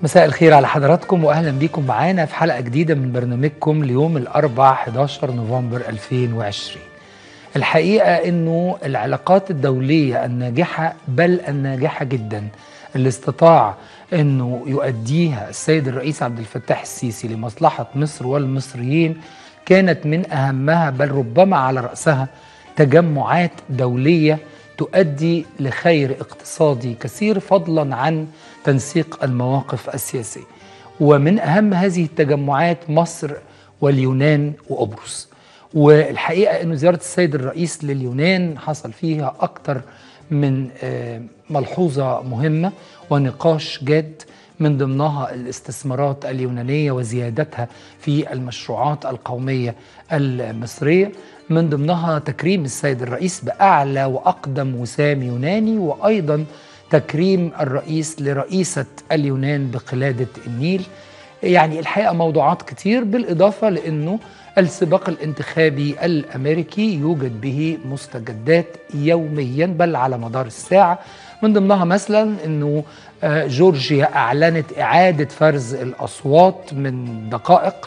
مساء الخير على حضراتكم واهلا بيكم معانا في حلقه جديده من برنامجكم ليوم الاربعاء 11 نوفمبر 2020. الحقيقه انه العلاقات الدوليه الناجحه بل الناجحه جدا اللي استطاع انه يؤديها السيد الرئيس عبد الفتاح السيسي لمصلحه مصر والمصريين كانت من اهمها بل ربما على راسها تجمعات دوليه تؤدي لخير اقتصادي كثير فضلا عن تنسيق المواقف السياسيه. ومن اهم هذه التجمعات مصر واليونان وقبرص. والحقيقه انه زياره السيد الرئيس لليونان حصل فيها اكثر من ملحوظه مهمه ونقاش جاد من ضمنها الاستثمارات اليونانيه وزيادتها في المشروعات القوميه المصريه من ضمنها تكريم السيد الرئيس باعلى واقدم وسام يوناني وايضا تكريم الرئيس لرئيسه اليونان بقلاده النيل يعني الحقيقه موضوعات كتير بالاضافه لانه السباق الانتخابي الامريكي يوجد به مستجدات يوميا بل على مدار الساعه من ضمنها مثلا انه جورجيا اعلنت اعاده فرز الاصوات من دقائق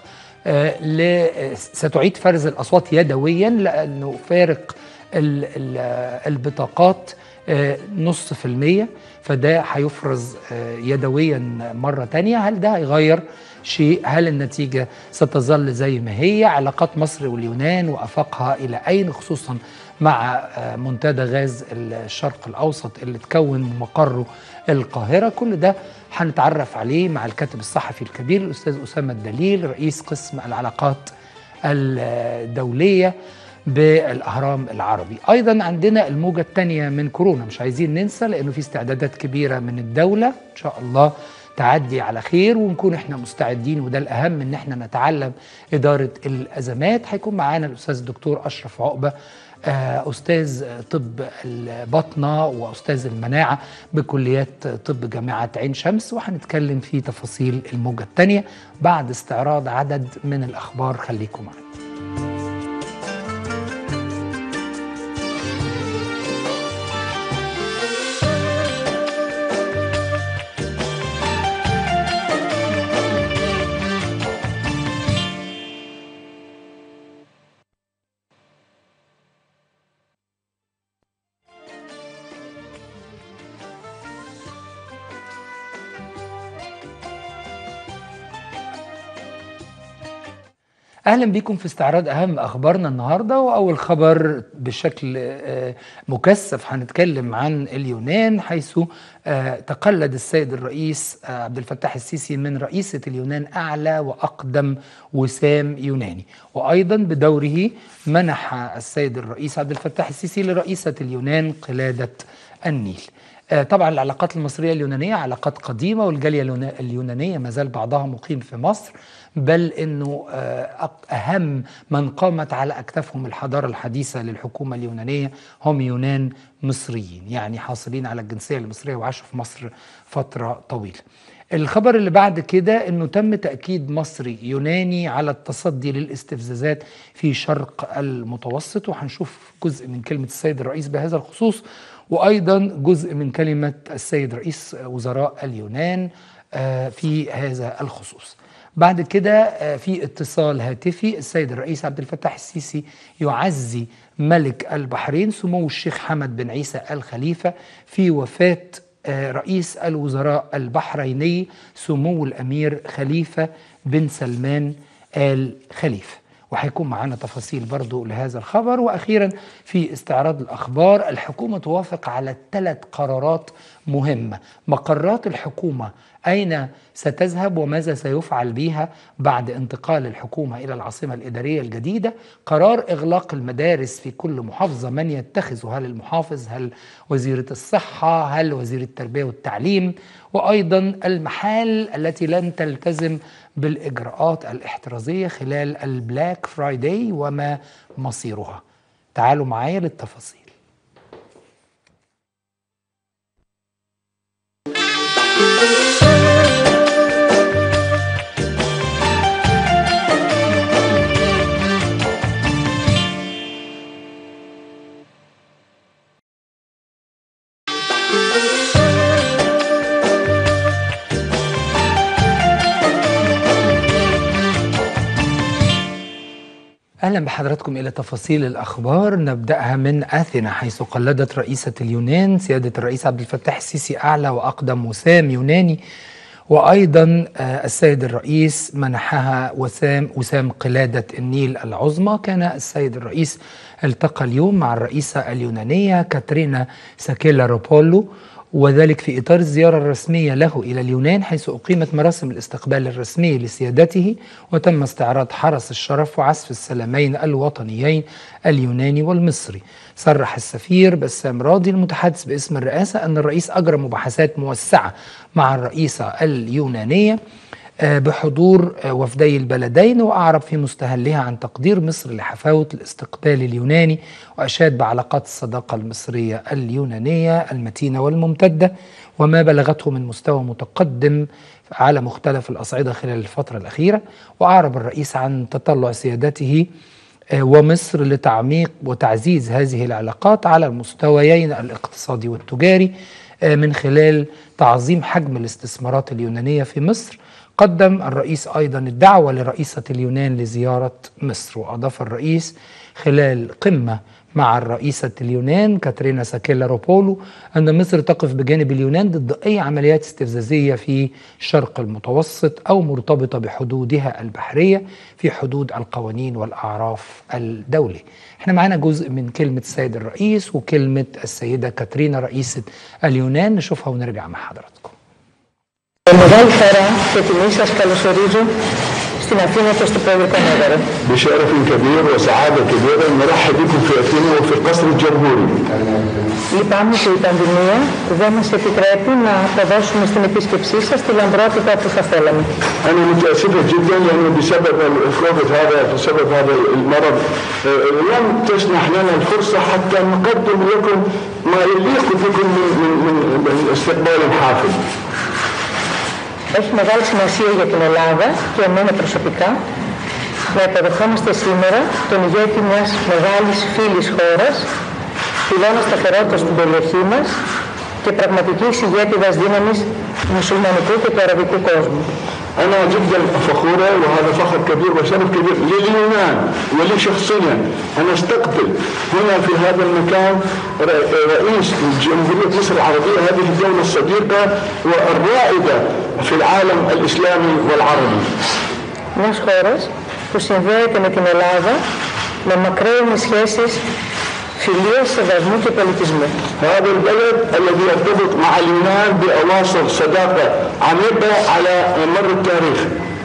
ستعيد فرز الاصوات يدويا لانه فارق البطاقات نص في المية فده هيفرز يدويا مرة تانية هل ده هيغير شيء هل النتيجة ستظل زي ما هي علاقات مصر واليونان وأفاقها إلى أين خصوصا مع منتدى غاز الشرق الأوسط اللي تكون مقره القاهرة كل ده هنتعرف عليه مع الكاتب الصحفي الكبير الأستاذ أسامة الدليل رئيس قسم العلاقات الدولية بالأهرام العربي أيضا عندنا الموجة الثانية من كورونا مش عايزين ننسى لأنه في استعدادات كبيرة من الدولة إن شاء الله تعدي على خير ونكون احنا مستعدين وده الاهم ان احنا نتعلم اداره الازمات هيكون معانا الاستاذ الدكتور اشرف عقبه استاذ طب البطنه واستاذ المناعه بكليات طب جامعه عين شمس وهنتكلم في تفاصيل الموجه الثانيه بعد استعراض عدد من الاخبار خليكم معانا اهلا بكم في استعراض اهم اخبارنا النهارده واول خبر بشكل مكثف هنتكلم عن اليونان حيث تقلد السيد الرئيس عبد الفتاح السيسي من رئيسه اليونان اعلى واقدم وسام يوناني وايضا بدوره منح السيد الرئيس عبد الفتاح السيسي لرئيسه اليونان قلاده النيل طبعا العلاقات المصريه اليونانيه علاقات قديمه والجاليه اليونانيه ما زال بعضها مقيم في مصر بل انه اهم من قامت على اكتافهم الحضاره الحديثه للحكومه اليونانيه هم يونان مصريين يعني حاصلين على الجنسيه المصريه وعاشوا في مصر فتره طويله. الخبر اللي بعد كده انه تم تاكيد مصري يوناني على التصدي للاستفزازات في شرق المتوسط وهنشوف جزء من كلمه السيد الرئيس بهذا الخصوص وايضا جزء من كلمه السيد رئيس وزراء اليونان في هذا الخصوص. بعد كده في اتصال هاتفي السيد الرئيس عبد الفتاح السيسي يعزي ملك البحرين سمو الشيخ حمد بن عيسى الخليفة في وفاة رئيس الوزراء البحريني سمو الأمير خليفة بن سلمان آل خليفة وهيكون معانا تفاصيل برضو لهذا الخبر وأخيرا في استعراض الأخبار الحكومة توافق على ثلاث قرارات مهمة مقرات الحكومة أين ستذهب وماذا سيفعل بها بعد انتقال الحكومة إلى العاصمة الإدارية الجديدة قرار إغلاق المدارس في كل محافظة من يتخذ هل المحافظ هل وزيرة الصحة هل وزير التربية والتعليم وأيضا المحال التي لن تلتزم بالإجراءات الاحترازية خلال البلاك فرايداي وما مصيرها تعالوا معايا للتفاصيل اهلا بحضراتكم الى تفاصيل الاخبار نبداها من اثينا حيث قلدت رئيسه اليونان سياده الرئيس عبد الفتاح السيسي اعلى واقدم وسام يوناني وايضا آه، السيد الرئيس منحها وسام وسام قلاده النيل العظمى كان السيد الرئيس التقى اليوم مع الرئيسه اليونانيه كاترينا ساكيلا روبولو وذلك في إطار الزيارة الرسمية له إلى اليونان حيث أقيمت مراسم الاستقبال الرسمي لسيادته وتم استعراض حرس الشرف وعزف السلامين الوطنيين اليوناني والمصري صرح السفير بسام راضي المتحدث باسم الرئاسة أن الرئيس أجرى مباحثات موسعة مع الرئيسة اليونانية آه، بحضور آه، وفدي البلدين وأعرب في مستهلها عن تقدير مصر لحفاوة الاستقبال اليوناني وأشاد بعلاقات الصداقة المصرية اليونانية المتينة والممتدة وما بلغته من مستوى متقدم على مختلف الأصعدة خلال الفترة الأخيرة وأعرب الرئيس عن تطلع سيادته آه، ومصر لتعميق وتعزيز هذه العلاقات على المستويين الاقتصادي والتجاري من خلال تعظيم حجم الاستثمارات اليونانية في مصر قدم الرئيس أيضا الدعوة لرئيسة اليونان لزيارة مصر وأضاف الرئيس خلال قمة مع الرئيسة اليونان كاترينا ساكيلا روبولو أن مصر تقف بجانب اليونان ضد أي عمليات استفزازية في الشرق المتوسط أو مرتبطة بحدودها البحرية في حدود القوانين والأعراف الدولي احنا معانا جزء من كلمة السيد الرئيس وكلمة السيدة كاترينا رئيسة اليونان نشوفها ونرجع مع حضراتكم Με μεγάλη χαρά και τιμή σας καλωσορίζω στην Αθήνα και στο Προεδρικό Μέγαρο. بشرف كبير وسعادة كبيرة نرحب بكم في أثينا وفي القصر الجمهوري. Λυπάμαι που η πανδημία δεν μας επιτρέπει να αποδώσουμε στην επίσκεψή σας τη λαμπρότητα που θα θέλαμε. أنا متأسفة جدا لأنه بسبب الكوفيد هذا بسبب هذا المرض لم تسنح لنا الفرصة حتى نقدم لكم ما يليق بكم من من من استقبال حافل. Έχει μεγάλη σημασία για την Ελλάδα και εμένα προσωπικά να υποδεχόμαστε σήμερα τον ηγέτη μιας μεγάλης φίλης χώρας, πυλώνα σταθερότητα στην περιοχή μας και πραγματική ηγέτηδας δύναμης του μουσουλμανικού και του αραβικού κόσμου. أنا جدا فخورة وهذا فخر كبير وشرف كبير لليونان ولي شخصيا أنا استقبل هنا في هذا المكان رئيس جمهورية مصر العربية هذه الدولة الصديقة والرائدة في العالم الإسلامي والعربي. Μιας χώρας που συνδέεται με την Ελλάδα με μακραίωνες σχέσεις φιλίας, σεβασμού και πολιτισμού. هذا البلد الذي يرتبط مع اليونان بأواصر صداقة عميقة على مر التاريخ.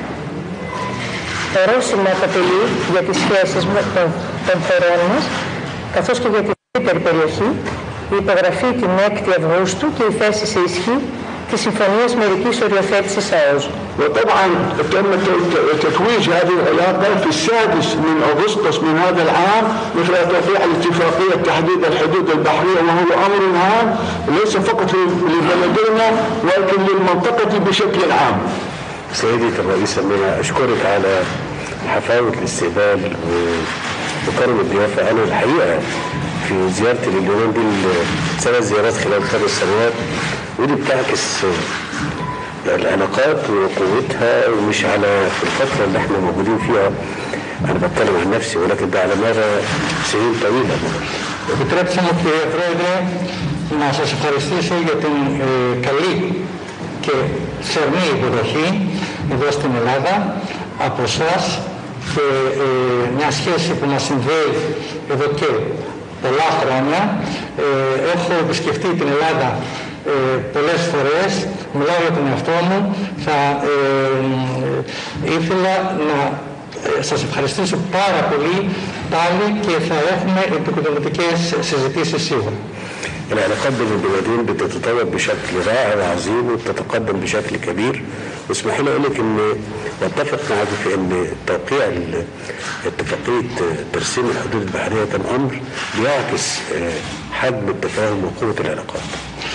Ορόσημο αποτελεί για τις σχέσεις των, των χωρών μας, καθώς και για την ευρύτερη περιοχή, η υπογραφή την 6η Αυγούστου και η θέση σε ισχύ τη Συμφωνία Μερική Οριοθέτηση ΑΟΣ. وطبعا تم تتويج هذه العلاقه في السادس من اغسطس من هذا العام مثل توقيع الاتفاقيه تحديد الحدود البحريه وهو امر هام ليس فقط لبلدينا ولكن للمنطقه بشكل عام. سيدة الرئيسة أنا أشكرك على حفاوة الاستقبال وكرم الضيافة أنا الحقيقة في زيارتي لليونان دي ثلاث زيارات خلال خمس سنوات ودي بتعكس العلاقات وقوتها ومش على في الفترة اللي احنا موجودين فيها أنا بتكلم عن نفسي ولكن ده على مدى سنين طويلة Επιτρέψτε μου κύριε Πρόεδρε να σας ευχαριστήσω για την ε, καλή και θερμή υποδοχή εδώ στην Ελλάδα από εσάς και ε, μια σχέση που μας συνδέει εδώ και πολλά χρόνια. Ε, έχω επισκεφτεί την Ελλάδα ε, πολλές φορές, μιλάω για τον εαυτό μου, θα ήθελα να σας ευχαριστήσω πάρα πολύ πάλι και θα έχουμε επικοδομητικές συζητήσεις σίγουρα. العلاقات بين البلدين بتتطور بشكل رائع وعظيم وبتتقدم بشكل كبير واسمحي لي اقول لك ان واتفق معك في ان توقيع اتفاقيه ترسيم الحدود البحريه كان امر بيعكس حجم التفاهم وقوه العلاقات.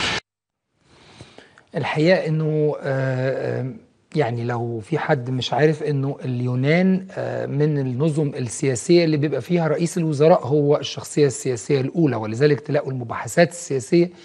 الحقيقه انه يعني لو في حد مش عارف انه اليونان من النظم السياسيه اللي بيبقى فيها رئيس الوزراء هو الشخصيه السياسيه الاولى ولذلك تلاقوا المباحثات السياسيه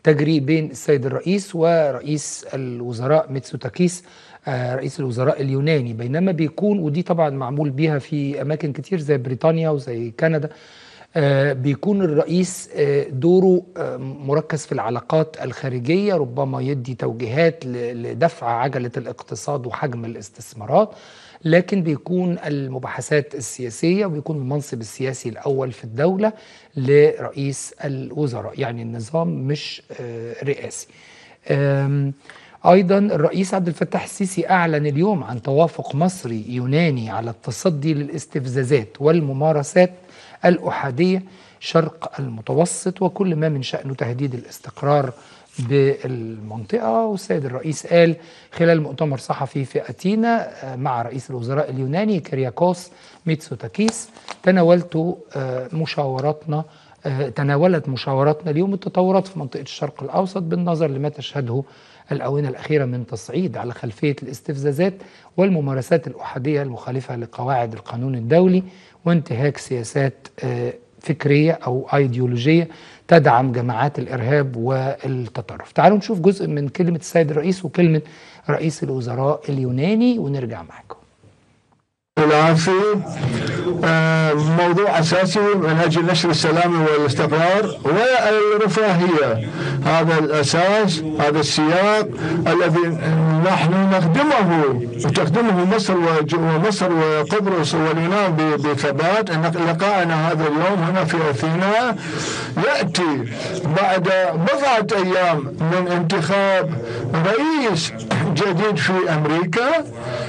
تجري بين السيد الرئيس ورئيس الوزراء ميتسوتاكيس آه، رئيس الوزراء اليوناني بينما بيكون ودي طبعا معمول بيها في اماكن كتير زي بريطانيا وزي كندا آه، بيكون الرئيس آه، دوره آه، مركز في العلاقات الخارجية ربما يدي توجيهات ل- لدفع عجلة الاقتصاد وحجم الاستثمارات لكن بيكون المباحثات السياسية وبيكون المنصب السياسي الأول في الدولة لرئيس الوزراء يعني النظام مش آه، رئاسي آم، ايضا الرئيس عبد الفتاح السيسي اعلن اليوم عن توافق مصري يوناني على التصدي للاستفزازات والممارسات الاحاديه شرق المتوسط وكل ما من شانه تهديد الاستقرار بالمنطقه والسيد الرئيس قال خلال مؤتمر صحفي في اتينا آه، مع رئيس الوزراء اليوناني كرياكوس ميتسوتاكيس تناولت آه، مشاوراتنا آه، تناولت مشاوراتنا اليوم التطورات في منطقة الشرق الأوسط بالنظر لما تشهده الآونة الأخيرة من تصعيد على خلفية الاستفزازات والممارسات الأحادية المخالفة لقواعد القانون الدولي وانتهاك سياسات آه، فكرية أو أيديولوجية تدعم جماعات الإرهاب والتطرف تعالوا نشوف جزء من كلمة السيد الرئيس وكلمة رئيس الوزراء اليوناني ونرجع معكم العافية آه، موضوع أساسي من أجل نشر السلام والاستقرار والرفاهية هذا الأساس هذا السياق الذي نحن نخدمه وتخدمه مصر وج- ومصر وقبرص واليونان ب- بثبات أن لقاءنا هذا اليوم هنا في أثينا يأتي بعد بضعة أيام من انتخاب رئيس جديد في أمريكا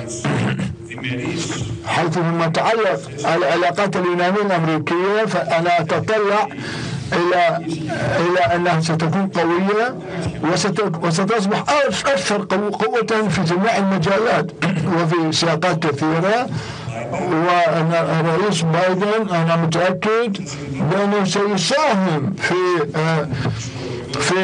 حيث مما يتعلق العلاقات اليونانية الأمريكية فأنا أتطلع إلى إلى أنها ستكون قوية وست- وستصبح أكثر أكثر قو- قوة في جميع المجالات وفي سياقات كثيرة وأن الرئيس بايدن أنا متأكد بأنه سيساهم في آه، في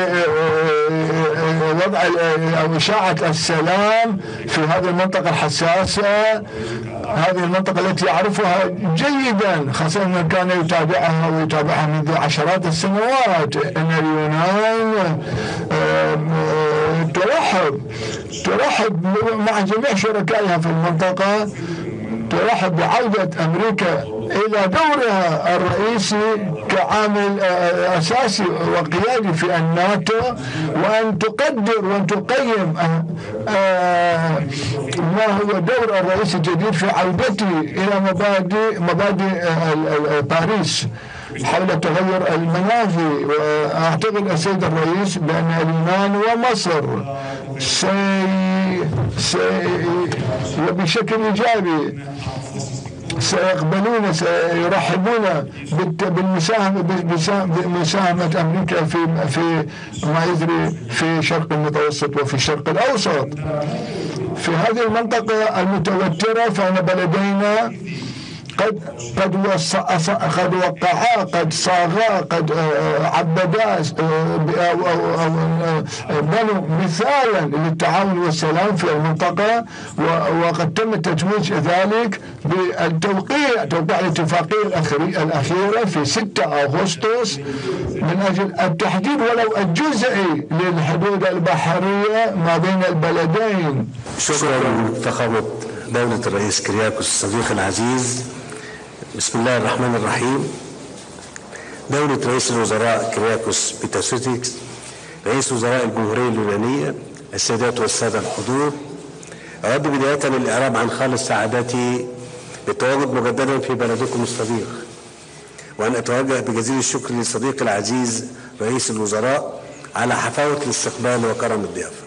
وضع او اشاعه السلام في هذه المنطقه الحساسه هذه المنطقه التي يعرفها جيدا خاصه من كان يتابعها ويتابعها منذ عشرات السنوات ان اليونان آم، آه، ترحب ترحب مع جميع شركائها في المنطقه ترحب بعودة أمريكا إلى دورها الرئيسي كعامل آه، أساسي وقيادي في الناتو وأن تقدر وأن تقيم آه، آه، ما هو دور الرئيس الجديد في عودته إلى مبادئ مبادئ آه، ال- ال- باريس حول تغير المناخي واعتقد السيد الرئيس بان اليونان ومصر سي سي وبشكل ايجابي سيقبلون سيرحبون بالت- بالمساهمة بمساهمة أمريكا في في ما يجري في شرق المتوسط وفي الشرق الأوسط في هذه المنطقة المتوترة فإن بلدينا قد قد وص- أص- قد وقعا قد صاغا قد آه، عبدا آه، ب- أو أو أو آه، بنوا مثالا للتعاون والسلام في المنطقة و- وقد تم تتويج ذلك بالتوقيع توقيع الاتفاقية الأخري- الأخيرة في 6 أغسطس من أجل التحديد ولو الجزئي للحدود البحرية ما بين البلدين شكرا فخامة دولة الرئيس كرياكوس الصديق العزيز بسم الله الرحمن الرحيم دولة رئيس الوزراء كرياكوس بيتاسوتيكس رئيس وزراء الجمهورية اليونانية السادات والسادة الحضور أود بداية الإعراب عن خالص سعادتي بالتواجد مجددا في بلدكم الصديق وأن أتوجه بجزيل الشكر لصديقي العزيز رئيس الوزراء على حفاوة الاستقبال وكرم الضيافة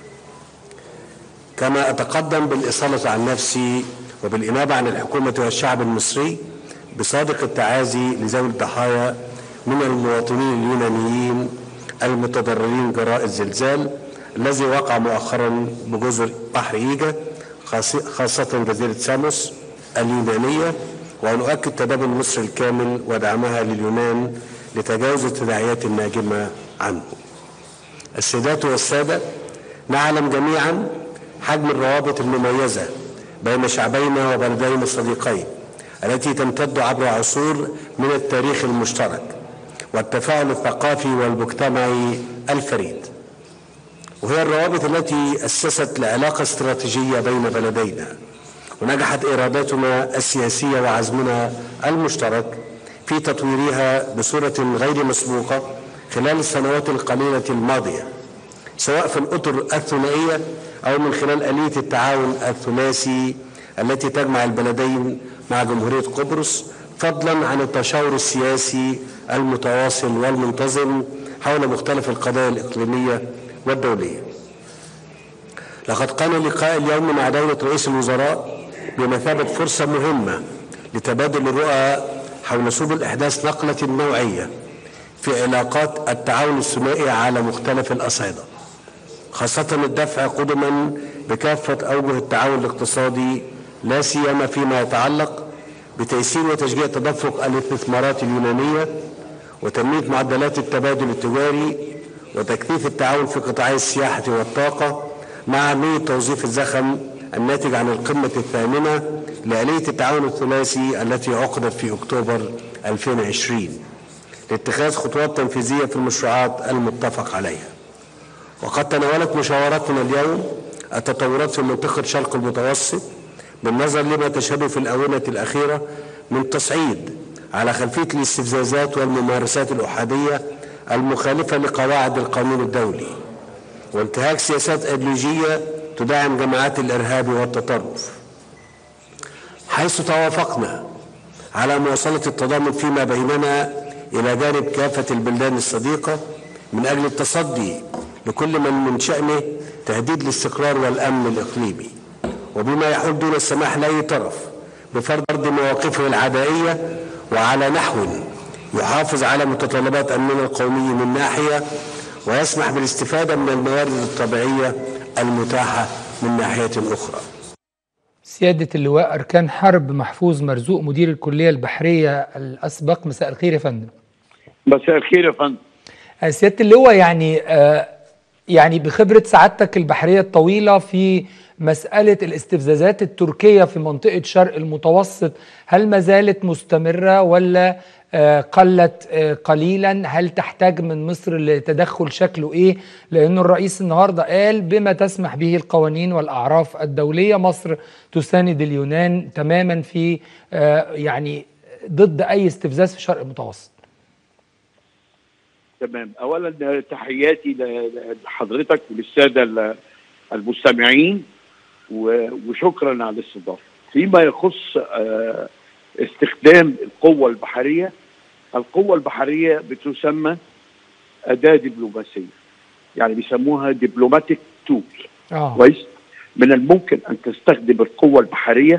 كما أتقدم بالإصالة عن نفسي وبالإنابة عن الحكومة والشعب المصري بصادق التعازي لذوي الضحايا من المواطنين اليونانيين المتضررين جراء الزلزال الذي وقع مؤخرا بجزر بحر إيجا خاص- خاصة جزيرة ساموس اليونانية وأن أؤكد تدابر مصر الكامل ودعمها لليونان لتجاوز التداعيات الناجمة عنه السيدات والسادة نعلم جميعا حجم الروابط المميزة بين شعبينا وبلدينا الصديقين التي تمتد عبر عصور من التاريخ المشترك والتفاعل الثقافي والمجتمعي الفريد وهي الروابط التي أسست لعلاقة استراتيجية بين بلدينا ونجحت إرادتنا السياسية وعزمنا المشترك في تطويرها بصورة غير مسبوقة خلال السنوات القليلة الماضية سواء في الأطر الثنائية أو من خلال آلية التعاون الثلاثي التي تجمع البلدين مع جمهورية قبرص فضلا عن التشاور السياسي المتواصل والمنتظم حول مختلف القضايا الإقليمية والدولية لقد كان لقاء اليوم مع دولة رئيس الوزراء بمثابة فرصة مهمة لتبادل الرؤى حول سبل إحداث نقلة نوعية في علاقات التعاون الثنائي على مختلف الأصعدة خاصة الدفع قدما بكافة أوجه التعاون الاقتصادي لا سيما فيما يتعلق بتيسير وتشجيع تدفق الاستثمارات اليونانية وتنمية معدلات التبادل التجاري وتكثيف التعاون في قطاعي السياحة والطاقة مع أهمية توظيف الزخم الناتج عن القمة الثامنة لآلية التعاون الثلاثي التي عقدت في أكتوبر 2020 لاتخاذ خطوات تنفيذية في المشروعات المتفق عليها وقد تناولت مشاوراتنا اليوم التطورات في منطقة شرق المتوسط بالنظر لما تشهده في الآونة الأخيرة من تصعيد على خلفية الاستفزازات والممارسات الأحادية المخالفة لقواعد القانون الدولي وانتهاك سياسات أيديولوجية تدعم جماعات الإرهاب والتطرف حيث توافقنا على مواصلة التضامن فيما بيننا إلى جانب كافة البلدان الصديقة من أجل التصدي لكل من من شأنه تهديد الاستقرار والأمن الإقليمي وبما يحول دون السماح لأي طرف بفرض مواقفه العدائية وعلى نحو يحافظ على متطلبات أمننا القومي من ناحية ويسمح بالاستفادة من الموارد الطبيعية المتاحة من ناحية أخرى سيادة اللواء أركان حرب محفوظ مرزوق مدير الكلية البحرية الأسبق مساء الخير يا فندم مساء الخير يا فندم آه، سيادة اللواء يعني آه، يعني بخبرة سعادتك البحرية الطويلة في مسألة الاستفزازات التركية في منطقة شرق المتوسط هل ما زالت مستمرة ولا آه، قلت آه، قليلا هل تحتاج من مصر لتدخل شكله ايه لأن الرئيس النهاردة قال بما تسمح به القوانين والأعراف الدولية مصر تساند اليونان تماما في آه، يعني ضد أي استفزاز في شرق المتوسط تمام اولا تحياتي ل- لحضرتك وللساده ال- المستمعين و- وشكرا على الاستضافه فيما يخص آه، استخدام القوه البحريه القوه البحريه بتسمى اداه دبلوماسيه يعني بيسموها دبلوماتيك تول اه كويس من الممكن ان تستخدم القوه البحريه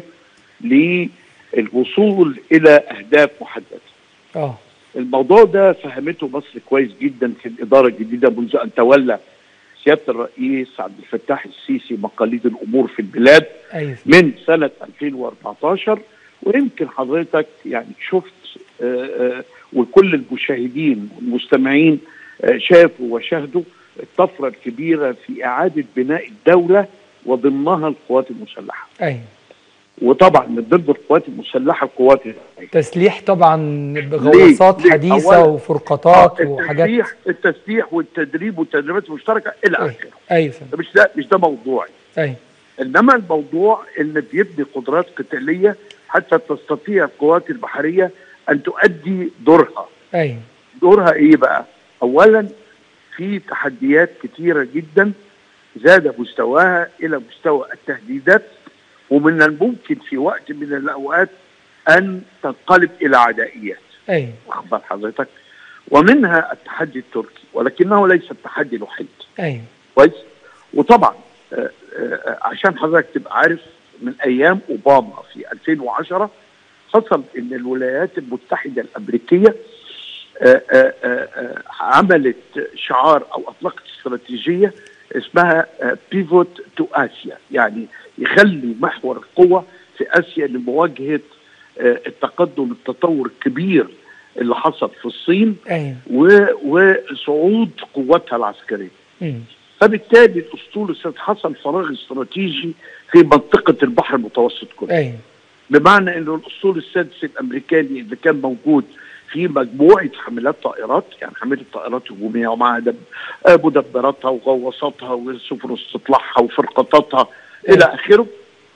للوصول الى اهداف محدده اه الموضوع ده فهمته مصر كويس جدا في الاداره الجديده منذ ان تولى سياده الرئيس عبد الفتاح السيسي مقاليد الامور في البلاد ايوه من سنه 2014 ويمكن حضرتك يعني شفت آه، آه، وكل المشاهدين والمستمعين آه، شافوا وشاهدوا الطفره الكبيره في اعاده بناء الدوله وضمنها القوات المسلحه ايوه وطبعا من ضمن القوات المسلحه القوات البحريه تسليح طبعا بغواصات ليه؟ حديثة أولاً، وفرقاطات آه، وحاجات التسليح التسليح والتدريب والتدريبات المشتركه الى ايوه اخره ايوه فندم. مش ده مش ده موضوعي ايوه انما الموضوع ان بيبني قدرات قتاليه حتى تستطيع القوات البحريه ان تؤدي دورها ايوه دورها ايه بقى اولا في تحديات كتيره جدا زاد مستواها الى مستوى التهديدات ومن الممكن في وقت من الاوقات ان تنقلب الى عدائيات ايوه واخد بال حضرتك ومنها التحدي التركي ولكنه ليس التحدي الوحيد ايوه كويس وطبعا آه، آه، عشان حضرتك تبقى عارف من ايام اوباما في 2010 حصل ان الولايات المتحده الامريكيه آه، آه، آه، آه، عملت شعار او اطلقت استراتيجيه اسمها بيفوت تو اسيا يعني يخلي محور القوه في اسيا لمواجهه آه، التقدم التطور الكبير اللي حصل في الصين ايوه و- وصعود قوتها العسكريه مم. فبالتالي الاسطول حصل فراغ استراتيجي في منطقه البحر المتوسط كله ايوه بمعنى انه الاسطول السادس الامريكاني اللي كان موجود في مجموعه حاملات طائرات يعني حامله طائرات هجوميه ومعها دب- آه، مدبراتها وغواصاتها وسفن استطلاعها وفرقاطاتها الى اخره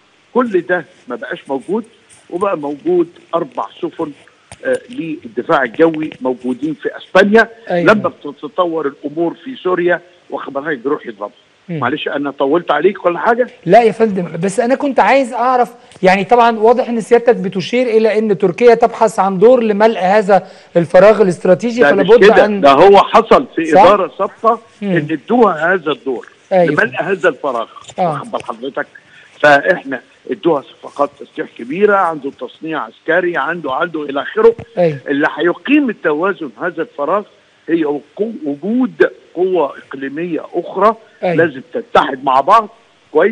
كل ده ما بقاش موجود وبقى موجود اربع سفن آه، للدفاع الجوي موجودين في اسبانيا أيوة. لما بتتطور الامور في سوريا واخبارها يروح يضربوا مم. معلش انا طولت عليك ولا حاجه لا يا فندم بس انا كنت عايز اعرف يعني طبعا واضح ان سيادتك بتشير الى ان تركيا تبحث عن دور لملء هذا الفراغ الاستراتيجي ده مش فلا بد كده ان ده هو حصل في صح؟ اداره سابقه مم. ان ادوها هذا الدور أيوة. لملء هذا الفراغ آه. واخد بال حضرتك فاحنا ادوها صفقات تسليح كبيره عنده تصنيع عسكري عنده عنده الى اخره ايوه اللي هيقيم التوازن هذا الفراغ هي وقو- وجود قوة إقليمية أخرى أيوة. لازم تتحد مع بعض كويس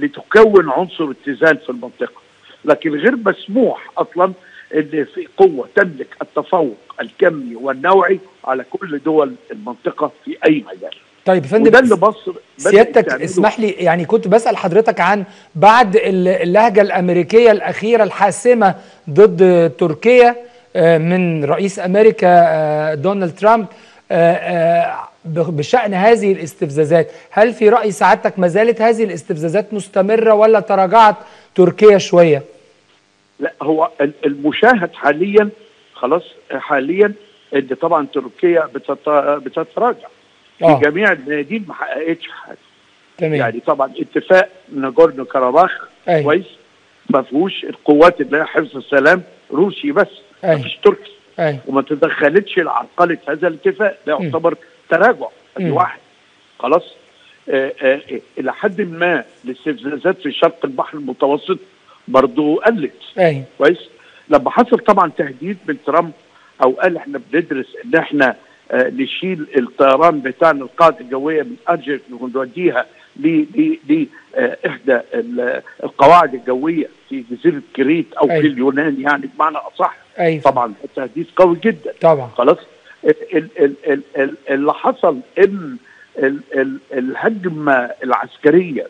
لتكون عنصر اتزان في المنطقة لكن غير مسموح أصلا أن في قوة تملك التفوق الكمي والنوعي على كل دول المنطقة في أي مجال طيب يا وده اللي فندم مصر بدأت سيادتك تعمله. اسمح لي يعني كنت بسأل حضرتك عن بعد ال- اللهجة الأمريكية الأخيرة الحاسمة ضد تركيا آه، من رئيس أمريكا آه، دونالد ترامب آه، آه، ب- بشأن هذه الاستفزازات هل في رأي سعادتك ما زالت هذه الاستفزازات مستمرة ولا تراجعت تركيا شوية؟ لا هو ال- المشاهد حاليا خلاص حاليا ان طبعا تركيا بتت- بتتراجع آه. في جميع الميادين ما حققتش حاجه تمام يعني طبعا اتفاق ناجورنو كاراباخ أيوة. كويس ما فيهوش القوات اللي هي حفظ السلام روسي بس ما أيوة. فيش تركي أيوة. وما تدخلتش لعرقله هذا الاتفاق ده يعتبر تراجع مم. ادي واحد خلاص آه آه آه، الى حد ما الاستفزازات في شرق البحر المتوسط برضو قلت أيوة. كويس لما حصل طبعا تهديد من ترامب او قال احنا بندرس ان احنا آه نشيل الطيران بتاعنا القاعده الجويه من ارجل ونوديها ل ل ل آه احدى ال- القواعد الجويه في جزيره كريت او أيوة. في اليونان يعني بمعنى اصح أيوة. طبعا التهديد قوي جدا طبعا خلاص ال ال ال ال ال اللي حصل ان ال ال الهجمه العسكريه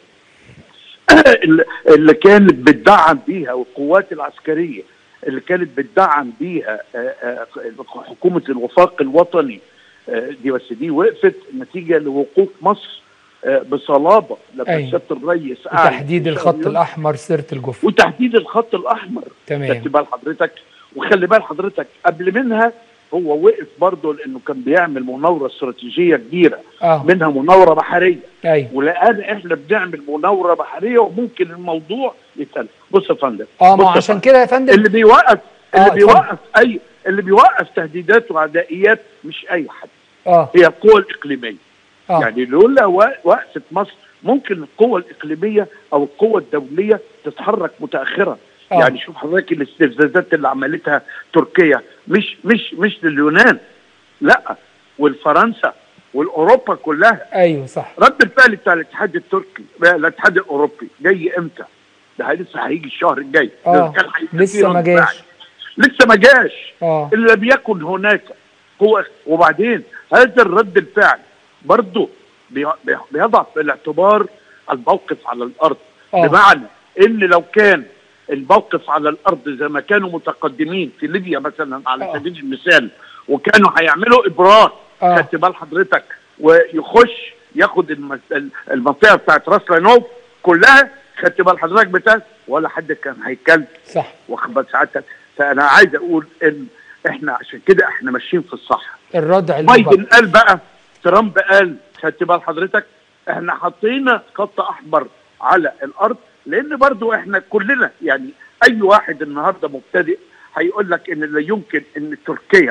اللي- اللي كانت بتدعم بيها والقوات العسكريه اللي كانت بتدعم بيها آه، آه، حكومه الوفاق الوطني آه، دي بس دي وقفت نتيجه لوقوف مصر آه، بصلابه لما أيوة. سياده الرئيس قعد تحديد في الخط شهر الأحمر سيرة الجفر وتحديد الخط الاحمر تمام. خدت بال حضرتك وخلي بال حضرتك قبل منها هو وقف برضه لانه كان بيعمل مناوره استراتيجيه كبيره آه. منها مناوره بحريه أيوة. والان احنا بنعمل مناوره بحريه وممكن الموضوع يتقل بص يا فندم اه بص ما يا عشان فندم. كده يا فندم اللي بيوقف آه، اللي اتفضل. بيوقف اي اللي بيوقف تهديدات وعدائيات مش اي حد اه هي القوى الاقليميه اه يعني لولا وا- وقفه مصر ممكن القوة الإقليمية أو القوة الدولية تتحرك متأخرة آه. يعني شوف حضرتك الاستفزازات اللي عملتها تركيا مش مش مش لليونان لا والفرنسا والأوروبا كلها ايوه صح رد الفعل بتاع الاتحاد التركي الاتحاد الأوروبي جاي إمتى؟ ده لسه هيجي الشهر الجاي آه. ده كان هيبقى لسه فيه ما رد جاش. فعل. لسه ما جاش اه إن لم يكن هناك هو وبعدين هذا الرد الفعل برضه بي- بي- بيضع في الاعتبار الموقف على الارض آه. بمعنى ان لو كان الموقف على الارض زي ما كانوا متقدمين في ليبيا مثلا على آه. سبيل المثال وكانوا هيعملوا ابرار آه. خدت بال حضرتك ويخش ياخد الم- المنطقه بتاعت راس لانوف كلها خدت بال حضرتك بتاع ولا حد كان هيتكلم صح واخد بال ساعتها فانا عايز اقول ان احنا عشان كده احنا ماشيين في الصح الردع بايدن المبكر قال بقى ترامب قال خدت بال حضرتك احنا حطينا خط احمر على الارض لان برضو احنا كلنا يعني اي واحد النهارده مبتدئ هيقول لك ان لا يمكن ان تركيا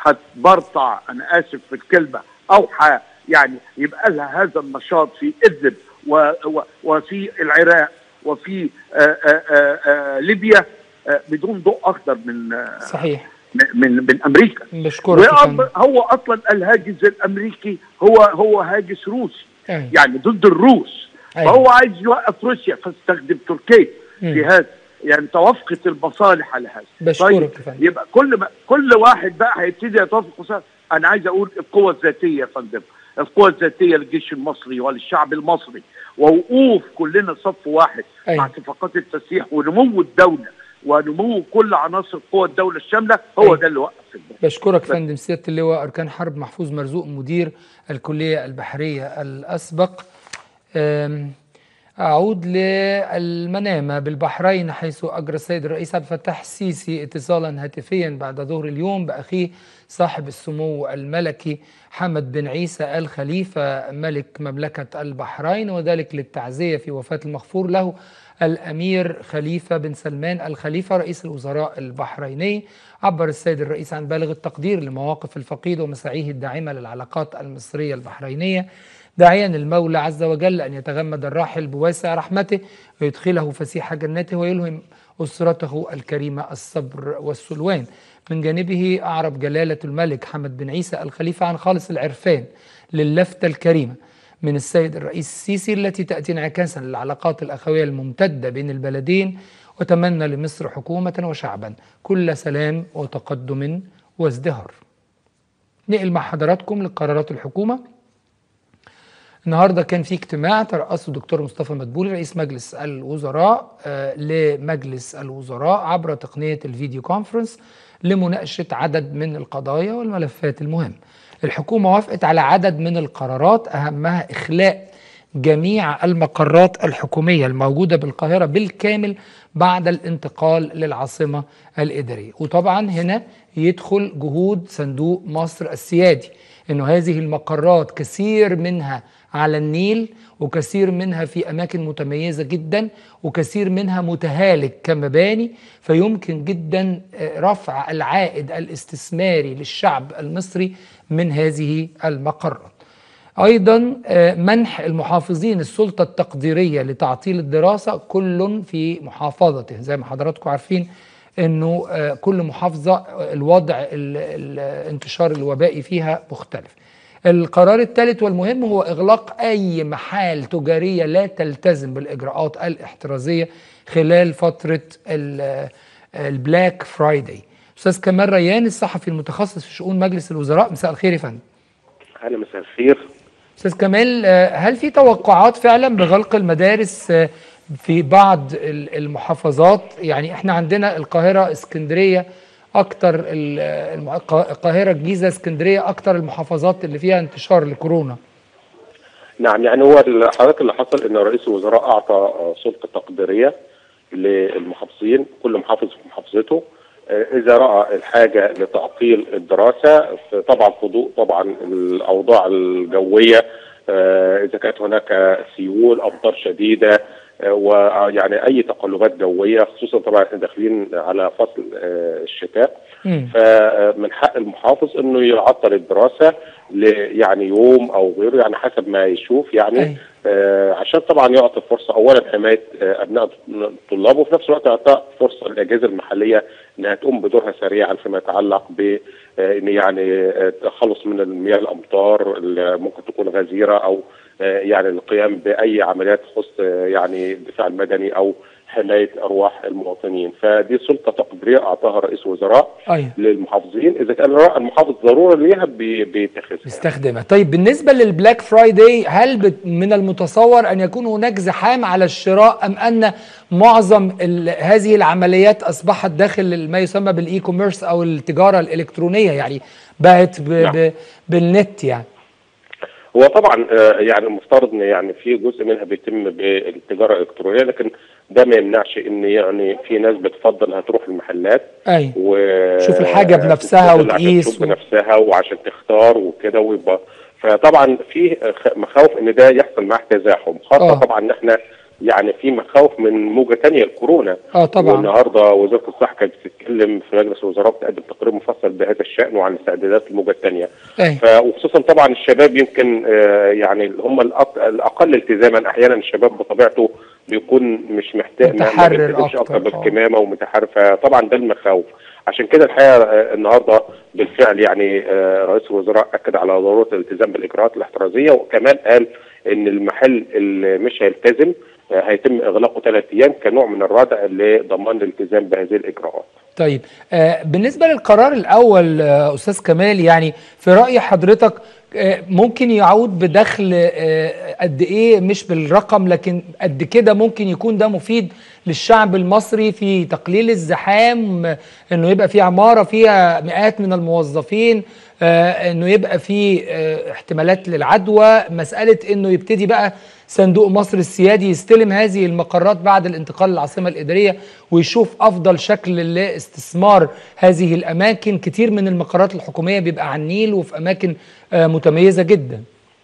هتبرطع انا اسف في الكلمه او ح يعني يبقى لها هذا النشاط في ادلب و و وفي العراق وفي آآ آآ آآ ليبيا آه، بدون ضوء اخضر من آه، صحيح من من امريكا بشكرك يا فندم وأب- هو اصلا الهاجس الامريكي هو هو هاجس روسي أيوة. يعني ضد الروس أيوة. فهو عايز يوقف روسيا فاستخدم تركيا مم. في هذا يعني توافقت المصالح على هذا بشكرك طيب يا فندم. يبقى كل ما كل واحد بقى هيبتدي يتوافق مصالح. انا عايز اقول القوه الذاتيه يا فندم القوه الذاتيه للجيش المصري وللشعب المصري ووقوف كلنا صف واحد أيوة. مع صفقات التسليح ونمو الدوله ونمو كل عناصر قوى الدوله الشامله هو أيوة. ده اللي وقف البلد بشكرك فندم سيادة اللواء أركان حرب محفوظ مرزوق مدير الكلية البحرية الأسبق أم، أعود للمنامة بالبحرين حيث أجرى السيد الرئيس عبد الفتاح السيسي اتصالا هاتفيا بعد ظهر اليوم بأخيه صاحب السمو الملكي حمد بن عيسى آل خليفة ملك مملكة البحرين وذلك للتعزية في وفاة المغفور له الأمير خليفة بن سلمان الخليفة رئيس الوزراء البحريني عبر السيد الرئيس عن بالغ التقدير لمواقف الفقيد ومساعيه الداعمة للعلاقات المصرية البحرينية داعيا المولى عز وجل أن يتغمد الراحل بواسع رحمته ويدخله فسيح جنته ويلهم أسرته الكريمة الصبر والسلوان من جانبه أعرب جلالة الملك حمد بن عيسى الخليفة عن خالص العرفان للفتة الكريمة من السيد الرئيس السيسي التي تأتي انعكاسا للعلاقات الأخوية الممتدة بين البلدين وتمنى لمصر حكومة وشعبا كل سلام وتقدم وازدهار نقل مع حضراتكم لقرارات الحكومة النهارده كان في اجتماع ترأسه الدكتور مصطفى مدبولي رئيس مجلس الوزراء آه، لمجلس الوزراء عبر تقنية الفيديو كونفرنس لمناقشة عدد من القضايا والملفات المهمة الحكومة وافقت على عدد من القرارات أهمها إخلاء جميع المقرات الحكومية الموجودة بالقاهرة بالكامل بعد الانتقال للعاصمة الإدارية وطبعا هنا يدخل جهود صندوق مصر السيادي انه هذه المقرات كثير منها على النيل وكثير منها في اماكن متميزه جدا وكثير منها متهالك كمباني فيمكن جدا آه، رفع العائد الاستثماري للشعب المصري من هذه المقرات. ايضا آه، منح المحافظين السلطه التقديريه لتعطيل الدراسه كل في محافظته زي ما حضراتكم عارفين انه آه، كل محافظه آه، الوضع ال- ال- الانتشار الوبائي فيها مختلف. القرار الثالث والمهم هو اغلاق اي محال تجاريه لا تلتزم بالاجراءات الاحترازيه خلال فتره ال- البلاك فرايداي. استاذ كمال ريان الصحفي المتخصص في شؤون مجلس الوزراء مساء الخير يا فندم. اهلا مساء الخير استاذ كمال آه، هل في توقعات فعلا بغلق المدارس آه، في بعض ال- المحافظات يعني احنا عندنا القاهره اسكندريه اكتر ال- الم- الق- القاهره الجيزه اسكندريه اكتر المحافظات اللي فيها انتشار لكورونا نعم يعني هو ال- حضرتك اللي حصل ان رئيس الوزراء اعطى آه، سلطه تقديريه للمحافظين كل محافظ في محافظته آه، اذا راى الحاجه لتعطيل الدراسه ف- طبعا في ضوء طبعا الاوضاع الجويه آه، اذا كانت هناك سيول امطار شديده آه، ويعني اي تقلبات جويه خصوصا طبعا احنا داخلين على فصل آه، الشتاء مم. فمن حق المحافظ انه يعطل الدراسه ل يعني يوم او غيره يعني حسب ما يشوف يعني أيوة. آه عشان طبعا يعطي فرصه اولا حمايه آه ابناء الطلاب وفي نفس الوقت اعطاء فرصه للاجهزه المحليه انها تقوم بدورها سريعا فيما يتعلق ب آه، ان يعني آه، التخلص من المياه الامطار اللي ممكن تكون غزيره او آه، يعني القيام باي عمليات تخص آه، يعني الدفاع المدني او حمايه ارواح المواطنين فدي سلطه تقديريه اعطاها رئيس الوزراء ايوه للمحافظين اذا كان رأى المحافظ ضروره ليها بي- بيتخذها يستخدمها طيب بالنسبه للبلاك فرايداي هل بت- من المتصور ان يكون هناك زحام على الشراء ام ان معظم ال- هذه العمليات اصبحت داخل ما يسمى بالاي كوميرس او التجاره الالكترونيه يعني بقت ب نعم. ب بالنت يعني هو طبعا آه، يعني المفترض ان يعني في جزء منها بيتم بالتجاره الالكترونيه لكن ده ما يمنعش ان يعني في ناس بتفضل انها تروح المحلات ايوه و شوف الحاجة بنفسها تفضل عشان وتقيس تشوف و- بنفسها وعشان تختار وكده ويبقى فطبعا في خ- مخاوف ان ده يحصل معاه تزاحم خاصه آه. طبعا ان احنا يعني في مخاوف من موجه ثانيه الكورونا اه طبعا والنهارده وزاره الصحه كانت بتتكلم في مجلس الوزراء بتقدم تقرير مفصل بهذا الشان وعن استعدادات الموجه الثانيه ايوه ف- وخصوصا طبعا الشباب يمكن آه، يعني هم الأق- الاقل التزاما احيانا الشباب بطبيعته بيكون مش محتاج ما- ما متحرر بيلتزمش أكتر، اكتر آه. بالكمامه ومتحرر فطبعا ده المخاوف عشان كده الحقيقه آه، النهارده بالفعل يعني آه، رئيس الوزراء اكد على ضروره الالتزام بالاجراءات الاحترازيه وكمان قال ان المحل اللي مش هيلتزم آه، هيتم اغلاقه ثلاث ايام كنوع من الردع لضمان الالتزام بهذه الاجراءات. طيب آه بالنسبه للقرار الاول آه استاذ كمال يعني في راي حضرتك آه، ممكن يعود بدخل آه، قد ايه مش بالرقم لكن قد كده ممكن يكون ده مفيد للشعب المصري في تقليل الزحام آه، انه يبقى في عماره فيها مئات من الموظفين آه، انه يبقى في آه، احتمالات للعدوى مساله انه يبتدي بقى صندوق مصر السيادي يستلم هذه المقرات بعد الانتقال للعاصمه الاداريه ويشوف افضل شكل لاستثمار هذه الاماكن كتير من المقرات الحكوميه بيبقى على النيل وفي اماكن آه، متميزه جدا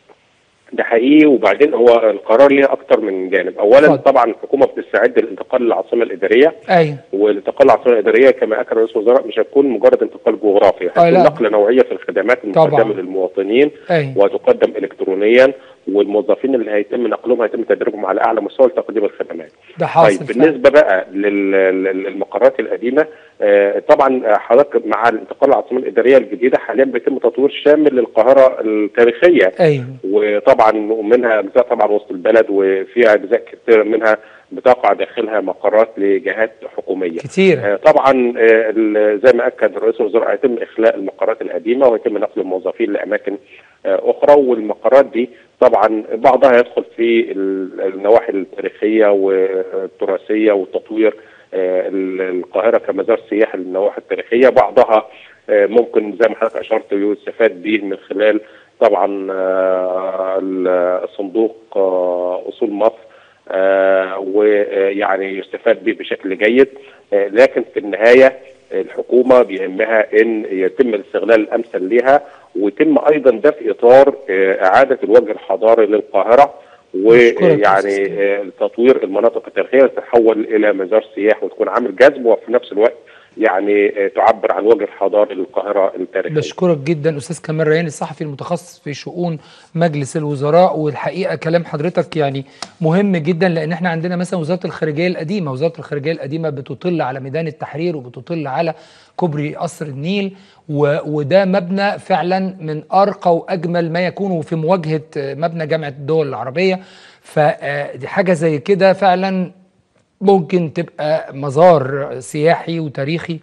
ده حقيقي وبعدين هو القرار ليه اكتر من جانب اولا اتفضل. طبعا الحكومه بتستعد للانتقال للعاصمه الاداريه ايوه والانتقال للعاصمه الاداريه كما اكد رئيس الوزراء مش هتكون مجرد انتقال جغرافي آه، هتكون لا. نقله نوعيه في الخدمات طبعاً. المقدمه للمواطنين ايوه وتقدم الكترونيا والموظفين اللي هيتم نقلهم هيتم تدريبهم على اعلى مستوى لتقديم الخدمات. ده حاصل طيب فعلا. بالنسبه بقى لل- لل- للمقرات القديمه آه، طبعا آه، حضرتك مع الانتقال للعاصمه الاداريه الجديده حاليا بيتم تطوير شامل للقاهره التاريخيه ايوه وطبعا منها اجزاء طبعا وسط البلد وفيها اجزاء كثيره منها بتقع داخلها مقرات لجهات حكوميه. كتير آه، طبعا آه، ال- زي ما اكد رئيس الوزراء هيتم اخلاء المقرات القديمه ويتم نقل الموظفين لاماكن آه، اخرى والمقرات دي طبعا بعضها يدخل في ال- النواحي التاريخيه والتراثيه والتطوير آه، ال- القاهره كمزار سياحي للنواحي التاريخيه بعضها آه، ممكن زي ما حضرتك اشرت يستفاد به من خلال طبعا آه، الصندوق آه، اصول مصر آه، ويعني يستفاد به بشكل جيد آه، لكن في النهايه الحكومه بيهمها ان يتم الاستغلال الامثل لها ويتم ايضا ده في اطار آه، اعاده الوجه الحضاري للقاهره أشكرك يا ويعني أستاذ. آه، تطوير المناطق التاريخيه تتحول الى مزار سياحي وتكون عامل جذب وفي نفس الوقت يعني آه، تعبر عن الوجه الحضاري للقاهره التاريخيه. بشكرك جدا استاذ كمال ريان الصحفي المتخصص في شؤون مجلس الوزراء والحقيقه كلام حضرتك يعني مهم جدا لان احنا عندنا مثلا وزاره الخارجيه القديمه وزاره الخارجيه القديمه بتطل على ميدان التحرير وبتطل على كوبري قصر النيل و... وده مبنى فعلا من ارقى واجمل ما يكون في مواجهه آه، مبنى جامعه الدول العربيه فدي حاجه زي كده فعلا ممكن تبقى مزار سياحي وتاريخي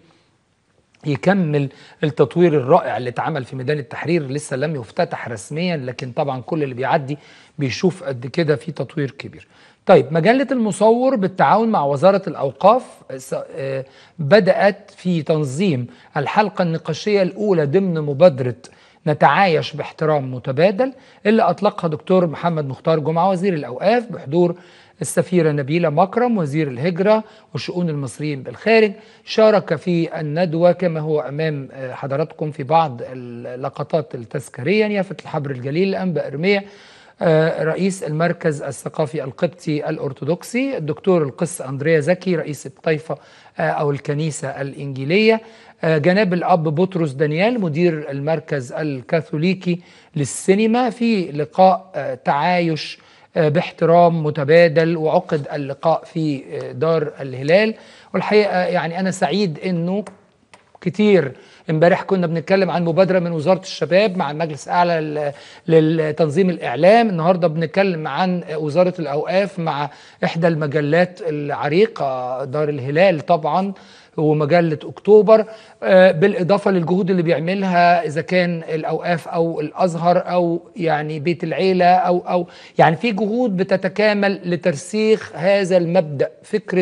يكمل التطوير الرائع اللي اتعمل في ميدان التحرير لسه لم يفتتح رسميا لكن طبعا كل اللي بيعدي بيشوف قد كده في تطوير كبير طيب مجلة المصور بالتعاون مع وزارة الأوقاف س- آه، بدأت في تنظيم الحلقة النقاشية الأولى ضمن مبادرة نتعايش باحترام متبادل اللي أطلقها دكتور محمد مختار جمعة وزير الأوقاف بحضور السفيرة نبيلة مكرم وزير الهجرة وشؤون المصريين بالخارج شارك في الندوة كما هو أمام آه، حضراتكم في بعض اللقطات التذكارية يافة الحبر الجليل الأنبا إرميا آه، رئيس المركز الثقافي القبطي الأرثوذكسي الدكتور القس أندريا زكي رئيس الطائفة آه، أو الكنيسة الإنجيلية آه، جناب الأب بطرس دانيال مدير المركز الكاثوليكي للسينما في لقاء آه، تعايش آه، باحترام متبادل وعقد اللقاء في آه، دار الهلال والحقيقة يعني أنا سعيد أنه كتير امبارح كنا بنتكلم عن مبادرة من وزارة الشباب مع المجلس الأعلى لل- للتنظيم الإعلام النهاردة بنتكلم عن وزارة الأوقاف مع إحدى المجلات العريقة دار الهلال طبعا ومجلة أكتوبر آه، بالإضافة للجهود اللي بيعملها إذا كان الأوقاف أو الأزهر أو يعني بيت العيلة أو أو يعني في جهود بتتكامل لترسيخ هذا المبدأ فكرة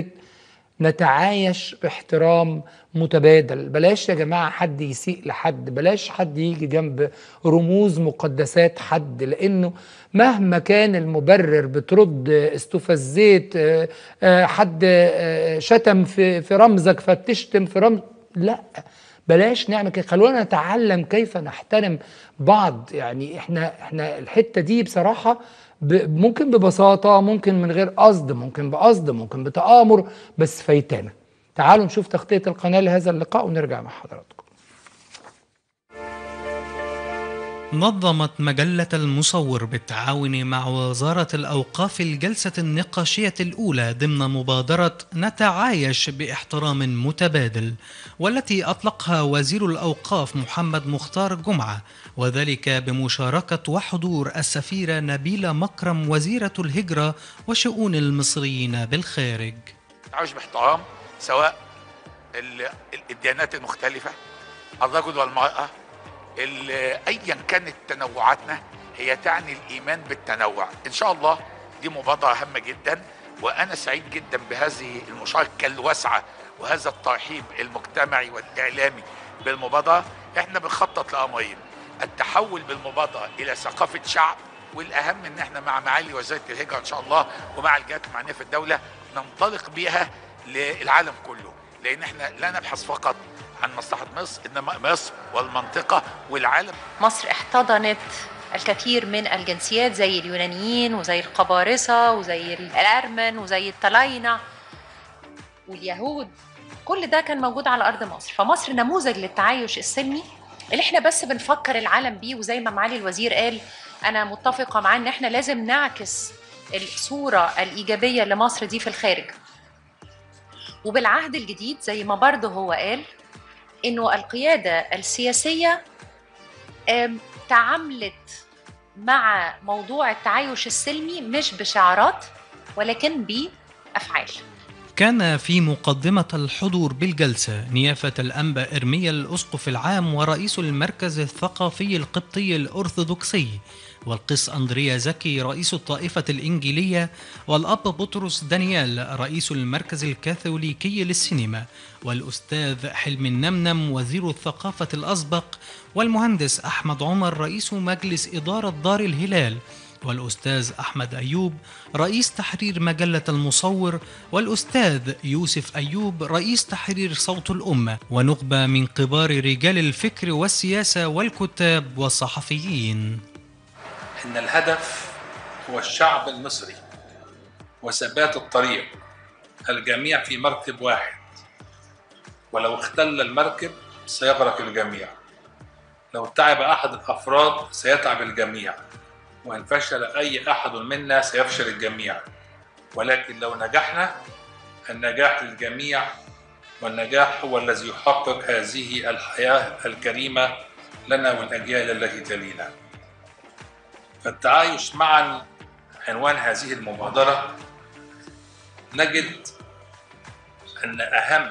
نتعايش باحترام متبادل بلاش يا جماعة حد يسيء لحد بلاش حد يجي جنب رموز مقدسات حد لأنه مهما كان المبرر بترد استفزيت آه، آه، حد آه، شتم في في رمزك فتشتم في رمز لا بلاش نعمل كده خلونا نتعلم كيف نحترم بعض يعني احنا احنا الحته دي بصراحه ب- ممكن ببساطه ممكن من غير قصد ممكن بقصد ممكن بتآمر بس فايتانا تعالوا نشوف تغطيه القناه لهذا اللقاء ونرجع مع حضراتكم نظمت مجلة المصور بالتعاون مع وزارة الأوقاف الجلسة النقاشية الأولى ضمن مبادرة نتعايش باحترام متبادل والتي أطلقها وزير الأوقاف محمد مختار جمعة وذلك بمشاركة وحضور السفيرة نبيلة مكرم وزيرة الهجرة وشؤون المصريين بالخارج تعايش باحترام سواء ال- ال- الديانات المختلفة الرجل والمرأة ال- ايا كانت تنوعاتنا هي تعني الايمان بالتنوع ان شاء الله دي مبادره هامه جدا وانا سعيد جدا بهذه المشاركه الواسعه وهذا الترحيب المجتمعي والاعلامي بالمبادره احنا بنخطط لامرين التحول بالمبادره الى ثقافه شعب والاهم ان احنا مع معالي وزاره الهجره ان شاء الله ومع الجهات المعنيه في الدوله ننطلق بيها للعالم كله لان احنا لا نبحث فقط عن مصلحه مصر انما مصر والمنطقه والعالم مصر احتضنت الكثير من الجنسيات زي اليونانيين وزي القبارصة وزي الأرمن وزي الطلاينة واليهود كل ده كان موجود على أرض مصر فمصر نموذج للتعايش السلمي اللي احنا بس بنفكر العالم بيه وزي ما معالي الوزير قال أنا متفقة معاه إن احنا لازم نعكس الصورة الإيجابية لمصر دي في الخارج وبالعهد الجديد زي ما برضه هو قال إنه القيادة السياسية آم، تعاملت مع موضوع التعايش السلمي مش بشعارات ولكن بأفعال كان في مقدمة الحضور بالجلسة نيافة الأنبا إرميا الأسقف العام ورئيس المركز الثقافي القبطي الأرثوذكسي والقس أندريا زكي رئيس الطائفة الإنجيلية والأب بطرس دانيال رئيس المركز الكاثوليكي للسينما والأستاذ حلمي النمنم وزير الثقافة الأسبق والمهندس أحمد عمر رئيس مجلس إدارة دار الهلال والأستاذ أحمد أيوب رئيس تحرير مجلة المصور والأستاذ يوسف أيوب رئيس تحرير صوت الأمة ونخبة من كبار رجال الفكر والسياسة والكتاب والصحفيين ان الهدف هو الشعب المصري وثبات الطريق الجميع في مركب واحد ولو اختل المركب سيغرق الجميع لو تعب احد الافراد سيتعب الجميع وان فشل اي احد منا سيفشل الجميع ولكن لو نجحنا النجاح للجميع والنجاح هو الذي يحقق هذه الحياه الكريمه لنا والاجيال التي تلينا فالتعايش معا عنوان هذه المبادرة نجد أن أهم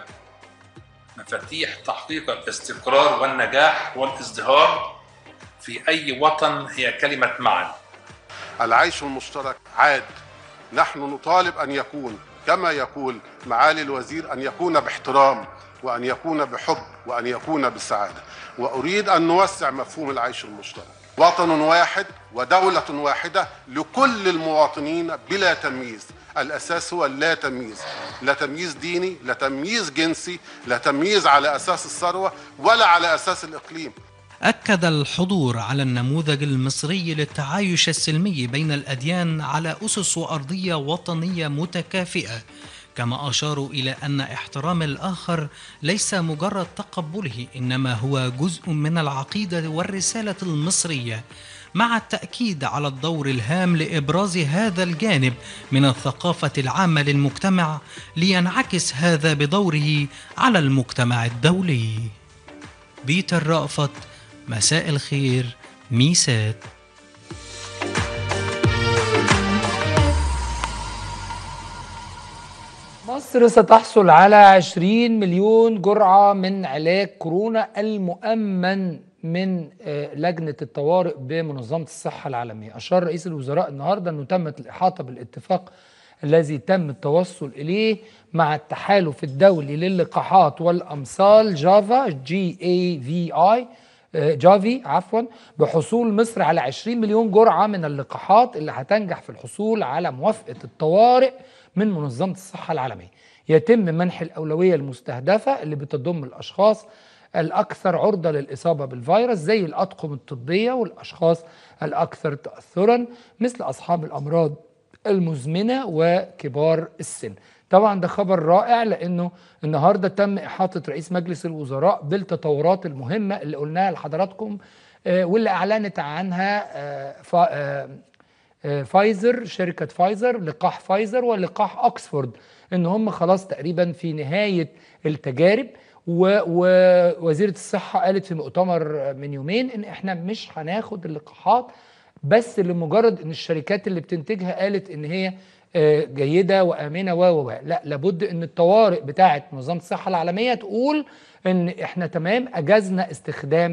مفاتيح تحقيق الاستقرار والنجاح والازدهار في أي وطن هي كلمة معا العيش المشترك عاد نحن نطالب ان يكون كما يقول معالي الوزير ان يكون باحترام وان يكون بحب وان يكون بسعاده واريد ان نوسع مفهوم العيش المشترك وطن واحد ودوله واحده لكل المواطنين بلا تمييز الاساس هو اللا تمييز لا تمييز ديني لا تمييز جنسي لا تمييز على اساس الثروه ولا على اساس الاقليم أكد الحضور على النموذج المصري للتعايش السلمي بين الأديان على أسس وأرضية وطنية متكافئة كما أشاروا إلى أن احترام الآخر ليس مجرد تقبله إنما هو جزء من العقيدة والرسالة المصرية مع التأكيد على الدور الهام لإبراز هذا الجانب من الثقافة العامة للمجتمع لينعكس هذا بدوره على المجتمع الدولي بيتر رأفت مساء الخير ميسات مصر ستحصل على 20 مليون جرعة من علاج كورونا المؤمن من آه، لجنة الطوارئ بمنظمة الصحة العالمية أشار رئيس الوزراء النهاردة أنه تمت الإحاطة بالاتفاق الذي تم التوصل إليه مع التحالف الدولي للقاحات والأمصال جافا جي اي في اي جافي عفوا بحصول مصر على 20 مليون جرعة من اللقاحات اللي هتنجح في الحصول على موافقة الطوارئ من منظمة الصحة العالمية يتم منح الأولوية المستهدفة اللي بتضم الأشخاص الأكثر عرضة للإصابة بالفيروس زي الأطقم الطبية والأشخاص الأكثر تأثرا مثل أصحاب الأمراض المزمنة وكبار السن طبعا ده خبر رائع لأنه النهاردة تم إحاطة رئيس مجلس الوزراء بالتطورات المهمة اللي قلناها لحضراتكم آه، واللي أعلنت عنها آه، فا- آه، آه، فايزر شركة فايزر لقاح فايزر ولقاح أكسفورد إن هم خلاص تقريبا في نهاية التجارب و- ووزيرة الصحة قالت في مؤتمر من يومين إن إحنا مش هناخد اللقاحات بس لمجرد إن الشركات اللي بتنتجها قالت إن هي آه، جيدة وآمنة و و و لا لابد إن الطوارئ بتاعة منظمة الصحة العالمية تقول إن إحنا تمام أجزنا استخدام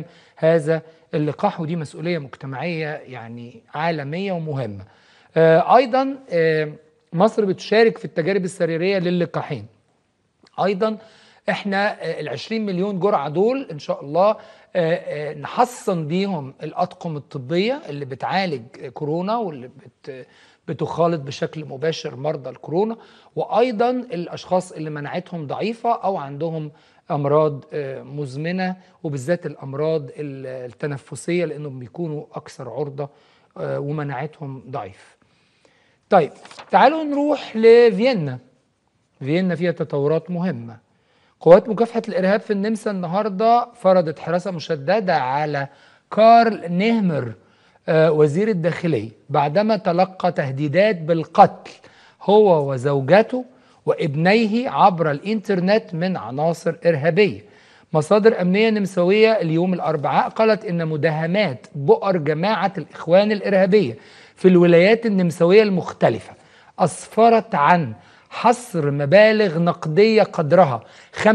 هذا اللقاح ودي مسؤوليه مجتمعيه يعني عالميه ومهمه. آه، ايضا آه، مصر بتشارك في التجارب السريريه للقاحين. ايضا احنا ال 20 مليون جرعه دول ان شاء الله آه، آه، نحصن بيهم الاطقم الطبيه اللي بتعالج كورونا واللي بت بتخالط بشكل مباشر مرضى الكورونا وايضا الاشخاص اللي مناعتهم ضعيفه او عندهم امراض آه، مزمنه وبالذات الامراض ال- التنفسيه لانهم بيكونوا اكثر عرضه آه، ومناعتهم ضعيف. طيب تعالوا نروح لفيينا. فيينا فيها تطورات مهمه. قوات مكافحة الإرهاب في النمسا النهاردة فرضت حراسة مشددة على كارل نيهمر آه، وزير الداخلية بعدما تلقى تهديدات بالقتل هو وزوجته وابنيه عبر الإنترنت من عناصر إرهابية مصادر أمنية نمساوية اليوم الأربعاء قالت إن مداهمات بؤر جماعة الإخوان الإرهابية في الولايات النمساوية المختلفة أسفرت عن حصر مبالغ نقدية قدرها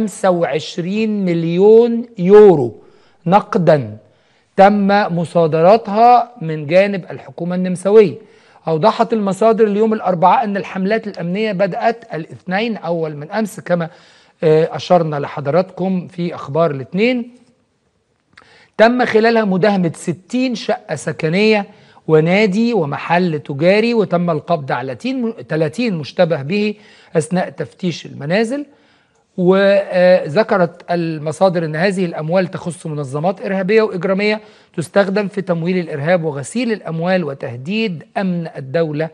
25 مليون يورو نقدا تم مصادرتها من جانب الحكومة النمساوية أوضحت المصادر اليوم الأربعاء أن الحملات الأمنية بدأت الاثنين أول من أمس كما آه، أشرنا لحضراتكم في أخبار الاثنين تم خلالها مداهمة 60 شقة سكنية ونادي ومحل تجاري وتم القبض على 30 30 مشتبه به أثناء تفتيش المنازل وذكرت المصادر أن هذه الأموال تخص منظمات إرهابية وإجرامية تستخدم في تمويل الإرهاب وغسيل الأموال وتهديد أمن الدولة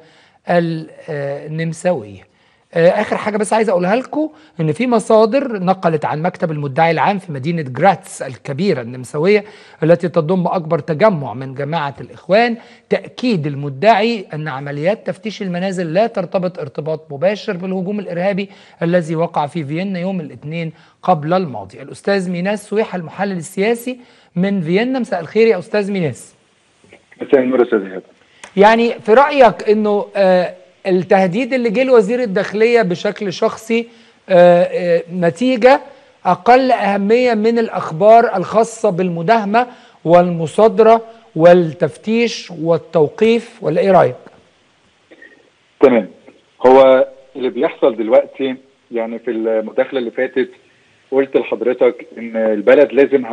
النمساوية آه، اخر حاجه بس عايز اقولها لكم ان في مصادر نقلت عن مكتب المدعي العام في مدينه جراتس الكبيره النمساويه التي تضم اكبر تجمع من جماعه الاخوان تاكيد المدعي ان عمليات تفتيش المنازل لا ترتبط ارتباط مباشر بالهجوم الارهابي الذي وقع في فيينا يوم الاثنين قبل الماضي الاستاذ ميناس سويحه المحلل السياسي من فيينا مساء الخير يا استاذ ميناس مساء النور يا استاذ ايهاب يعني في رايك انه آه التهديد اللي جه لوزير الداخليه بشكل شخصي آه آه نتيجه اقل اهميه من الاخبار الخاصه بالمداهمه والمصادره والتفتيش والتوقيف ولا ايه رايك؟ تمام هو اللي بيحصل دلوقتي يعني في المداخله اللي فاتت قلت لحضرتك ان البلد لازم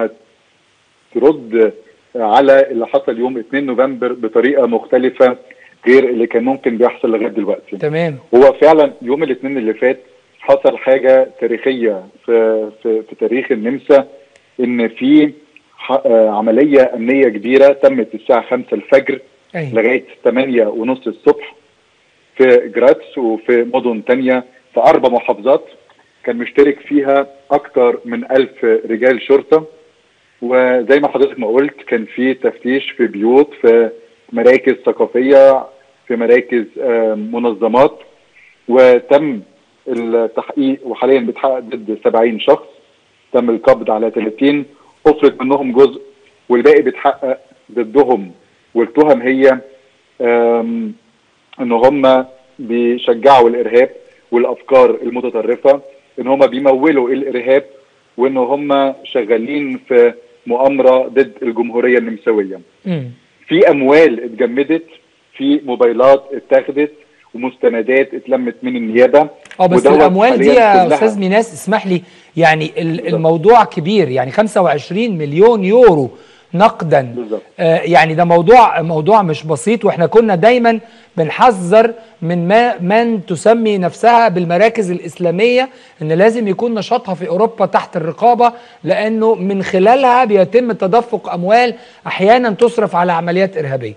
هترد على اللي حصل يوم 2 نوفمبر بطريقه مختلفه غير اللي كان ممكن بيحصل لغايه دلوقتي تمام هو فعلا يوم الاثنين اللي فات حصل حاجه تاريخيه في في, في تاريخ النمسا ان في ح- آه، عمليه امنيه كبيره تمت الساعه 5 الفجر أيوة. لغايه 8 ونص الصبح في جراتس وفي مدن تانية في اربع محافظات كان مشترك فيها اكتر من ألف رجال شرطه وزي ما حضرتك ما قلت كان في تفتيش في بيوت في مراكز ثقافيه في مراكز آه، منظمات وتم التحقيق وحاليا بيتحقق ضد 70 شخص تم القبض على 30 افرض منهم جزء والباقي بيتحقق ضدهم والتهم هي آم، ان هم بيشجعوا الارهاب والافكار المتطرفه ان هم بيمولوا الارهاب وان هم شغالين في مؤامره ضد الجمهوريه النمساويه مم. في اموال اتجمدت في موبايلات اتاخدت ومستندات اتلمت من النيابه اه بس ودوت الاموال دي حالياً يا كلها- استاذ ميناس اسمح لي يعني ال- الموضوع كبير يعني 25 مليون يورو نقدا بالظبط. آه يعني ده موضوع موضوع مش بسيط واحنا كنا دايما بنحذر من ما من تسمي نفسها بالمراكز الاسلاميه ان لازم يكون نشاطها في اوروبا تحت الرقابه لانه من خلالها بيتم تدفق اموال احيانا تصرف على عمليات ارهابيه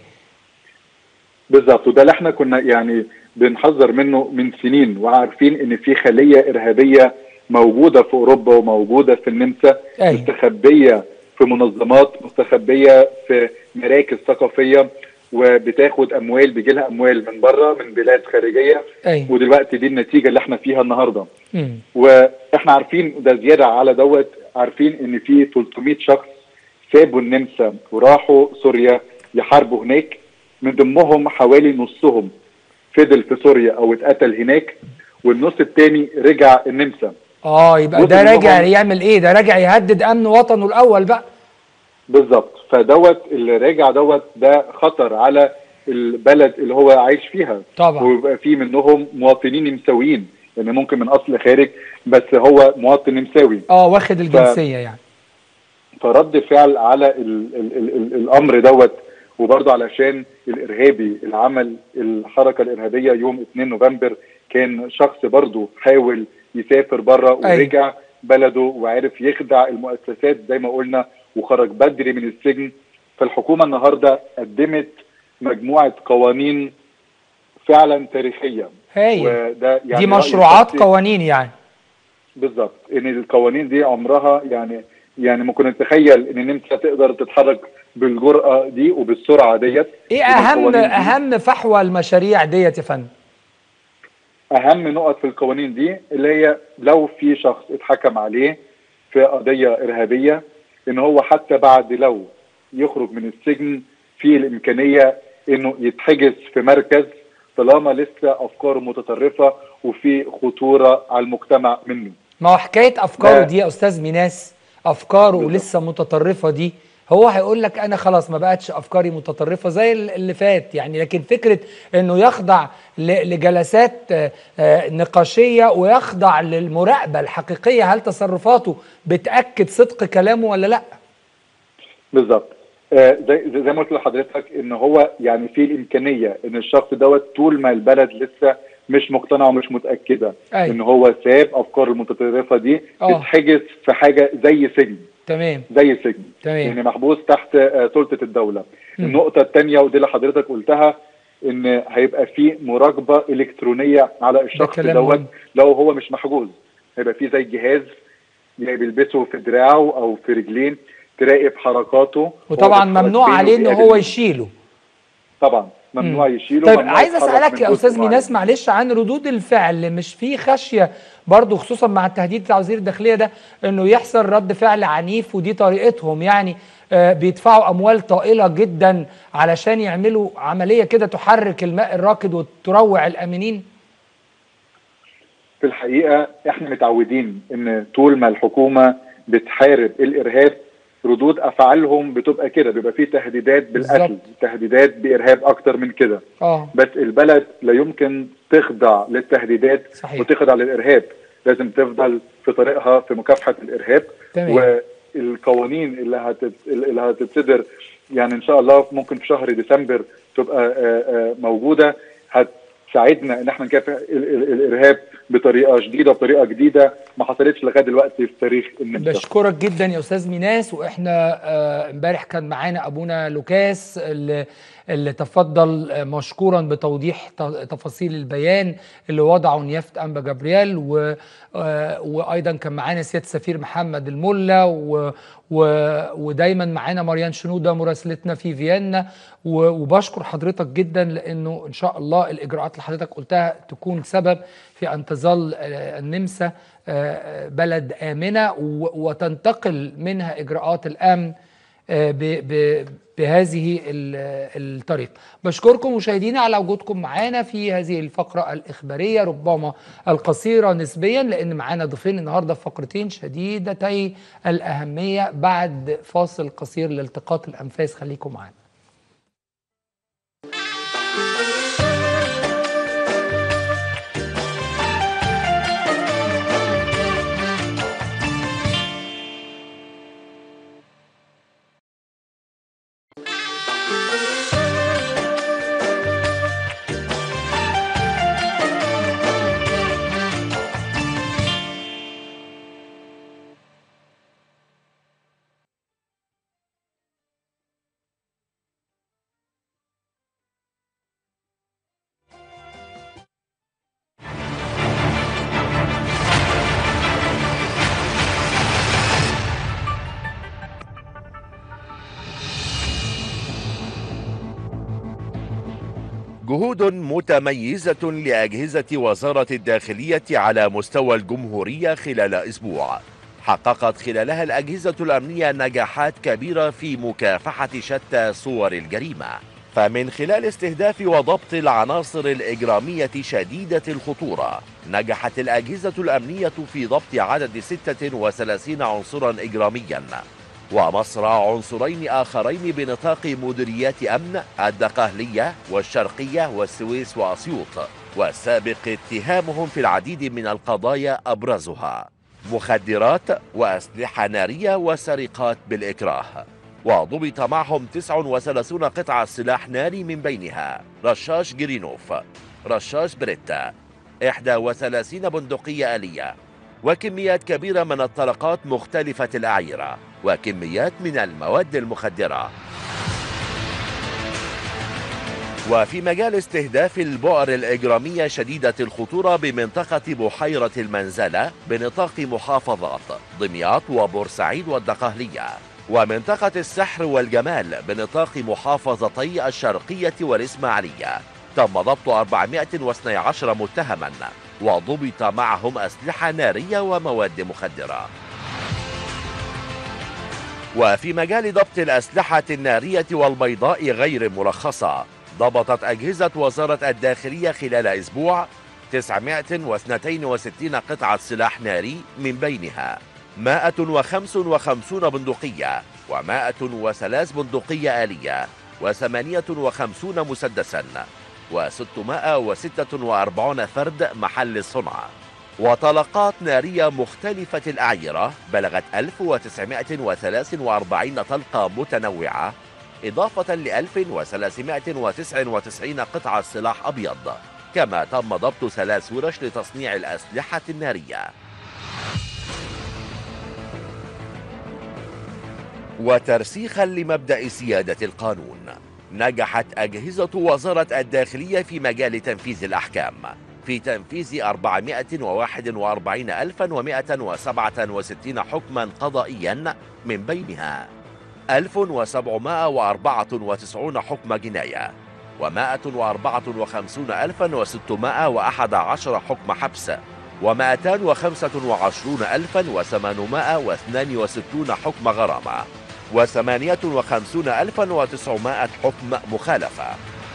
بالظبط وده اللي احنا كنا يعني بنحذر منه من سنين وعارفين ان في خليه ارهابيه موجوده في اوروبا وموجوده في النمسا أيوة. مستخبيه في منظمات مستخبيه في مراكز ثقافيه وبتاخد اموال بيجي لها اموال من بره من بلاد خارجيه ايوه ودلوقتي دي النتيجه اللي احنا فيها النهارده مم. واحنا عارفين ده زياده على دوت عارفين ان في 300 شخص سابوا النمسا وراحوا سوريا يحاربوا هناك من ضمنهم حوالي نصهم فضل في سوريا او اتقتل هناك والنص التاني رجع النمسا اه يبقى ده وصل راجع لهم- يعمل ايه ده راجع يهدد امن وطنه الاول بقى بالظبط فدوت اللي راجع دوت ده خطر على البلد اللي هو عايش فيها طبعا ويبقى في منهم مواطنين نمساويين يعني ممكن من اصل خارج بس هو مواطن نمساوي اه واخد الجنسيه يعني فرد فعل على ال ال ال ال الامر دوت وبرضه علشان الارهابي اللي عمل الحركه الارهابيه يوم 2 نوفمبر كان شخص برضه حاول يسافر بره ورجع بلده وعرف يخدع المؤسسات زي ما قلنا وخرج بدري من السجن فالحكومه النهارده قدمت مجموعه قوانين فعلا تاريخيه هايل وده دي رأي مشروعات شخصي. قوانين يعني بالظبط ان القوانين دي عمرها يعني يعني ممكن نتخيل ان النمسا تقدر تتحرك بالجرأه دي وبالسرعه ديت ايه إن اهم القوانين دي- اهم فحوى المشاريع ديت يا فندم اهم نقط في القوانين دي اللي هي لو في شخص اتحكم عليه في قضيه ارهابيه ان هو حتى بعد لو يخرج من السجن في الامكانيه انه يتحجز في مركز طالما لسه افكاره متطرفه وفي خطوره على المجتمع منه ما هو حكايه افكاره لا. دي يا استاذ ميناس افكاره لسه متطرفه دي هو هيقول لك انا خلاص ما بقتش افكاري متطرفه زي ال- اللي فات يعني لكن فكره انه يخضع ل- لجلسات آه، آه، نقاشيه ويخضع للمراقبه الحقيقيه هل تصرفاته بتاكد صدق كلامه ولا لا بالظبط آه، زي زي زي ما قلت لحضرتك ان هو يعني في الامكانيه ان الشخص دوت طول ما البلد لسه مش مقتنعه ومش متاكده أيوة. ان هو ساب افكار المتطرفه دي آه. تتحجز في حاجه زي سجن تمام زي سجن تمام. يعني محبوس تحت آه، سلطه الدوله مم. النقطه الثانيه ودي اللي حضرتك قلتها ان هيبقى في مراقبه الكترونيه على الشخص كلام دوت مهم. لو هو مش محجوز هيبقى في زي جهاز يعني بيلبسه في دراعه او في رجلين تراقب حركاته هو وطبعا بيتحرك ممنوع فين عليه ان وبيقابل هو مين. يشيله طبعا ممنوع يشيله طيب ممنوع عايز يتحرك اسالك من يا جزء استاذ معين. ميناس معلش عن ردود الفعل مش في خشيه برضو خصوصا مع التهديد بتاع وزير الداخليه ده انه يحصل رد فعل عنيف ودي طريقتهم يعني آه، بيدفعوا اموال طائله جدا علشان يعملوا عمليه كده تحرك الماء الراكد وتروع الامنين في الحقيقه احنا متعودين ان طول ما الحكومه بتحارب الارهاب ردود افعالهم بتبقى كده بيبقى في تهديدات بالقتل بالظبط. تهديدات بارهاب اكتر من كده اه بس البلد لا يمكن تخضع للتهديدات صحيح. وتخضع للارهاب لازم تفضل في طريقها في مكافحه الارهاب تمام. والقوانين اللي هتت... اللي هتتصدر يعني ان شاء الله ممكن في شهر ديسمبر تبقى آه، آه، موجوده هتساعدنا ان احنا نكافح ال- ال- الارهاب بطريقه جديده بطريقه جديده ما حصلتش لغايه دلوقتي في تاريخ النمسا بشكرك جدا يا استاذ ميناس واحنا آه، امبارح كان معانا ابونا لوكاس اللي, اللي تفضل آه، مشكورا بتوضيح ت- تفاصيل البيان اللي وضعه نيافه انبا جبريل و آه، وايضا كان معانا سياده السفير محمد الملا و و ودايما معانا مريان شنوده مراسلتنا في فيينا و- وبشكر حضرتك جدا لانه ان شاء الله الاجراءات اللي حضرتك قلتها تكون سبب في ان تظل آه، النمسا آه، بلد امنه و- وتنتقل منها اجراءات الامن آه، ب- ب- بهذه ال- الطريقه. بشكركم مشاهدينا على وجودكم معانا في هذه الفقره الاخباريه ربما القصيره نسبيا لان معانا ضيفين النهارده في فقرتين شديدتي الاهميه بعد فاصل قصير لالتقاط الانفاس خليكم معانا. جهود متميزة لأجهزة وزارة الداخلية على مستوى الجمهورية خلال أسبوع حققت خلالها الأجهزة الأمنية نجاحات كبيرة في مكافحة شتى صور الجريمة فمن خلال استهداف وضبط العناصر الإجرامية شديدة الخطورة نجحت الأجهزة الأمنية في ضبط عدد 36 عنصرا إجراميا ومصرع عنصرين آخرين بنطاق مديريات أمن الدقهلية والشرقية والسويس وأسيوط والسابق اتهامهم في العديد من القضايا أبرزها مخدرات وأسلحة نارية وسرقات بالإكراه وضبط معهم 39 قطعة سلاح ناري من بينها رشاش جرينوف رشاش بريتا 31 بندقية آلية وكميات كبيرة من الطلقات مختلفة الأعيرة وكميات من المواد المخدرة وفي مجال استهداف البؤر الإجرامية شديدة الخطورة بمنطقة بحيرة المنزلة بنطاق محافظات دمياط وبورسعيد والدقهلية ومنطقة السحر والجمال بنطاق محافظتي الشرقية والإسماعيلية تم ضبط 412 متهما وضبط معهم أسلحة نارية ومواد مخدرة وفي مجال ضبط الأسلحة النارية والبيضاء غير مرخصة ضبطت أجهزة وزارة الداخلية خلال أسبوع 962 قطعة سلاح ناري من بينها 155 بندقية و103 بندقية آلية و58 مسدسا و646 فرد محل الصنع وطلقات نارية مختلفة الأعيرة بلغت 1943 طلقة متنوعة إضافة ل 1399 قطعة سلاح أبيض كما تم ضبط ثلاث ورش لتصنيع الأسلحة النارية وترسيخا لمبدأ سيادة القانون نجحت أجهزة وزارة الداخلية في مجال تنفيذ الأحكام في تنفيذ 441167 حكما قضائيا من بينها 1794 حكم جناية و154611 حكم حبس و225862 حكم غرامة و58900 حكم مخالفة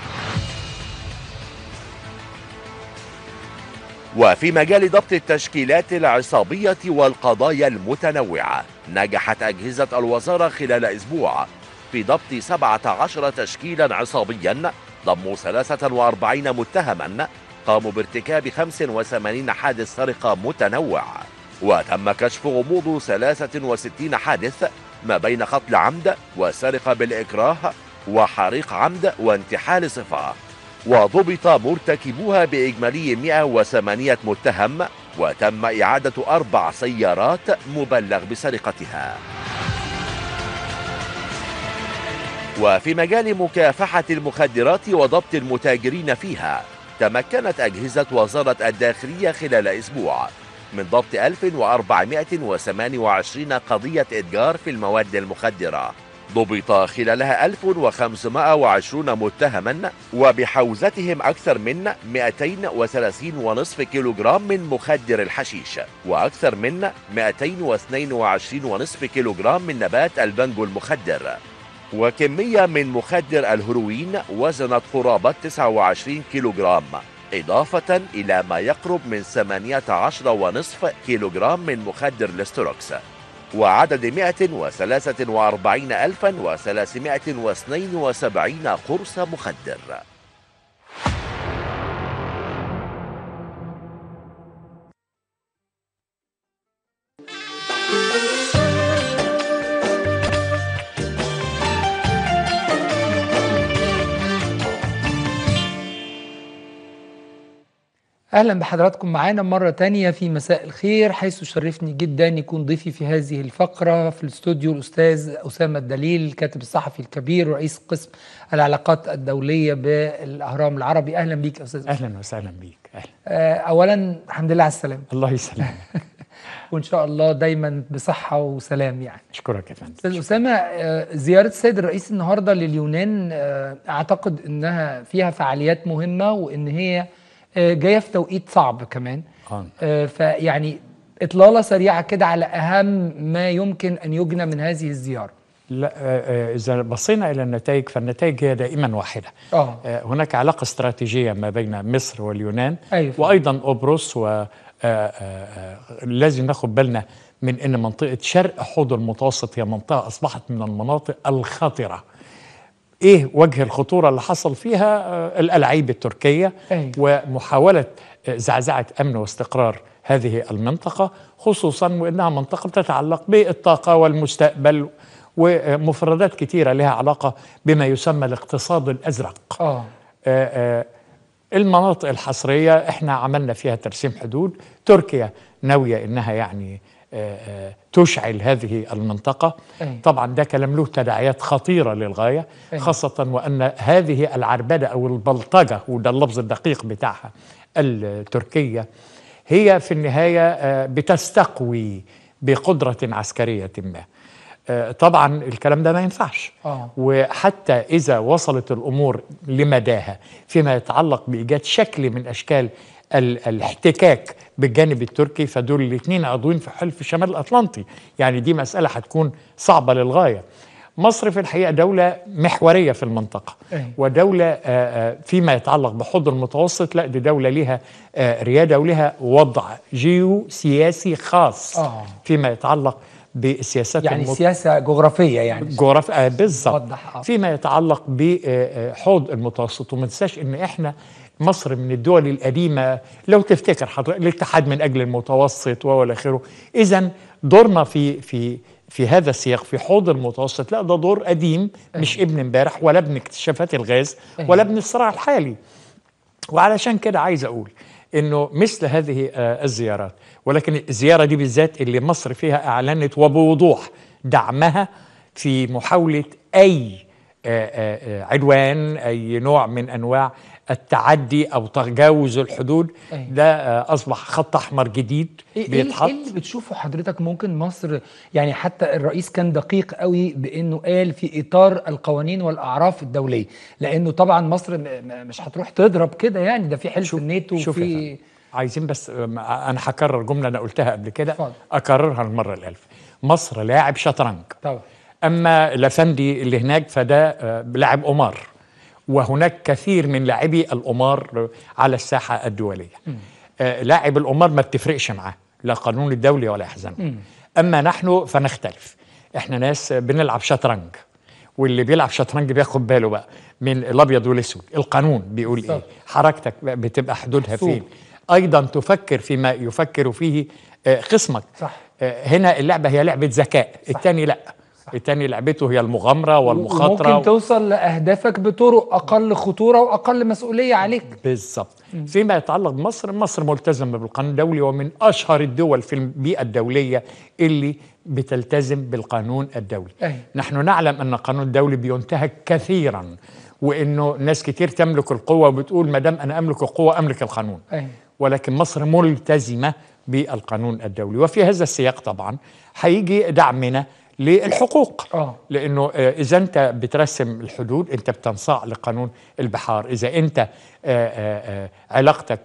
وفي مجال ضبط التشكيلات العصابية والقضايا المتنوعة نجحت أجهزة الوزارة خلال أسبوع في ضبط 17 تشكيلا عصابيا ضموا 43 متهما قاموا بارتكاب 85 حادث سرقة متنوع وتم كشف غموض 63 حادث ما بين قتل عمد وسرقة بالإكراه وحريق عمد وانتحال صفة وضبط مرتكبوها بإجمالي 108 متهم وتم إعادة أربع سيارات مبلغ بسرقتها وفي مجال مكافحة المخدرات وضبط المتاجرين فيها تمكنت أجهزة وزارة الداخلية خلال أسبوع من ضبط 1428 قضية إتجار في المواد المخدرة ضبط خلالها 1520 متهما وبحوزتهم أكثر من 230.5 كيلوغرام من مخدر الحشيش وأكثر من 222.5 كيلوغرام من نبات البنجو المخدر وكمية من مخدر الهيروين وزنت قرابة 29 كيلوغرام إضافة إلى ما يقرب من 18.5 كيلوغرام من مخدر الاستروكس وعدد 143372 قرص مخدر اهلا بحضراتكم معانا مره تانية في مساء الخير حيث شرفني جدا يكون ضيفي في هذه الفقره في الاستوديو الاستاذ اسامه الدليل الكاتب الصحفي الكبير ورئيس قسم العلاقات الدوليه بالاهرام العربي اهلا بيك يا استاذ أسامة. اهلا وسهلا بيك اهلا آه، اولا الحمد لله على السلامه الله يسلمك وان شاء الله دايما بصحه وسلام يعني اشكرك يا فندم استاذ اسامه آه، زياره السيد الرئيس النهارده لليونان آه، اعتقد انها فيها فعاليات مهمه وان هي آه، جايه في توقيت صعب كمان آه. آه، فيعني اطلاله سريعه كده على اهم ما يمكن ان يجنى من هذه الزياره لا آه، آه، اذا بصينا الى النتائج فالنتائج هي دائما واحده اه آه، هناك علاقه استراتيجيه ما بين مصر واليونان أيوة. وايضا قبرص و آه، آه، آه، لازم ناخد بالنا من ان منطقه شرق حوض المتوسط هي منطقه اصبحت من المناطق الخطره ايه وجه الخطوره اللي حصل فيها آه، الالعاب التركيه أيوة. ومحاوله آه، زعزعه امن واستقرار هذه المنطقه خصوصا وانها منطقه تتعلق بالطاقه والمستقبل ومفردات كثيره لها علاقه بما يسمى الاقتصاد الازرق اه آه، آه، المناطق الحصريه احنا عملنا فيها ترسيم حدود تركيا ناويه انها يعني آه، آه، تشعل هذه المنطقه أي. طبعا ده كلام له تداعيات خطيره للغايه أي. خاصه وان هذه العربده او البلطجه وده اللفظ الدقيق بتاعها التركيه هي في النهايه آه، بتستقوي بقدره عسكريه ما آه، طبعا الكلام ده ما ينفعش اه وحتى إذا وصلت الأمور لمداها فيما يتعلق بإيجاد شكل من أشكال ال- الاحتكاك بالجانب التركي فدول الاثنين عضوين في حلف الشمال الأطلنطي يعني دي مسألة هتكون صعبة للغاية مصر في الحقيقة دولة محورية في المنطقة أي. ودولة آه، آه، فيما يتعلق بحوض المتوسط لا دي دولة لها آه، ريادة ولها وضع جيو سياسي خاص آه. فيما يتعلق بالسياسات يعني المت- سياسه جغرافيه يعني جغرافيا آه بالظبط وضح، آه. فيما يتعلق بحوض المتوسط وما تنساش ان احنا مصر من الدول القديمه لو تفتكر حضرتك الاتحاد من اجل المتوسط والى اخره اذا دورنا في في في هذا السياق في حوض المتوسط لا ده دور قديم مش ابن امبارح ولا ابن اكتشافات الغاز ولا ابن الصراع الحالي وعلشان كده عايز اقول انه مثل هذه آه، الزيارات ولكن الزياره دي بالذات اللي مصر فيها اعلنت وبوضوح دعمها في محاوله اي آه، آه، آه، عدوان اي نوع من انواع التعدي او تجاوز الحدود أي. ده آه، اصبح خط احمر جديد ايه إيه- بيتحط ايه اللي بتشوفه حضرتك ممكن مصر يعني حتى الرئيس كان دقيق قوي بانه قال في اطار القوانين والاعراف الدوليه لانه طبعا مصر م- م- مش هتروح تضرب كده يعني ده في حلف الناتو شوف يا وفي فندم، عايزين بس آم، انا هكرر جمله انا قلتها قبل كده اتفضل. اكررها المره الالف مصر لاعب شطرنج طبعا اما الافندي اللي هناك فده آه، لاعب قمار وهناك كثير من لاعبي القمار على الساحه الدوليه آه، لاعب القمار ما بتفرقش معاه لا قانون الدولي ولا يحزنه مم. اما نحن فنختلف احنا ناس بنلعب شطرنج واللي بيلعب شطرنج بياخد باله بقى من الابيض والاسود القانون بيقول ايه بالظبط. حركتك بقى بتبقى حدودها محسوب. فين ايضا تفكر فيما يفكر فيه آه، خصمك صح آه، هنا اللعبه هي لعبه ذكاء الثاني لا الثاني لعبته هي المغامره والمخاطره وممكن توصل لاهدافك بطرق اقل خطوره واقل مسؤوليه عليك بالظبط فيما يتعلق بمصر مصر ملتزمة بالقانون الدولي ومن أشهر الدول في البيئة الدولية اللي بتلتزم بالقانون الدولي أي. نحن نعلم أن القانون الدولي بينتهك كثيرا وأنه ناس كتير تملك القوة وبتقول ما دام أنا أملك القوة أملك القانون أي. ولكن مصر ملتزمة بالقانون الدولي وفي هذا السياق طبعا هيجي دعمنا للحقوق اه لانه آه، اذا انت بترسم الحدود انت بتنصاع لقانون البحار اذا انت آه، آه، آه، علاقتك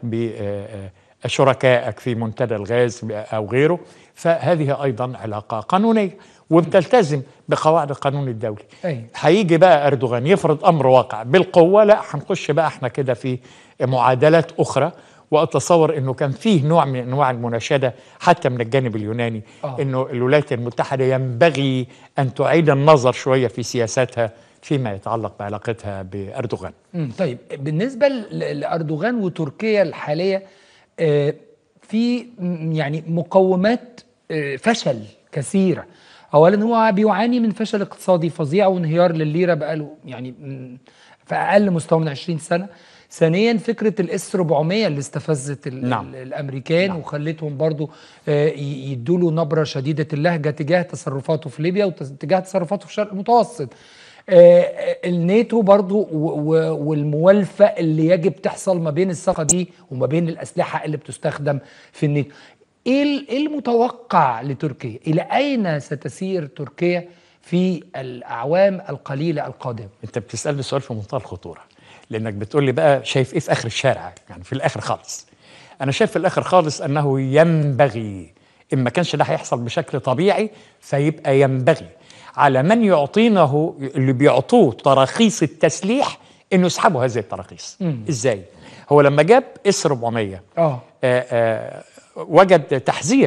بشركائك في منتدى الغاز او غيره فهذه ايضا علاقه قانونيه وبتلتزم بقواعد القانون الدولي اي هيجي بقى اردوغان يفرض امر واقع بالقوه لا هنخش بقى احنا كده في معادلات اخرى واتصور انه كان فيه نوع من انواع المناشده حتى من الجانب اليوناني آه. انه الولايات المتحده ينبغي ان تعيد النظر شويه في سياساتها فيما يتعلق بعلاقتها باردوغان مم. طيب بالنسبه ل- لاردوغان وتركيا الحاليه آه، في م- يعني مقومات آه، فشل كثيره اولا هو بيعاني من فشل اقتصادي فظيع وانهيار للليره بقاله يعني م- في اقل مستوى من 20 سنه ثانيا فكره الاس 400 اللي استفزت ال- نعم. ال- الامريكان نعم. وخلتهم برضو يدوا له نبره شديده اللهجه تجاه تصرفاته في ليبيا وتجاه تصرفاته في الشرق المتوسط آه، الناتو برضو و- و- والموالفة اللي يجب تحصل ما بين الثقة دي وما بين الأسلحة اللي بتستخدم في الناتو إيه ال- إيه المتوقع لتركيا؟ إلى أين ستسير تركيا في الأعوام القليلة القادمة؟ انت بتسالني سؤال في منتهى الخطوره لانك بتقول لي بقى شايف ايه في اخر الشارع يعني في الاخر خالص انا شايف في الاخر خالص انه ينبغي ان ما كانش ده هيحصل بشكل طبيعي فيبقى ينبغي على من يعطينه اللي بيعطوه تراخيص التسليح انه يسحبوا هذه التراخيص مم. ازاي هو لما جاب اس 400 آه آه، آه، وجد تحذير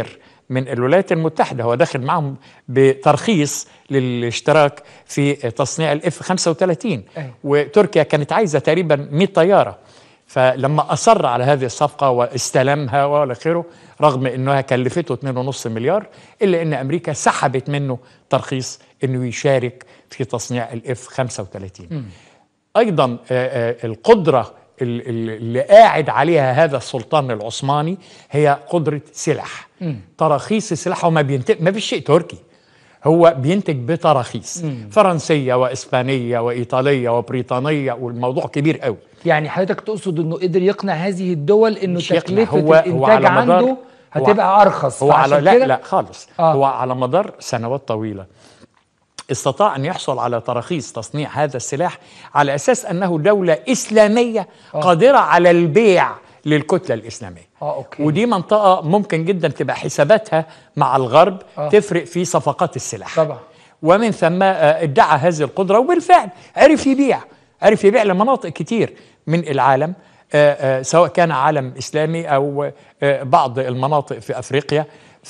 من الولايات المتحدة هو داخل معهم بترخيص للاشتراك في تصنيع الاف 35 أيوة. وتركيا كانت عايزة تقريبا 100 طيارة فلما أصر على هذه الصفقة واستلمها وإلى آخره رغم أنها كلفته 2.5 مليار إلا أن أمريكا سحبت منه ترخيص أنه يشارك في تصنيع الاف 35 ايضا آه، آه، القدره ال- ال- اللي قاعد عليها هذا السلطان العثماني هي قدره سلاح مم. تراخيص السلاح هو ما بينتج ما فيش شيء تركي هو بينتج بتراخيص مم. فرنسيه واسبانيه وايطاليه وبريطانيه والموضوع كبير قوي يعني حضرتك تقصد انه قدر يقنع هذه الدول انه مش يقنع، تكلفه هو- هو الانتاج على مدار- عنده هو- هتبقى ارخص هو على فعشان لا كده- لا خالص آه. هو على مدار سنوات طويله استطاع ان يحصل على تراخيص تصنيع هذا السلاح على اساس انه دوله اسلاميه آه. قادره على البيع للكتله الاسلاميه اه اوكي ودي منطقه ممكن جدا تبقى حساباتها مع الغرب آه. تفرق في صفقات السلاح طبعا ومن ثم آه، ادعى هذه القدره وبالفعل عرف يبيع عرف يبيع لمناطق كتير من العالم آه، آه، سواء كان عالم اسلامي او آه، بعض المناطق في افريقيا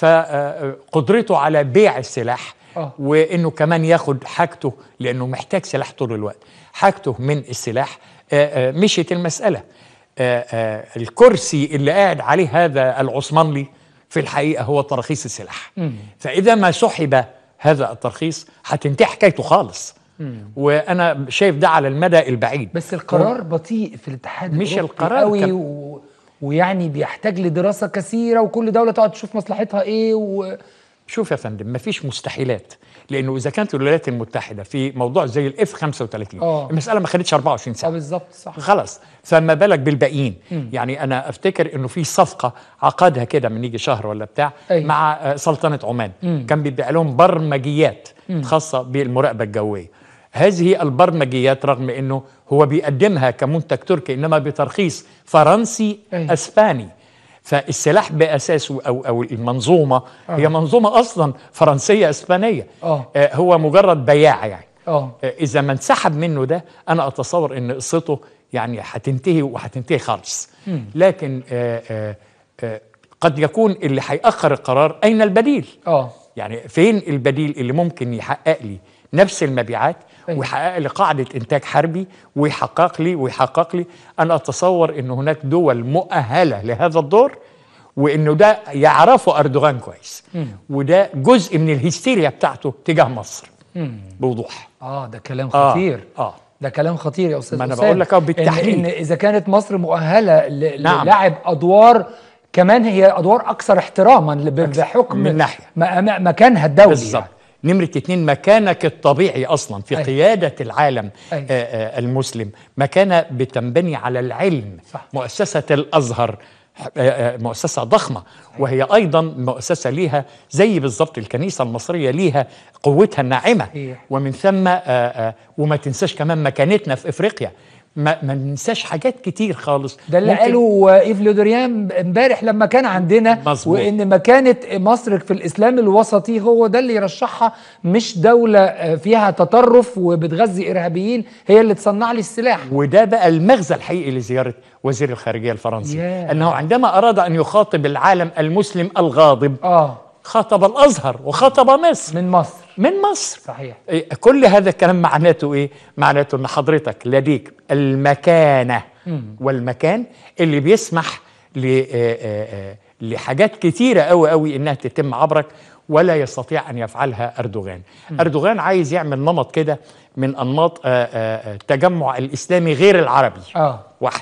فقدرته على بيع السلاح آه. وانه كمان ياخد حاجته لانه محتاج سلاح طول الوقت حاجته من السلاح آه، آه، مشيت المساله آه، آه، الكرسي اللي قاعد عليه هذا العثمانلي في الحقيقه هو تراخيص السلاح مم. فاذا ما سحب هذا الترخيص هتنتهي حكايته خالص مم. وانا شايف ده على المدى البعيد بس القرار بطيء في الاتحاد مش الأوروبي القرار قوي كان- و... ويعني بيحتاج لدراسه كثيره وكل دوله تقعد تشوف مصلحتها ايه و... شوف يا فندم مفيش مستحيلات لانه اذا كانت الولايات المتحده في موضوع زي الاف 35 آه. المساله ما خدتش 24 اه ساعه بالظبط صح خلاص فما بالك بالباقيين مم. يعني انا افتكر انه في صفقه عقدها كده من يجي شهر ولا بتاع أيوة. مع آه، سلطنه عمان مم. كان بيبيع لهم برمجيات مم. خاصه بالمراقبه الجويه هذه البرمجيات رغم انه هو بيقدمها كمنتج تركي انما بترخيص فرنسي أيوة. اسباني فالسلاح باساسه او او المنظومه آه. هي منظومه اصلا فرنسيه اسبانيه اه آه، هو مجرد بياع يعني اه آه، اذا ما انسحب منه ده انا اتصور ان قصته يعني هتنتهي وهتنتهي خالص مم. لكن آه، آه، آه، قد يكون اللي هيأخر القرار اين البديل اه يعني فين البديل اللي ممكن يحقق لي نفس المبيعات أيوة. ويحقق لي قاعدة إنتاج حربي ويحقق لي ويحقق لي أنا أتصور أن هناك دول مؤهلة لهذا الدور وأنه ده يعرفه أردوغان كويس مم. وده جزء من الهستيريا بتاعته تجاه مصر مم. بوضوح اه ده كلام آه، خطير آه. ده كلام خطير يا استاذ ما أنا أسامة. بقول لك أهو إن, بالتحليل. ان اذا كانت مصر مؤهله ل- نعم. للعب ادوار كمان هي ادوار اكثر احتراما ل- ب- بحكم من ناحية. م- م- مكانها الدولي بالظبط نمرة اتنين مكانك الطبيعي أصلا في أيوة. قيادة العالم أيوة. آه، آه، المسلم مكانة بتنبني على العلم صح. مؤسسة الأزهر آه، آه، مؤسسة ضخمة وهي أيضا مؤسسة ليها زي بالظبط الكنيسة المصرية ليها قوتها الناعمة صحيح. ومن ثم آه، آه، وما تنساش كمان مكانتنا في إفريقيا ما, ما ننساش حاجات كتير خالص ده اللي ممكن- قاله ايف لودريان امبارح لما كان عندنا مظبوط. وان مكانه مصر في الاسلام الوسطي هو ده اللي يرشحها مش دوله آه، فيها تطرف وبتغذي ارهابيين هي اللي تصنع لي السلاح وده بقى المغزى الحقيقي لزيارة وزير الخارجية الفرنسي ياه. أنه عندما أراد أن يخاطب العالم المسلم الغاضب اه خاطب الأزهر وخاطب مصر من مصر من مصر صحيح إيه، كل هذا الكلام معناته إيه؟ معناته أن حضرتك لديك المكانة مم. والمكان اللي بيسمح ل- آه، آه، آه، لحاجات كتيرة أوي أوي إنها تتم عبرك ولا يستطيع أن يفعلها أردوغان أردوغان عايز يعمل نمط كده من أنماط آه، آه، آه، التجمع الإسلامي غير العربي اه واحد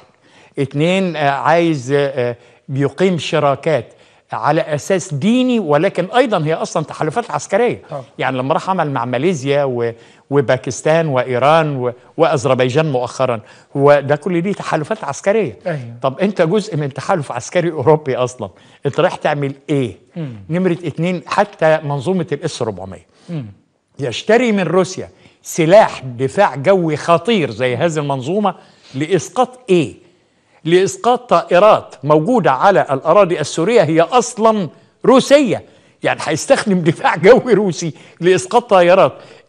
اتنين آه، عايز آه، آه، بيقيم شراكات على اساس ديني ولكن ايضا هي اصلا تحالفات عسكريه طبعا. يعني لما راح عمل مع ماليزيا و- وباكستان وايران و- واذربيجان مؤخرا هو ده كل دي تحالفات عسكريه ايوه طب انت جزء من تحالف عسكري اوروبي اصلا انت رايح تعمل ايه مم. نمره اتنين حتى منظومه الاس 400 مم. يشتري من روسيا سلاح دفاع جوي خطير زي هذه المنظومه لاسقاط ايه؟ لاسقاط طائرات موجوده على الاراضي السوريه هي اصلا روسيه يعني هيستخدم دفاع جوي روسي لاسقاط طائرات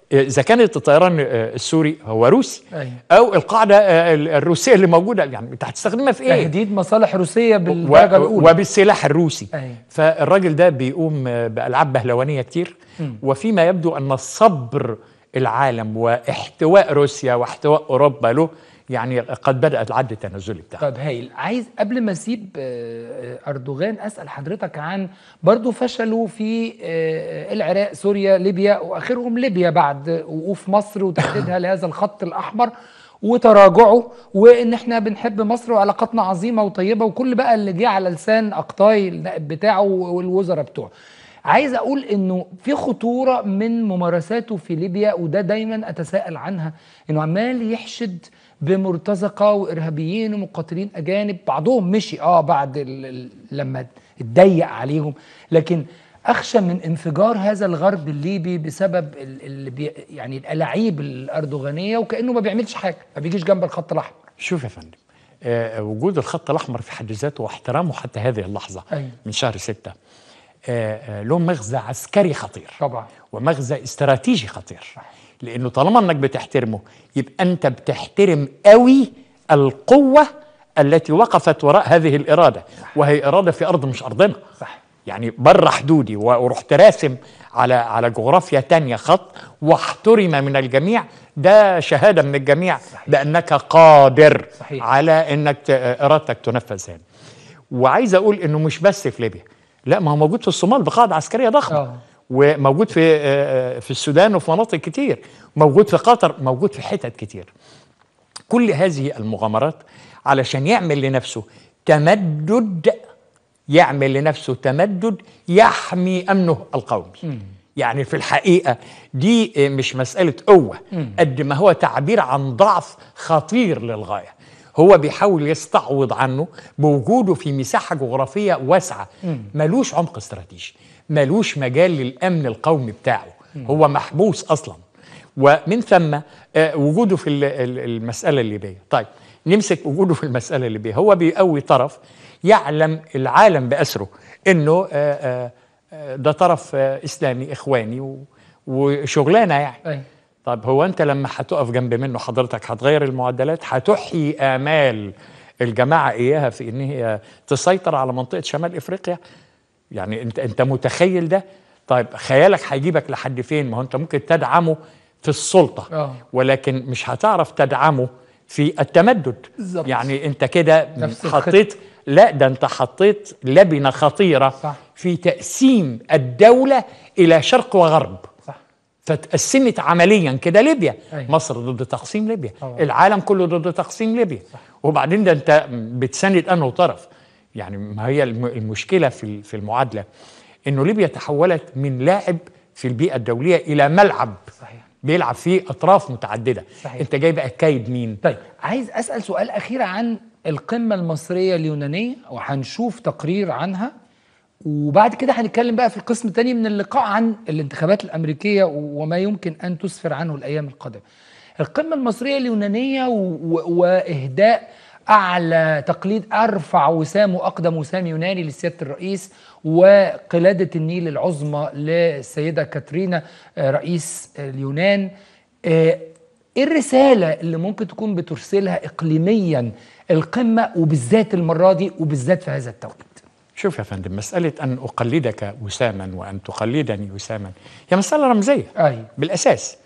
اذا كانت الطيران آه، السوري هو روسي أيوة. او القاعده آه، الروسيه اللي موجوده يعني انت هتستخدمها في ايه تهديد مصالح روسيه و- بالدرجه الاولى وبالسلاح الروسي أيوة. فالراجل ده بيقوم آه، بالعاب بهلوانيه كتير مم. وفيما يبدو ان صبر العالم واحتواء روسيا واحتواء اوروبا له يعني قد بدا العد التنازلي بتاعه طب هايل عايز قبل ما اسيب آه، آه، اردوغان اسال حضرتك عن برضو فشلوا في آه، العراق سوريا ليبيا واخرهم ليبيا بعد وقوف مصر وتحديدها لهذا الخط الاحمر وتراجعوا وان احنا بنحب مصر وعلاقاتنا عظيمه وطيبه وكل بقى اللي جه على لسان اقطاي النائب بتاعه والوزراء بتوعه عايز اقول انه في خطوره من ممارساته في ليبيا وده دايما اتساءل عنها انه عمال يحشد بمرتزقه وارهابيين ومقاتلين اجانب بعضهم مشي اه بعد ال- ال- لما اتضيق عليهم لكن اخشى من انفجار هذا الغرب الليبي بسبب ال- اللي بي يعني الالاعيب الاردوغانيه وكانه ما بيعملش حاجه ما بيجيش جنب الخط الاحمر شوف يا فندم آه وجود الخط الاحمر في حد ذاته واحترامه حتى هذه اللحظه أيوة. من شهر ستة آه آه له مغزى عسكري خطير طبعا ومغزى استراتيجي خطير لانه طالما انك بتحترمه يبقى انت بتحترم قوي القوه التي وقفت وراء هذه الاراده وهي اراده في ارض مش ارضنا صح يعني بره حدودي و- ورحت راسم على على جغرافيا تانية خط واحترم من الجميع ده شهاده من الجميع بانك قادر صحيح. على انك ت- ارادتك تنفذ هنا وعايز اقول انه مش بس في ليبيا لا ما هو موجود في الصومال بقاعده عسكريه ضخمه آه. وموجود في آه، آه، في السودان وفي مناطق كتير موجود في قطر موجود في حتت كتير كل هذه المغامرات علشان يعمل لنفسه تمدد يعمل لنفسه تمدد يحمي امنه القومي يعني في الحقيقه دي آه، مش مساله قوه قد ما هو تعبير عن ضعف خطير للغايه هو بيحاول يستعوض عنه بوجوده في مساحه جغرافيه واسعه ملوش عمق استراتيجي ملوش مجال للامن القومي بتاعه هو محبوس اصلا ومن ثم آه، وجوده في ال- ال- المساله الليبيه طيب نمسك وجوده في المساله الليبيه هو بيقوي طرف يعلم العالم باسره انه آه، آه، آه، ده طرف آه، اسلامي اخواني و- وشغلانه يعني أيوة. طب هو انت لما هتقف جنب منه حضرتك هتغير المعدلات هتحيي امال الجماعه اياها في ان هي تسيطر على منطقه شمال افريقيا يعني انت انت متخيل ده طيب خيالك هيجيبك لحد فين ما هو انت ممكن تدعمه في السلطه آه. ولكن مش هتعرف تدعمه في التمدد بالظبط. يعني انت كده نفس الخطة. حطيت لا ده انت حطيت لبنه خطيره صح. في تقسيم الدوله الى شرق وغرب صح فتقسمت عمليا كده ليبيا أيوة. مصر ضد تقسيم ليبيا طبعا. العالم كله ضد تقسيم ليبيا وبعدين ده انت بتساند انه طرف يعني ما هي الم- المشكله في ال- في المعادله انه ليبيا تحولت من لاعب في البيئه الدوليه الى ملعب صحيح بيلعب فيه اطراف متعدده صحيح. انت جاي بقى كايد مين طيب عايز اسال سؤال اخير عن القمه المصريه اليونانيه وهنشوف تقرير عنها وبعد كده هنتكلم بقى في القسم الثاني من اللقاء عن الانتخابات الامريكيه وما يمكن ان تسفر عنه الايام القادمه. القمه المصريه اليونانيه و- و- واهداء اعلى تقليد ارفع وسام واقدم وسام يوناني لسياده الرئيس وقلاده النيل العظمى للسيده كاترينا آه، رئيس اليونان آه، ايه الرساله اللي ممكن تكون بترسلها اقليميا القمه وبالذات المره دي وبالذات في هذا التوقيت شوف يا فندم مساله ان اقلدك وساما وان تقلدني وساما هي مساله رمزيه ايوه بالاساس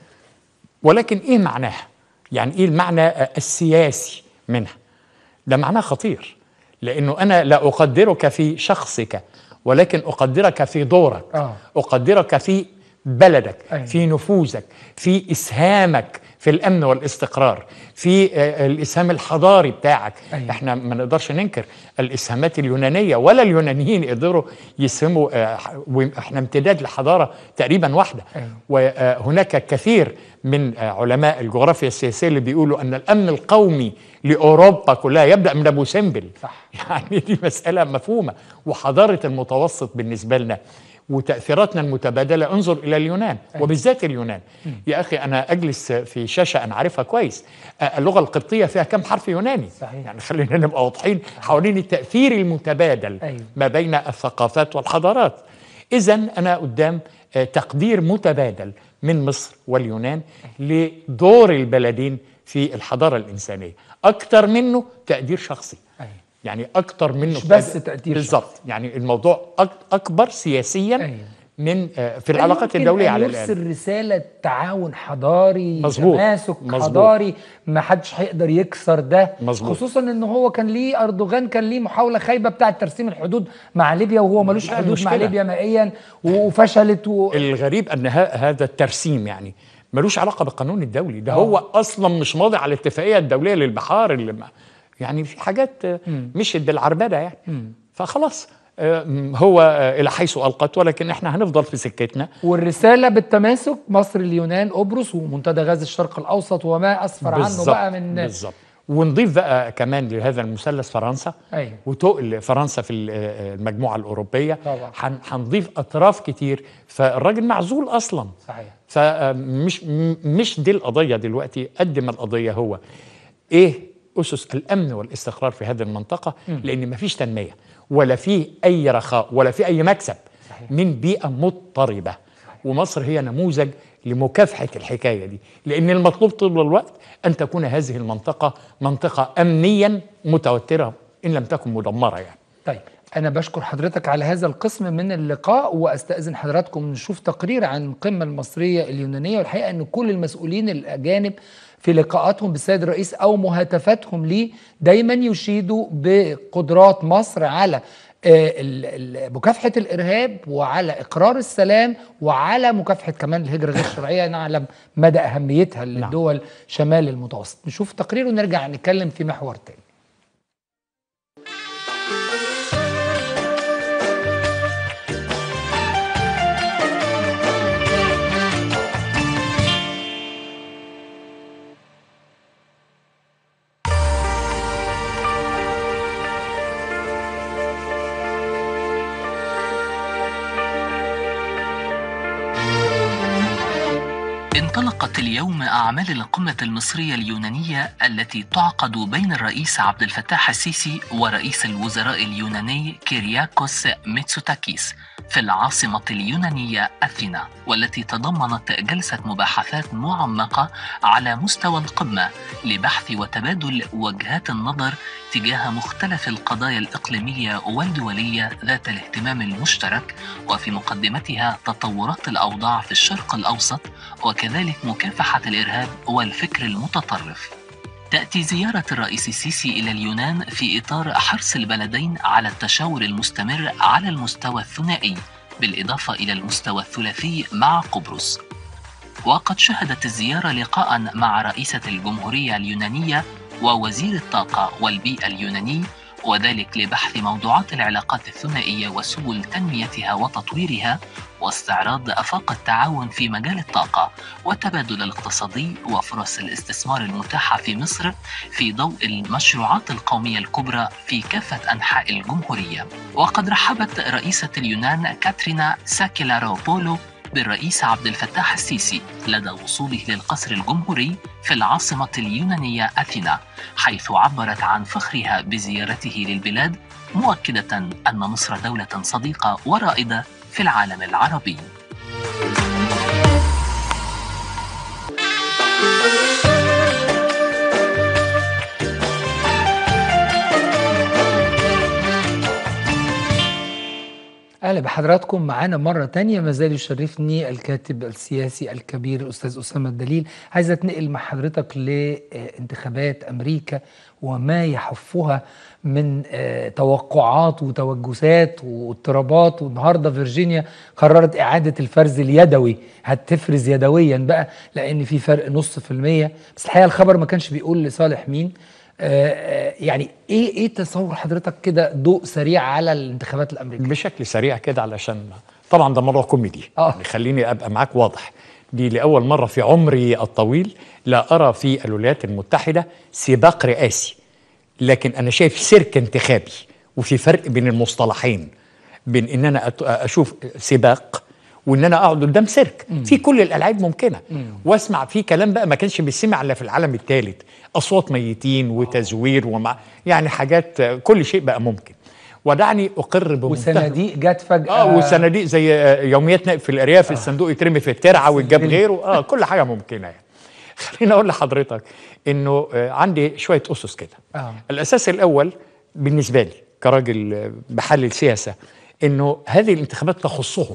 ولكن ايه معناها يعني ايه المعنى آه، السياسي منها ده معناه خطير لانه انا لا اقدرك في شخصك ولكن اقدرك في دورك آه. اقدرك في بلدك أيوة. في نفوذك في اسهامك في الامن والاستقرار في آه، الاسهام الحضاري بتاعك أيوة. احنا ما نقدرش ننكر الاسهامات اليونانيه ولا اليونانيين قدروا يسهموا آه، واحنا امتداد لحضاره تقريبا واحده أيوة. وهناك كثير من آه، علماء الجغرافيا السياسيه اللي بيقولوا ان الامن القومي لاوروبا كلها يبدا من ابو سمبل صح. يعني دي مساله مفهومه وحضاره المتوسط بالنسبه لنا وتاثيراتنا المتبادله انظر الى اليونان وبالذات اليونان يا اخي انا اجلس في شاشه انا عارفها كويس آه، اللغه القبطيه فيها كم حرف يوناني صحيح. يعني خلينا نبقى واضحين حوالين التاثير المتبادل أيوة. ما بين الثقافات والحضارات اذا انا قدام آه، تقدير متبادل من مصر واليونان لدور البلدين في الحضاره الانسانيه اكتر منه تقدير شخصي أيوة. يعني اكتر منه مش بس تقدير بالظبط يعني الموضوع أك اكبر سياسيا أيوة. من آه، في العلاقات ممكن الدوليه أن على يرسل الاقل رسالة تعاون حضاري مظبوط. تماسك مظبوط. حضاري ما حدش هيقدر يكسر ده مظبوط. خصوصا ان هو كان ليه اردوغان كان ليه محاولة خايبة بتاعة ترسيم الحدود مع ليبيا وهو ملوش لا، حدود مع المشكلة. ليبيا مائيا وفشلت و... الغريب ان ه- هذا الترسيم يعني ملوش علاقه بالقانون الدولي ده هو اصلا مش ماضي على الاتفاقيه الدوليه للبحار اللي ما يعني في حاجات آه، مشيت بالعربده يعني فخلاص آه، م- هو آه، الى حيث القت ولكن احنا هنفضل في سكتنا والرسالة بالتماسك مصر اليونان قبرص ومنتدى غاز الشرق الأوسط وما أسفر عنه بالظبط، بقى من بالظبط ونضيف بقى كمان لهذا المثلث فرنسا أيوة. وتقل فرنسا في ال- آه، المجموعه الاوروبيه طبعا. هن- هنضيف اطراف كتير فالراجل معزول اصلا صحيح فمش م- مش دي القضيه دلوقتي قد ما القضيه هو ايه اسس الامن والاستقرار في هذه المنطقه مم. لان مفيش تنميه ولا في اي رخاء ولا في اي مكسب من بيئه مضطربه ومصر هي نموذج لمكافحه الحكايه دي لان المطلوب طول الوقت ان تكون هذه المنطقه منطقه امنيا متوتره ان لم تكن مدمره يعني طيب أنا بشكر حضرتك على هذا القسم من اللقاء وأستأذن حضراتكم نشوف تقرير عن القمة المصرية اليونانية والحقيقة أن كل المسؤولين الأجانب في لقاءاتهم بالسيد الرئيس أو مهاتفاتهم ليه دايما يشيدوا بقدرات مصر على آه، ال- ال- مكافحة الإرهاب وعلى إقرار السلام وعلى مكافحة كمان الهجرة غير الشرعية نعلم مدى أهميتها للدول شمال المتوسط نشوف تقرير ونرجع نتكلم في محور تاني انطلقت اليوم أعمال القمة المصرية اليونانية التي تعقد بين الرئيس عبد الفتاح السيسي ورئيس الوزراء اليوناني كيرياكوس ميتسوتاكيس في العاصمة اليونانية أثينا والتي تضمنت جلسة مباحثات معمقة على مستوى القمة لبحث وتبادل وجهات النظر تجاه مختلف القضايا الإقليمية والدولية ذات الاهتمام المشترك وفي مقدمتها تطورات الأوضاع في الشرق الأوسط وكذلك مكافحة الإرهاب والفكر المتطرف. تأتي زيارة الرئيس السيسي إلى اليونان في إطار حرص البلدين على التشاور المستمر على المستوى الثنائي بالإضافة إلى المستوى الثلاثي مع قبرص. وقد شهدت الزيارة لقاء مع رئيسة الجمهورية اليونانية ووزير الطاقة والبيئة اليوناني وذلك لبحث موضوعات العلاقات الثنائية وسبل تنميتها وتطويرها واستعراض آفاق التعاون في مجال الطاقة والتبادل الاقتصادي وفرص الاستثمار المتاحة في مصر في ضوء المشروعات القومية الكبرى في كافة أنحاء الجمهورية وقد رحبت رئيسة اليونان كاترينا ساكيلاروبولو بالرئيس عبد الفتاح السيسي لدى وصوله للقصر الجمهوري في العاصمة اليونانية أثينا حيث عبرت عن فخرها بزيارته للبلاد مؤكدة أن مصر دولة صديقة ورائدة في العالم العربي اهلا بحضراتكم معانا مره تانية ما زال يشرفني الكاتب السياسي الكبير الاستاذ اسامه الدليل عايز اتنقل مع حضرتك لانتخابات امريكا وما يحفها من آه، توقعات وتوجسات واضطرابات والنهارده فيرجينيا قررت اعاده الفرز اليدوي هتفرز يدويا بقى لان في فرق نص في المية بس الحقيقه الخبر ما كانش بيقول لصالح مين آه، آه، يعني ايه ايه تصور حضرتك كده ضوء سريع على الانتخابات الامريكيه بشكل سريع كده علشان طبعا ده موضوع كوميدي آه. يعني خليني ابقى معاك واضح دي لاول مره في عمري الطويل لا ارى في الولايات المتحده سباق رئاسي لكن انا شايف سيرك انتخابي وفي فرق بين المصطلحين بين ان انا أت- اشوف سباق وان انا اقعد قدام سيرك في كل الالعاب ممكنه واسمع في كلام بقى ما كانش بيسمع الا في العالم الثالث اصوات ميتين وتزوير ومع يعني حاجات كل شيء بقى ممكن ودعني اقر بمنتهى وصناديق جت فجاه اه وصناديق زي آه، يوميات نقل في الارياف الصندوق يترمي في الترعه ويتجاب غيره اه كل حاجه ممكنه يعني خليني اقول لحضرتك انه آه، عندي شويه اسس كده آه. الاساس الاول بالنسبه لي كراجل آه، بحلل سياسه انه هذه الانتخابات تخصهم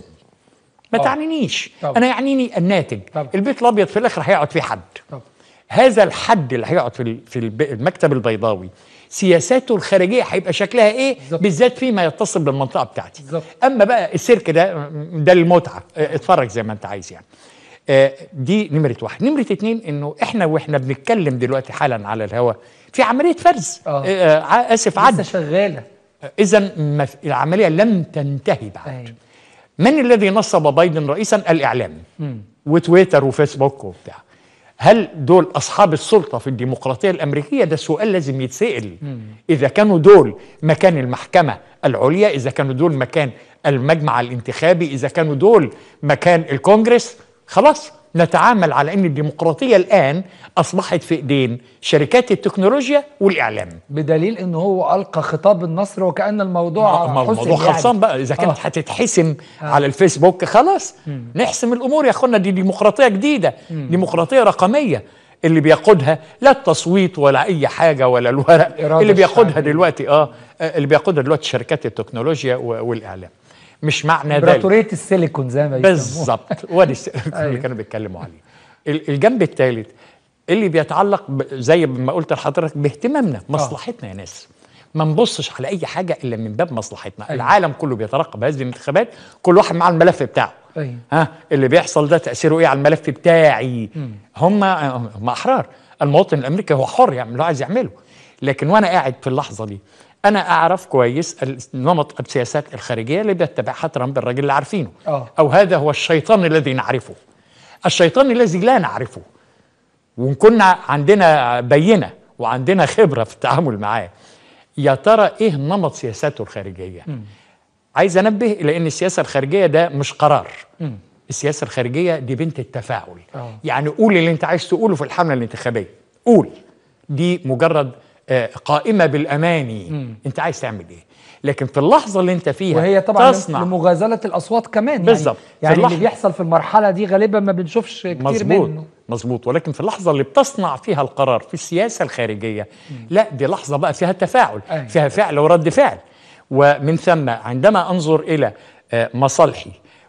ما آه. تعنينيش طبعا. انا يعنيني الناتج طبعا. البيت الابيض في الاخر هيقعد فيه حد طبعا. هذا الحد اللي هيقعد في ال- في الب- المكتب البيضاوي سياساته الخارجيه هيبقى شكلها ايه بالذات فيما يتصل بالمنطقه بتاعتي بالظبط. اما بقى السيرك ده ده المتعه اه، اتفرج زي ما انت عايز يعني آه، دي نمره واحد نمره اتنين انه احنا واحنا بنتكلم دلوقتي حالا على الهواء في عمليه فرز آه. آه، آه، اسف لسه عد شغاله اذا العمليه لم تنتهي بعد من الذي نصب بايدن رئيسا الاعلام مم. وتويتر وفيسبوك وبتاع هل دول اصحاب السلطه في الديمقراطيه الامريكيه ده سؤال لازم يتسال اذا كانوا دول مكان المحكمه العليا اذا كانوا دول مكان المجمع الانتخابي اذا كانوا دول مكان الكونجرس خلاص نتعامل على ان الديمقراطيه الان اصبحت في ايدين شركات التكنولوجيا والاعلام بدليل ان هو القى خطاب النصر وكان الموضوع ما حسم الموضوع يعني. خلصان بقى اذا كانت آه. هتتحسم آه. على الفيسبوك خلاص نحسم الامور يا اخوانا دي ديمقراطيه جديده ديمقراطيه رقميه اللي بيقودها لا التصويت ولا اي حاجه ولا الورق الإرادة اللي بيقودها الشعبية. دلوقتي اه آه، اللي بيقودها دلوقتي شركات التكنولوجيا و- والاعلام مش معنى ذلك امبراطوريه السيليكون زي ما يسموها. بالظبط وادي الس- اللي أيوة. كانوا بيتكلموا عليه ال- الجنب الثالث اللي بيتعلق ب- زي ما قلت لحضرتك باهتمامنا مصلحتنا يا ناس ما نبصش على اي حاجه الا من باب مصلحتنا أيوة. العالم كله بيترقب هذه الانتخابات كل واحد مع الملف بتاعه أيوة. ها اللي بيحصل ده تاثيره ايه على الملف بتاعي هم هم احرار المواطن الامريكي هو حر يعمل اللي عايز يعمله لكن وانا قاعد في اللحظه دي انا اعرف كويس ال- نمط السياسات الخارجيه اللي بيتبعها ترامب الراجل اللي عارفينه اه او هذا هو الشيطان الذي نعرفه الشيطان الذي لا نعرفه وان كنا عندنا بينه وعندنا خبره في التعامل معاه يا ترى ايه نمط سياساته الخارجيه عايز انبه الى ان السياسه الخارجيه ده مش قرار مم. السياسه الخارجيه دي بنت التفاعل آه. يعني قول اللي انت عايز تقوله في الحمله الانتخابيه قول دي مجرد آه، قائمه بالاماني مم. انت عايز تعمل ايه لكن في اللحظه اللي انت فيها وهي طبعا تصنع لمغازله الاصوات كمان بالظبط. في يعني, يعني اللي اللحظة- بيحصل في المرحله دي غالبا ما بنشوفش كتير مظبوط منه مظبوط ولكن في اللحظه اللي بتصنع فيها القرار في السياسه الخارجيه لا دي لحظه بقى فيها تفاعل أيوة. فيها فعل ورد فعل ومن ثم عندما انظر الى آه، مصالحي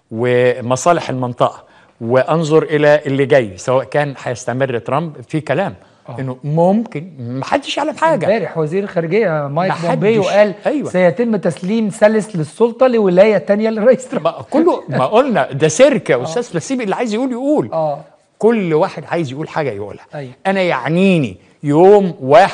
ومصالح المنطقه وانظر الى اللي جاي سواء كان هيستمر ترامب في كلام انه ممكن ما حدش يعلم حاجه امبارح وزير الخارجيه مايك محدش. بومبيو قال أيوة. سيتم تسليم سلس للسلطه لولايه تانية للرئيس ترامب كله ما قلنا ده سيرك يا استاذ بس سيب اللي عايز يقول يقول اه كل واحد عايز يقول حاجه يقولها أيوة. انا يعنيني يوم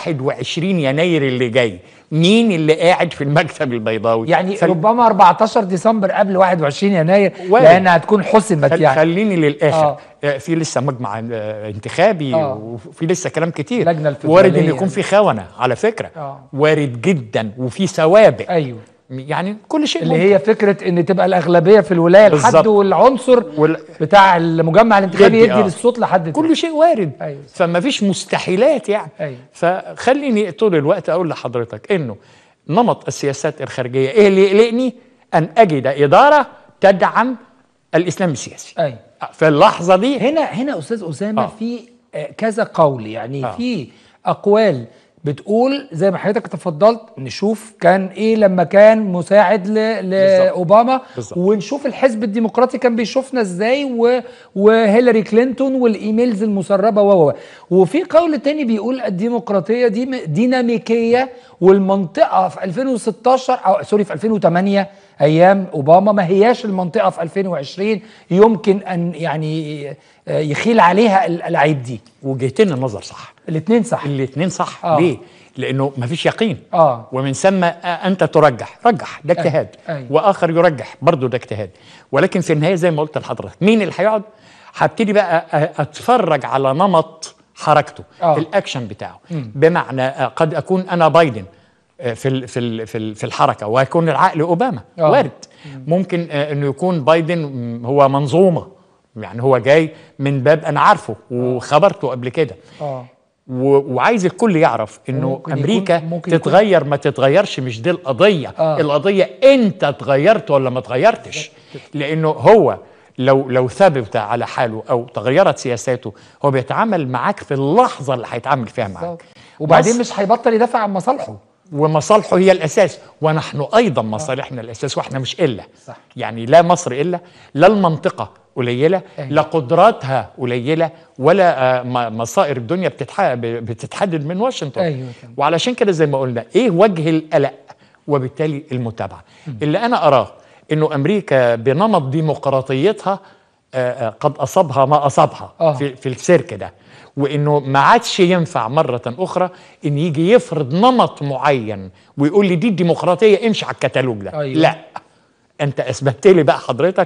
21 يناير اللي جاي مين اللي قاعد في المكتب البيضاوي يعني خل- ربما 14 ديسمبر قبل 21 يناير وارد. لانها هتكون حسمت خل... يعني خليني للاخر آه. آه. في لسه مجمع آه، انتخابي آه. وفي لسه كلام كتير اللجنة الفيدرالية. وارد ان يكون في خونه على فكره آه. وارد جدا وفي سوابق ايوه يعني كل شيء اللي ممكن. هي فكره ان تبقى الاغلبيه في الولايه الحد بالظبط. والعنصر وال... بتاع المجمع الانتخابي جدي، يدي آه. للصوت لحد كل شيء وارد أيوة. فما فيش مستحيلات يعني أيوة. فخليني طول الوقت اقول لحضرتك انه نمط السياسات الخارجيه ايه اللي يقلقني ان اجد اداره تدعم الاسلام السياسي أيوة. في اللحظه دي هنا هنا استاذ اسامه آه. في آه، كذا قول يعني آه. في اقوال بتقول زي ما حضرتك تفضلت نشوف كان ايه لما كان مساعد ل... لاوباما بالظبط. ونشوف الحزب الديمقراطي كان بيشوفنا ازاي و... وهيلاري كلينتون والايميلز المسربه و و- وفي قول تاني بيقول الديمقراطيه دي م- ديناميكيه والمنطقه في 2016 او سوري في 2008 ايام اوباما ما هياش المنطقه في 2020 يمكن ان يعني آه، يخيل عليها ال- العيب دي وجهتين النظر صح الاثنين صح الاثنين صح آه. ليه لانه ما فيش يقين اه ومن ثم آه، انت ترجح رجح ده اجتهاد أيوة. واخر يرجح برضه ده اجتهاد ولكن في النهايه زي ما قلت لحضرتك مين اللي هيقعد هبتدي بقى أ- اتفرج على نمط حركته آه. الاكشن بتاعه مم. بمعنى آه، قد اكون انا بايدن آه، في ال- في ال- في ال- في الحركه ويكون العقل اوباما آه. وارد ممكن آه، انه يكون بايدن مم، هو منظومه يعني هو جاي من باب انا عارفه وخبرته قبل كده اه و- وعايز الكل يعرف انه ممكن يكون- امريكا ممكن يكون- تتغير ما تتغيرش مش دي القضيه آه. القضيه انت اتغيرت ولا ما اتغيرتش لانه هو لو لو ثبت على حاله او تغيرت سياساته هو بيتعامل معاك في اللحظه اللي هيتعامل فيها معاك وبعدين مصر- مش هيبطل يدافع عن مصالحه ومصالحه هي الاساس ونحن ايضا مصالحنا الاساس واحنا مش الا صح. يعني لا مصر الا لا المنطقه قليله أيوة. لا قدراتها قليله ولا آه، م- مصائر الدنيا بتتح- ب- بتتحدد من واشنطن أيوة تمام. وعلشان كده زي ما قلنا ايه وجه القلق وبالتالي المتابعه اللي انا اراه انه امريكا بنمط ديمقراطيتها آه، آه، قد اصابها ما اصابها آه. في, في السيرك ده وانه ما عادش ينفع مره اخرى ان يجي يفرض نمط معين ويقول لي دي الديمقراطيه امشي على الكتالوج ده أيوة. لا انت اثبتت لي بقى حضرتك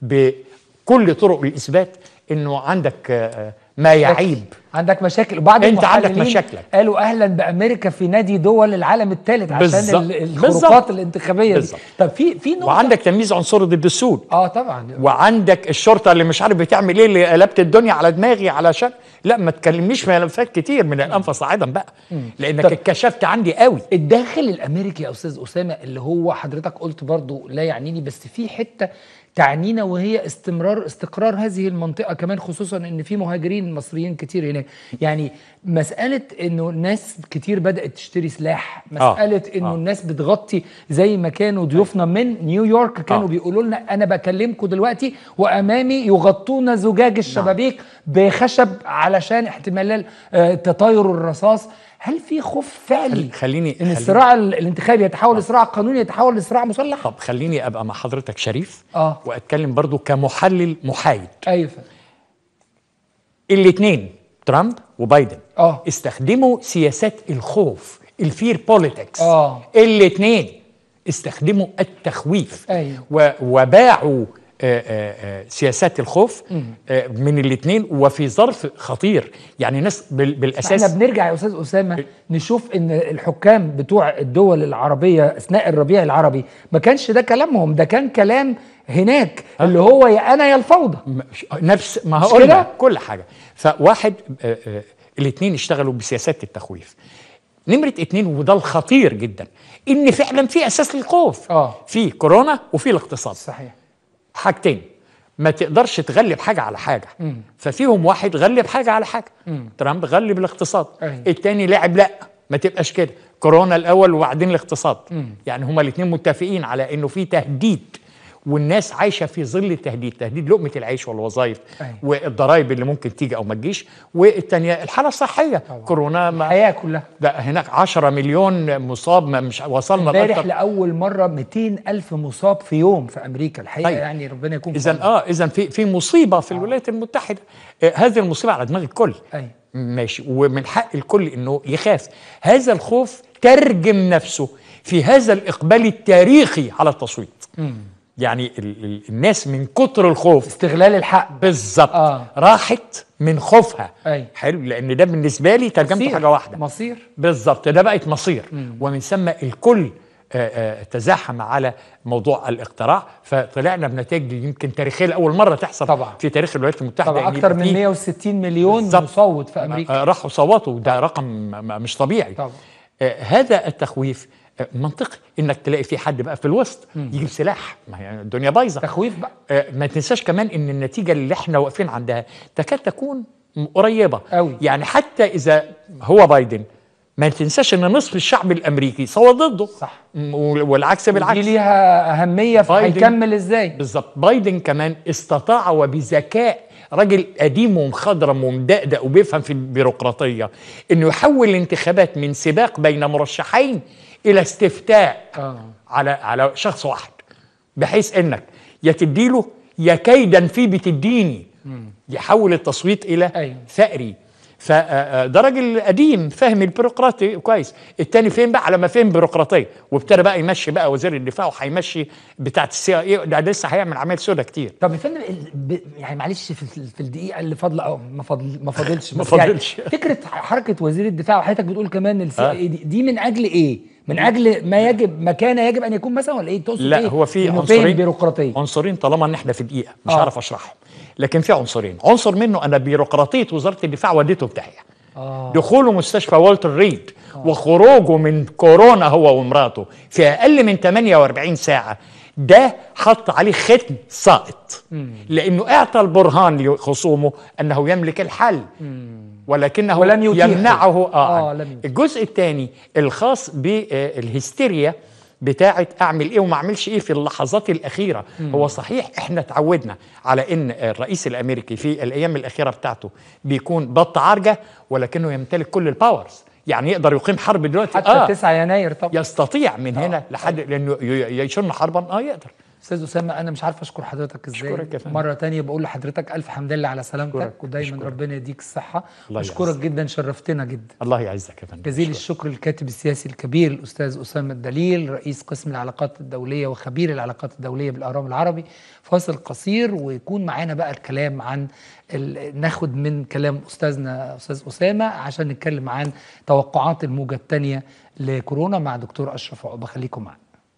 بكل طرق الاثبات انه عندك آه، آه، ما يعيب عندك مشاكل وبعض أنت عندك المحللين مشاكلك. قالوا اهلا بامريكا في نادي دول العالم الثالث عشان بالظبط. ال- بالظبط. الخروقات الانتخابيه دي بالظبط. طب في في نقطه وعندك تمييز عنصري ضد السود اه طبعا وعندك الشرطه اللي مش عارف بتعمل ايه اللي قلبت الدنيا على دماغي علشان لا ما تكلمنيش في ملفات كتير من الانف صاعدا بقى لانك طب- اتكشفت عندي قوي الداخل الامريكي يا استاذ اسامه اللي هو حضرتك قلت برضو لا يعنيني بس في حته تعنينا وهي استمرار استقرار هذه المنطقه كمان خصوصا ان في مهاجرين مصريين كتير هناك يعني مساله انه ناس كتير بدات تشتري سلاح آه. مساله انه آه. الناس بتغطي زي ما كانوا ضيوفنا من نيويورك كانوا آه. بيقولوا لنا انا بكلمكم دلوقتي وامامي يغطون زجاج الشبابيك بخشب علشان احتمال آه، تطاير الرصاص هل في خوف فعلي خليني ان خليني- الصراع ال- الانتخابي يتحول لصراع قانوني يتحول لصراع مسلح طب خليني ابقى مع حضرتك شريف اه واتكلم برضو كمحلل محايد ايوه فندم. الاثنين ترامب وبايدن اه استخدموا سياسات الخوف الفير بوليتكس اه الاثنين استخدموا التخويف ايوه و- وباعوا آه، آه، آه، سياسات الخوف مم. آه، من الاثنين وفي ظرف خطير يعني ناس بال- بالاساس احنا بنرجع يا استاذ اسامه نشوف ان الحكام بتوع الدول العربيه اثناء الربيع العربي ما كانش ده كلامهم ده كان كلام هناك اللي هو يا انا يا الفوضى نفس ما مش هقول كده؟ لك كل حاجه فواحد الاثنين اشتغلوا بسياسات التخويف نمرة اتنين وده الخطير جدا ان فعلا في اساس للخوف اه في كورونا وفي الاقتصاد صحيح حاجتين ما تقدرش تغلب حاجه على حاجه مم. ففيهم واحد غلب حاجه على حاجه مم. ترامب غلب الاقتصاد أيوة. التاني لعب لا ما تبقاش كده كورونا الاول وبعدين الاقتصاد مم. يعني هما الاثنين متفقين على انه في تهديد والناس عايشه في ظل التهديد تهديد لقمه العيش والوظائف أيوة. والضرائب اللي ممكن تيجي او ما تجيش والثانيه الحاله الصحيه كورونا ما الحياه كلها ده هناك 10 مليون مصاب ما مش وصلنا امبارح لأكتر- لاول مره 200 الف مصاب في يوم في امريكا الحقيقه طيب. يعني ربنا يكون في اذا عونك. اه اذا في في مصيبه في الولايات المتحده آه هذه المصيبه على دماغ الكل أيوة. ماشي ومن حق الكل انه يخاف هذا الخوف ترجم نفسه في هذا الاقبال التاريخي على التصويت مم. يعني ال ال الناس من كتر الخوف استغلال الحق بالظبط آه. راحت من خوفها أيوة. حلو لان ده بالنسبه لي ترجمته مصير. حاجه واحده مصير بالظبط ده بقت مصير مم. ومن ثم الكل آه، آه، تزاحم على موضوع الاقتراع فطلعنا بنتائج دي يمكن تاريخيه لاول مره تحصل طبعا. في تاريخ الولايات المتحده طبعا يعني اكتر يبقى من في- 160 مليون بالظبط. مصوت في امريكا آه، راحوا صوتوا ده رقم م- م- مش طبيعي طبعا آه، هذا التخويف آه، منطقي انك تلاقي في حد بقى في الوسط مم. يجيب سلاح ما هي الدنيا بايظه تخويف بقى آه، ما تنساش كمان ان النتيجه اللي احنا واقفين عندها تكاد تكون م- قريبه أوي. يعني حتى اذا هو بايدن ما تنساش ان نصف الشعب الامريكي صوت ضده صح م- والعكس بالعكس دي ليها اهميه بايدن- فهيكمل ازاي بالظبط بايدن كمان استطاع وبذكاء راجل قديم ومخضرم ومدقدق وبيفهم في البيروقراطيه انه يحول الانتخابات من سباق بين مرشحين الى استفتاء اه على على شخص واحد بحيث انك يا تديله يا كيدا فيه بتديني يحول التصويت الى أيوة. ثأري فده راجل قديم فاهم البيروقراطي كويس التاني فين بقى على ما فهم بيروقراطيه وابتدى بقى يمشي بقى وزير الدفاع وهيمشي بتاعت السي اي ده لسه هيعمل عمليات سودا كتير طب يا فندم ال- ب- يعني معلش في في الدقيقه اللي فاضله او ما فاضل ما فاضلش ما بس يعني فاضلش. فكره حركه وزير الدفاع وحضرتك بتقول كمان السي آه. اي دي, دي من اجل ايه؟ من اجل ما يجب ما كان يجب ان يكون مثلا ولا ايه تقصد لا ايه؟ هو في إنه عنصرين فهم بيروقراطيه عنصرين طالما ان احنا في دقيقه مش آه. هعرف اشرحهم لكن في عنصرين عنصر منه انا بيروقراطيه وزاره الدفاع وديته في داهيه آه. دخوله مستشفى والتر ريد وخروجه من كورونا هو ومراته في اقل من 48 ساعه ده حط عليه ختم ساقط لانه اعطى البرهان لخصومه انه يملك الحل ولكنه ولم يتيحه. يمنعه اه, آه، لم يتيحه. الجزء الثاني الخاص بالهستيريا بتاعه اعمل ايه وما اعملش ايه في اللحظات الاخيره مم. هو صحيح احنا اتعودنا على ان الرئيس الامريكي في الايام الاخيره بتاعته بيكون بط عرجه ولكنه يمتلك كل الباورز يعني يقدر يقيم حرب دلوقتي حتى 9 يناير طبعا يستطيع من هنا لحد لانه ي- يشن حربا اه يقدر استاذ اسامه انا مش عارف اشكر حضرتك ازاي أشكرك يا فندم. مره تانية بقول لحضرتك الف حمد لله على سلامتك أشكرك. ودايما أشكرك. ربنا يديك الصحه الله بشكرك يعزك. جدا شرفتنا جدا الله يعزك يا فندم جزيل الشكر للكاتب السياسي الكبير الاستاذ اسامه الدليل رئيس قسم العلاقات الدوليه وخبير العلاقات الدوليه بالاهرام العربي فاصل قصير ويكون معانا بقى الكلام عن ال... ناخد من كلام استاذنا استاذ اسامه عشان نتكلم عن توقعات الموجه الثانيه لكورونا مع دكتور اشرف عقبه خليكم معانا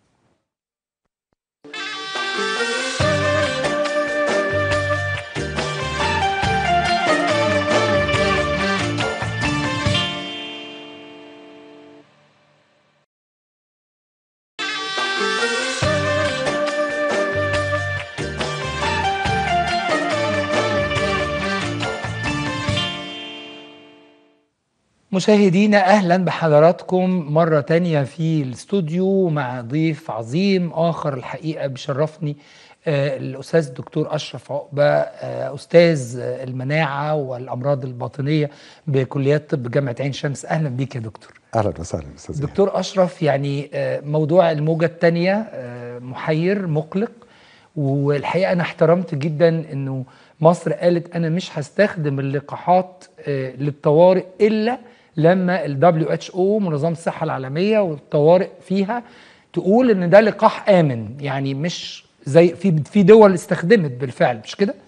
مشاهدينا اهلا بحضراتكم مره تانية في الاستوديو مع ضيف عظيم اخر الحقيقه بيشرفني آه، الاستاذ الدكتور اشرف عقبه آه، استاذ آه، المناعه والامراض الباطنيه بكليات طب جامعه عين شمس اهلا بيك يا دكتور اهلا وسهلا استاذ إيهاب. دكتور اشرف يعني آه، موضوع الموجه الثانيه محير مقلق والحقيقه انا احترمت جدا انه مصر قالت انا مش هستخدم اللقاحات آه، للطوارئ الا لما ال WHO منظمه الصحه العالميه والطوارئ فيها تقول ان ده لقاح امن يعني مش زي في في دول استخدمت بالفعل مش كده؟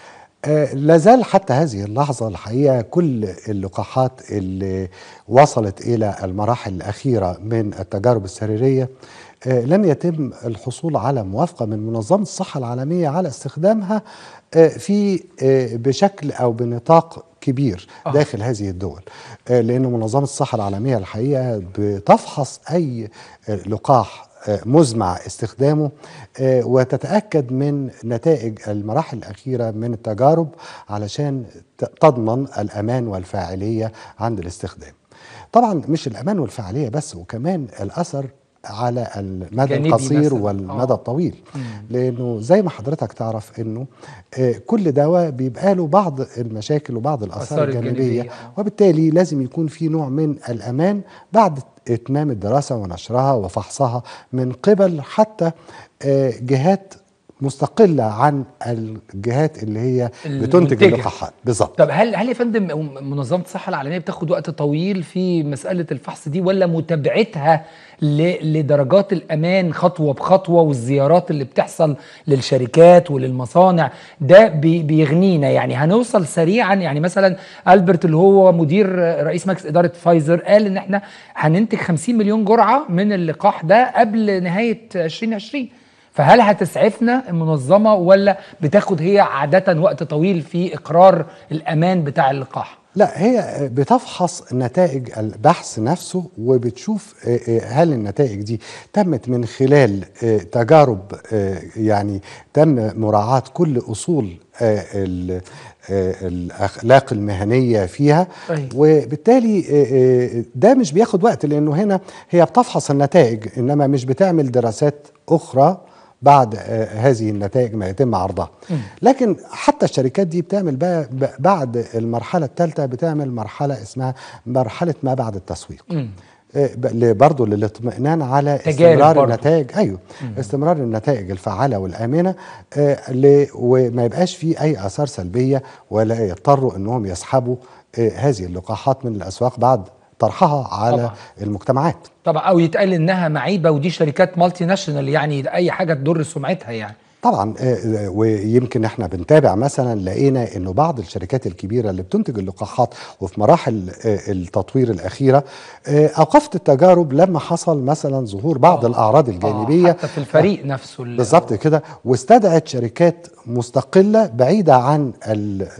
آه، لا زال حتى هذه اللحظة الحقيقة كل اللقاحات اللي وصلت إلى المراحل الأخيرة من التجارب السريرية آه، لم يتم الحصول على موافقة من منظمة الصحة العالمية على استخدامها آه، في آه، بشكل أو بنطاق كبير آه. داخل هذه الدول آه، لأن منظمة الصحة العالمية الحقيقة بتفحص أي آه، لقاح آه، مزمع استخدامه آه، وتتأكد من نتائج المراحل الأخيرة من التجارب علشان ت- تضمن الأمان والفاعلية عند الاستخدام طبعا مش الأمان والفاعلية بس وكمان الأثر على المدى جانبي القصير مثلاً. والمدى آه. الطويل مم. لانه زي ما حضرتك تعرف انه آه، كل دواء بيبقى له بعض المشاكل وبعض الاثار الآثار الجانبيه الجانبية، وبالتالي لازم يكون في نوع من الامان بعد اتمام الدراسه ونشرها وفحصها من قبل حتى آه، جهات مستقله عن الجهات اللي هي بتنتج المنتجة. اللقاحات بالظبط طب هل هل يا فندم منظمه الصحه العالميه بتاخد وقت طويل في مساله الفحص دي ولا متابعتها ل- لدرجات الامان خطوه بخطوه والزيارات اللي بتحصل للشركات وللمصانع ده بي- بيغنينا يعني هنوصل سريعا يعني مثلا البرت اللي هو مدير رئيس مجلس اداره فايزر قال ان احنا هننتج 50 مليون جرعه من اللقاح ده قبل نهايه 2020 فهل هتسعفنا المنظمه ولا بتاخد هي عاده وقت طويل في اقرار الامان بتاع اللقاح؟ لا هي بتفحص نتائج البحث نفسه وبتشوف آه، آه، هل النتائج دي تمت من خلال آه، تجارب آه، يعني تم مراعاة كل أصول آه، ال- آه، الأخلاق المهنية فيها أيوة. وبالتالي آه، آه، ده مش بياخد وقت لأنه هنا هي بتفحص النتائج إنما مش بتعمل دراسات أخرى بعد آه، هذه النتائج ما يتم عرضها لكن حتى الشركات دي بتعمل بقى ب- بعد المرحلة الثالثة بتعمل مرحلة اسمها مرحلة ما بعد التسويق مم. آه، ب- ل- برضه للاطمئنان على تجارب استمرار برضه. النتائج ايوه استمرار النتائج الفعاله والامنه آه، ل- وما يبقاش في اي اثار سلبيه ولا يضطروا انهم يسحبوا آه، هذه اللقاحات من الاسواق بعد طرحها على طبعاً. المجتمعات طبعا او يتقال انها معيبه ودي شركات مالتي ناشونال يعني اي حاجه تضر سمعتها يعني طبعا آه، آه، ويمكن احنا بنتابع مثلا لقينا انه بعض الشركات الكبيره اللي بتنتج اللقاحات وفي مراحل آه، التطوير الاخيره آه، اوقفت التجارب لما حصل مثلا ظهور بعض الاعراض الجانبيه حتى في الفريق نفسه ال- بالظبط كده واستدعت شركات مستقله بعيده عن ال-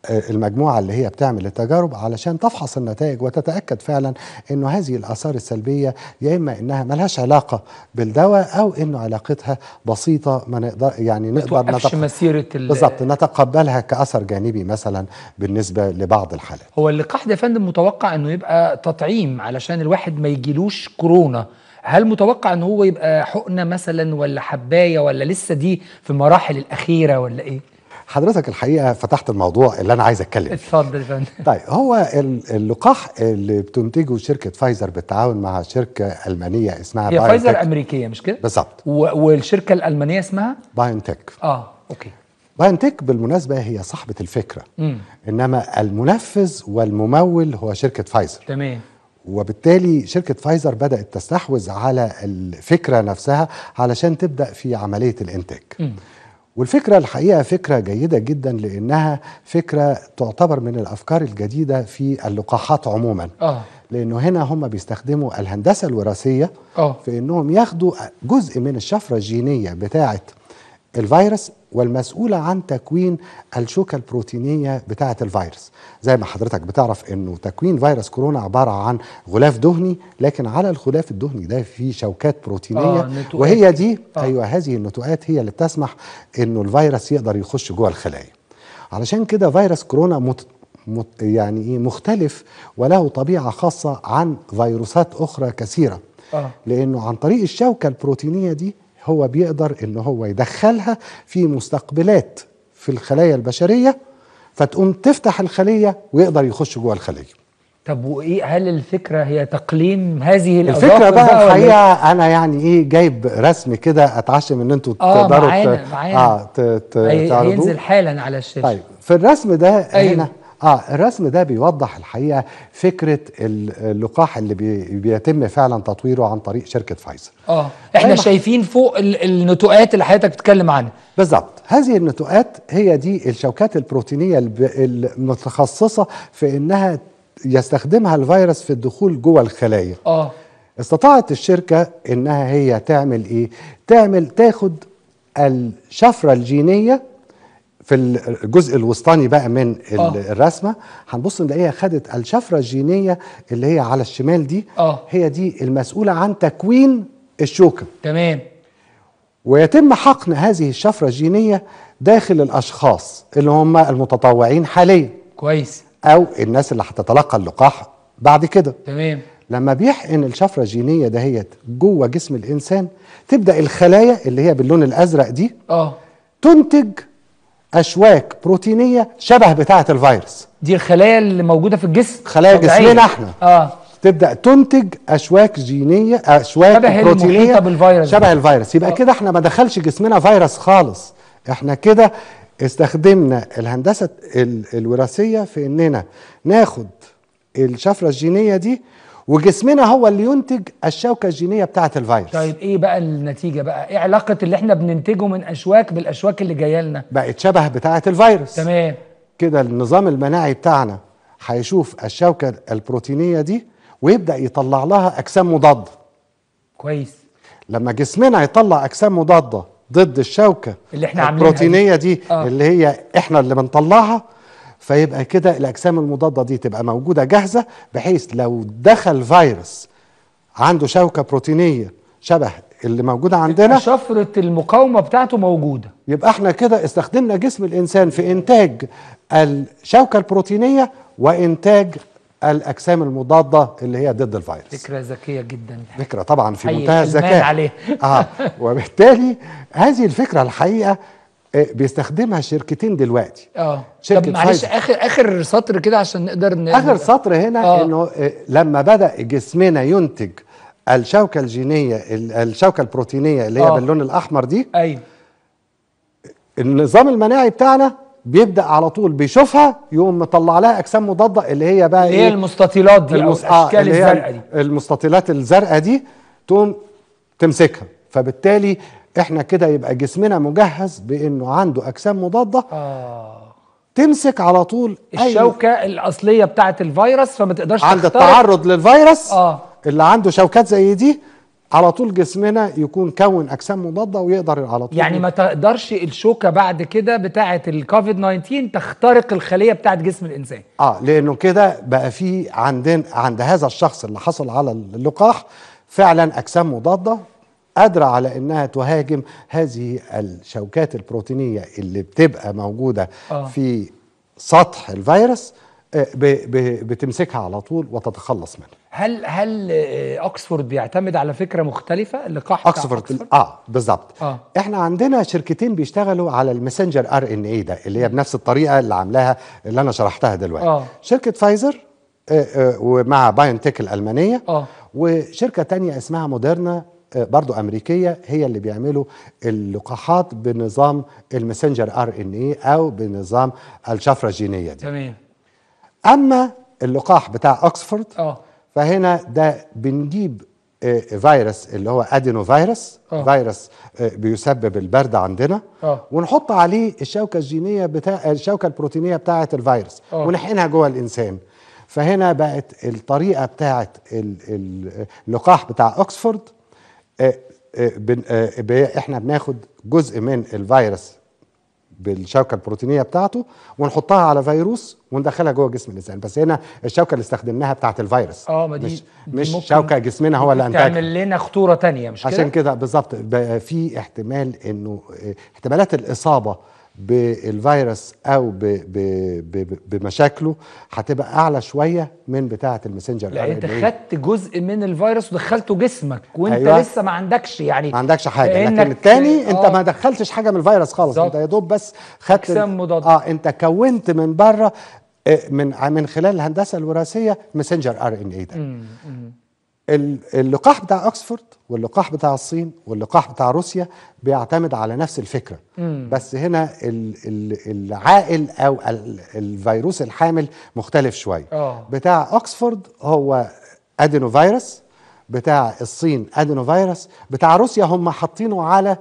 آه، المجموعة اللي هي بتعمل التجارب علشان تفحص النتائج وتتأكد فعلا انه هذه الآثار السلبية يا إما انها ملهاش علاقة بالدواء او انه علاقتها بسيطة ما نقدر يعني ما نقدر توقفش نتق- مسيره ال- بالظبط نتقبلها كأثر جانبي مثلا بالنسبة لبعض الحالات هو اللقاح ده يا فندم متوقع انه يبقى تطعيم علشان الواحد ما يجيلوش كورونا هل متوقع ان هو يبقى حقنه مثلا ولا حبايه ولا لسه دي في المراحل الاخيره ولا ايه حضرتك الحقيقة فتحت الموضوع اللي أنا عايز أتكلم فيه. اتفضل يا فندم طيب هو ال- اللقاح اللي بتنتجه شركة فايزر بالتعاون مع شركة ألمانية اسمها هي فايزر بايونتك. امريكيه مش كده بالظبط و- والشركه الالمانيه اسمها بايونتك اه اوكي بايونتك بالمناسبة هي صاحبة الفكرة امم إنما المنفذ والممول هو شركة فايزر تمام وبالتالي شركة فايزر بدأت تستحوذ على الفكرة نفسها علشان تبدأ في عملية الإنتاج مم. والفكرة الحقيقة فكرة جيدة جدا لأنها فكرة تعتبر من الأفكار الجديدة في اللقاحات عموما اه لأنه هنا هم بيستخدموا الهندسة الوراثية اه في أنهم ياخدوا جزء من الشفرة الجينية بتاعة الفيروس والمسؤولة عن تكوين الشوكة البروتينية بتاعة الفيروس زي ما حضرتك بتعرف أنه تكوين فيروس كورونا عبارة عن غلاف دهني لكن على الغلاف الدهني ده فيه شوكات بروتينية آه، نتوءات وهي كده. دي آه. أيوة هذه النتوءات هي اللي بتسمح أنه الفيروس يقدر يخش جوه الخلايا علشان كده فيروس كورونا مت مت يعني ايه مختلف وله طبيعه خاصه عن فيروسات اخرى كثيره اه لانه عن طريق الشوكه البروتينيه دي هو بيقدر ان هو يدخلها في مستقبلات في الخلايا البشريه فتقوم تفتح الخليه ويقدر يخش جوه الخليه طب وايه هل الفكره هي تقليم هذه الفكره الأظافر بقى ولا الحقيقه انا يعني ايه جايب رسم كده اتعشم ان انتوا آه، تقدروا معانا- ت- معانا. اه ت- ت- هي- تعرضوه هينزل حالا على الشاشه طيب في الرسم ده أيوه. هنا اه الرسم ده بيوضح الحقيقه فكره ال- اللقاح اللي بي بيتم فعلا تطويره عن طريق شركه فايزر اه احنا أيوة. شايفين فوق ال- النتوءات اللي حضرتك بتتكلم عنها بالظبط هذه النتوءات هي دي الشوكات البروتينيه الب- المتخصصه في انها يستخدمها الفيروس في الدخول جوه الخلايا اه استطاعت الشركه انها هي تعمل ايه تعمل تاخد الشفره الجينيه في الجزء الوسطاني بقى من ال- آه. الرسمه هنبص نلاقيها خدت الشفره الجينيه اللي هي على الشمال دي اه هي دي المسؤوله عن تكوين الشوكه تمام ويتم حقن هذه الشفره الجينيه داخل الاشخاص اللي هم المتطوعين حاليا كويس او الناس اللي هتتلقى اللقاح بعد كده تمام لما بيحقن الشفره الجينيه دهيت جوه جسم الانسان تبدا الخلايا اللي هي باللون الازرق دي اه تنتج اشواك بروتينيه شبه بتاعه الفيروس دي الخلايا اللي موجوده في الجسم خلايا طبيعية. جسمنا احنا اه تبدا تنتج اشواك جينيه اشواك شبه بروتينيه المحيطة بالفيروس شبه دي. الفيروس يبقى آه. كده احنا ما دخلش جسمنا فيروس خالص احنا كده استخدمنا الهندسه ال- الوراثيه في اننا ناخد الشفره الجينيه دي وجسمنا هو اللي ينتج الشوكه الجينيه بتاعه الفيروس طيب ايه بقى النتيجه بقى ايه علاقه اللي احنا بننتجه من اشواك بالاشواك اللي جايه لنا بقت شبه بتاعه الفيروس تمام كده النظام المناعي بتاعنا هيشوف الشوكه البروتينيه دي ويبدا يطلع لها اجسام مضاده كويس لما جسمنا يطلع اجسام مضاده ضد الشوكه اللي إحنا عاملينها البروتينيه دي آه. اللي هي احنا اللي بنطلعها فيبقى كده الاجسام المضاده دي تبقى موجوده جاهزه بحيث لو دخل فيروس عنده شوكه بروتينيه شبه اللي موجوده عندنا شفره المقاومه بتاعته موجوده يبقى احنا كده استخدمنا جسم الانسان في انتاج الشوكه البروتينيه وانتاج الاجسام المضاده اللي هي ضد الفيروس فكره ذكيه جدا فكره طبعا في حي منتهى الألمان الذكاء عليه. اه وبالتالي هذه الفكره الحقيقه آه، بيستخدمها شركتين دلوقتي اه شركة طب معلش فايزر. اخر اخر سطر كده عشان نقدر ن... اخر سطر هنا آه. انه آه، لما بدا جسمنا ينتج الشوكه الجينيه ال- الشوكه البروتينيه اللي هي آه. باللون الاحمر دي ايوه النظام المناعي بتاعنا بيبدا على طول بيشوفها يقوم مطلع لها اجسام مضاده اللي هي بقى اللي هي ايه المستطيلات دي او المس- آه، الاشكال اللي هي الزرقاء دي المستطيلات الزرقاء دي تقوم تمسكها فبالتالي احنا كده يبقى جسمنا مجهز بانه عنده اجسام مضاده اه تمسك على طول أي- الشوكه الاصليه بتاعه الفيروس فما تقدرش عند تخترق. التعرض للفيروس اه اللي عنده شوكات زي دي على طول جسمنا يكون كون اجسام مضاده ويقدر على طول يعني ما تقدرش الشوكه بعد كده بتاعه الكوفيد 19 تخترق الخليه بتاعه جسم الانسان اه لانه كده بقى في عندنا عند هذا الشخص اللي حصل على اللقاح فعلا اجسام مضاده قادره على انها تهاجم هذه الشوكات البروتينيه اللي بتبقى موجوده آه. في سطح الفيروس آه، ب- ب- بتمسكها على طول وتتخلص منها هل هل آه، اوكسفورد بيعتمد على فكره مختلفه اللقاح بتاع اوكسفورد اه بالظبط اه احنا عندنا شركتين بيشتغلوا على الماسنجر ار ان اي ده اللي هي بنفس الطريقه اللي عاملاها اللي انا شرحتها دلوقتي اه شركه فايزر آه، آه، ومع بايونتك الالمانيه اه وشركه تانية اسمها موديرنا آه، برضو امريكيه هي اللي بيعملوا اللقاحات بنظام الماسنجر ار ان اي او بنظام الشفره الجينيه دي تمام اما اللقاح بتاع اوكسفورد اه فهنا ده بنجيب آه، فيروس اللي هو ادينو فيروس آه. فيروس آه، بيسبب البرد عندنا اه ونحط عليه الشوكه الجينيه بتاع الشوكه البروتينيه بتاعه الفيروس آه. ونحقنها جوه الانسان فهنا بقت الطريقه بتاعه ال- ال- اللقاح بتاع اوكسفورد آه، آه، بن- آه، ب- احنا بناخد جزء من الفيروس بالشوكه البروتينيه بتاعته ونحطها على فيروس وندخلها جوه جسم الانسان بس هنا الشوكه اللي استخدمناها بتاعت الفيروس اه ما دي مش دي مش ممكن- شوكه جسمنا هو اللي ممكن انتجها تعمل لنا خطوره تانية مش كده عشان كده بالظبط بقى في احتمال انه اه، احتمالات الاصابه بالفيروس او ب ب ب بمشاكله هتبقى اعلى شويه من بتاعه الماسنجر لا انت RNA. خدت جزء من الفيروس ودخلته جسمك وانت أيوة. أيوة. لسه ما عندكش يعني ما عندكش حاجه لأنك- لكن التاني انت آه. ما دخلتش حاجه من الفيروس خالص انت يا دوب بس خدت أجسام مضادة. اه انت كونت من بره اه، من من خلال الهندسه الوراثيه ماسنجر ار ان اي ده مم، مم. ال- اللقاح بتاع اوكسفورد واللقاح بتاع الصين واللقاح بتاع روسيا بيعتمد على نفس الفكره مم. بس هنا ال- ال- العائل او ال- الفيروس الحامل مختلف شويه اه بتاع اوكسفورد هو ادينو فيروس بتاع الصين ادينو فيروس بتاع روسيا هم حاطينه على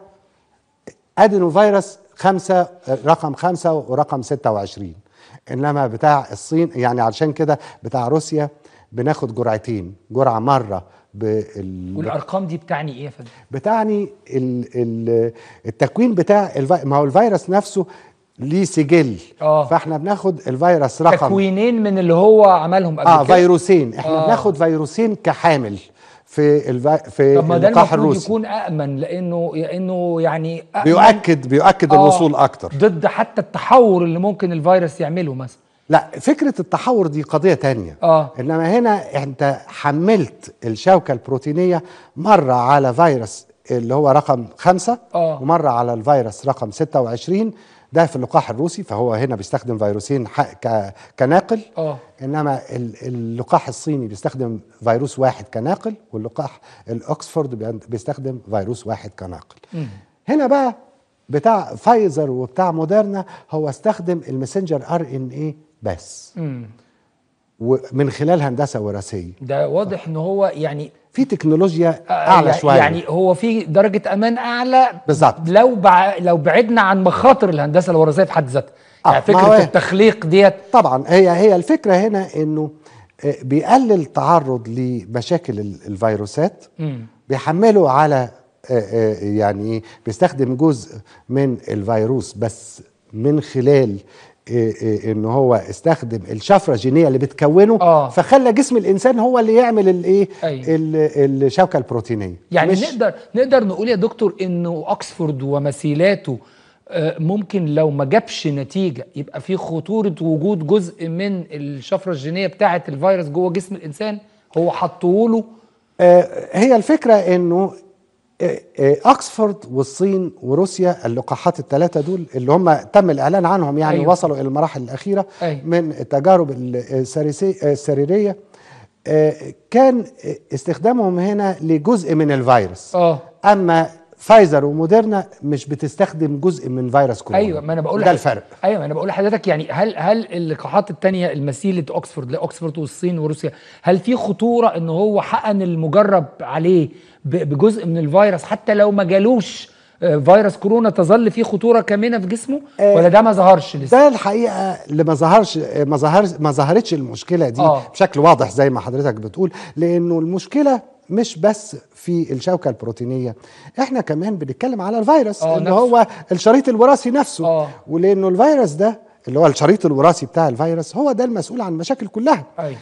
ادينو فيروس خمسة رقم خمسة ورقم 26 انما بتاع الصين يعني علشان كده بتاع روسيا بناخد جرعتين جرعة مرة بال... والارقام دي بتعني ايه يا فندم بتعني ال... ال... التكوين بتاع الفي... ما هو الفيروس نفسه ليه سجل اه فاحنا بناخد الفيروس رقم تكوينين من اللي هو عملهم قبل اه كده فيروسين احنا آه. آه. بناخد فيروسين كحامل في الفي... في طب ما ده اللقاح المفروض الروسي يكون امن لانه لانه يعني أأمن بيؤكد بيؤكد آه. الوصول اكتر ضد حتى التحور اللي ممكن الفيروس يعمله مثلا لا فكرة التحور دي قضية تانية اه إنما هنا أنت حملت الشوكة البروتينية مرة على فيروس اللي هو رقم خمسة آه. ومرة على الفيروس رقم 26 ده في اللقاح الروسي فهو هنا بيستخدم فيروسين ح- ك- كناقل اه انما ال- اللقاح الصيني بيستخدم فيروس واحد كناقل واللقاح الاكسفورد بي- بيستخدم فيروس واحد كناقل مم. هنا بقى بتاع فايزر وبتاع موديرنا هو استخدم الماسنجر ار ان اي بس مم. ومن خلال هندسه وراثيه ده واضح ان هو يعني في تكنولوجيا آه، اعلى يعني- شويه يعني هو في درجه امان اعلى بالظبط لو بع... لو بعدنا عن مخاطر الهندسه الوراثيه في حد ذاتها يعني ما هو- فكره التخليق ديت طبعا هي هي الفكره هنا انه آه، بيقلل التعرض لمشاكل ال- الفيروسات مم. بيحمله على آه، آه، يعني إيه، بيستخدم جزء من الفيروس بس من خلال آه، آه، ان هو استخدم الشفره الجينيه اللي بتكونه آه. فخلى جسم الانسان هو اللي يعمل الايه أيوة. ال- الشوكه البروتينيه يعني مش نقدر نقدر نقول يا دكتور انه اوكسفورد ومثيلاته آه، ممكن لو ما جابش نتيجه يبقى في خطوره وجود جزء من الشفره الجينيه بتاعه الفيروس جوه جسم الانسان هو حطوه له آه، هي الفكره انه آه، آه، اوكسفورد والصين وروسيا اللقاحات الثلاثه دول اللي هم تم الاعلان عنهم يعني أيوة. أيوة. وصلوا الى المراحل الاخيره أيوة. من التجارب السريسي- السريريه آه، كان استخدامهم هنا لجزء من الفيروس اه اما فايزر وموديرنا مش بتستخدم جزء من فيروس كورونا ايوه ما انا بقول ده لح- الفرق ايوه ما انا بقول لحضرتك يعني هل هل اللقاحات التانية المثيله اوكسفورد لاوكسفورد والصين وروسيا هل في خطوره ان هو حقن المجرب عليه ب- بجزء من الفيروس حتى لو ما جالوش آه، فيروس كورونا تظل فيه خطوره كامنه في جسمه ولا ده ما ظهرش لسه ده الحقيقه اللي ما ظهرش ما ظهر ما ظهرتش المشكله دي آه. آه. بشكل واضح زي ما حضرتك بتقول لانه المشكله مش بس في الشوكه البروتينيه احنا كمان بنتكلم على الفيروس آه، اللي نفسه. هو الشريط الوراثي نفسه آه. ولانه الفيروس ده اللي هو الشريط الوراثي بتاع الفيروس هو ده المسؤول عن المشاكل كلها ايوه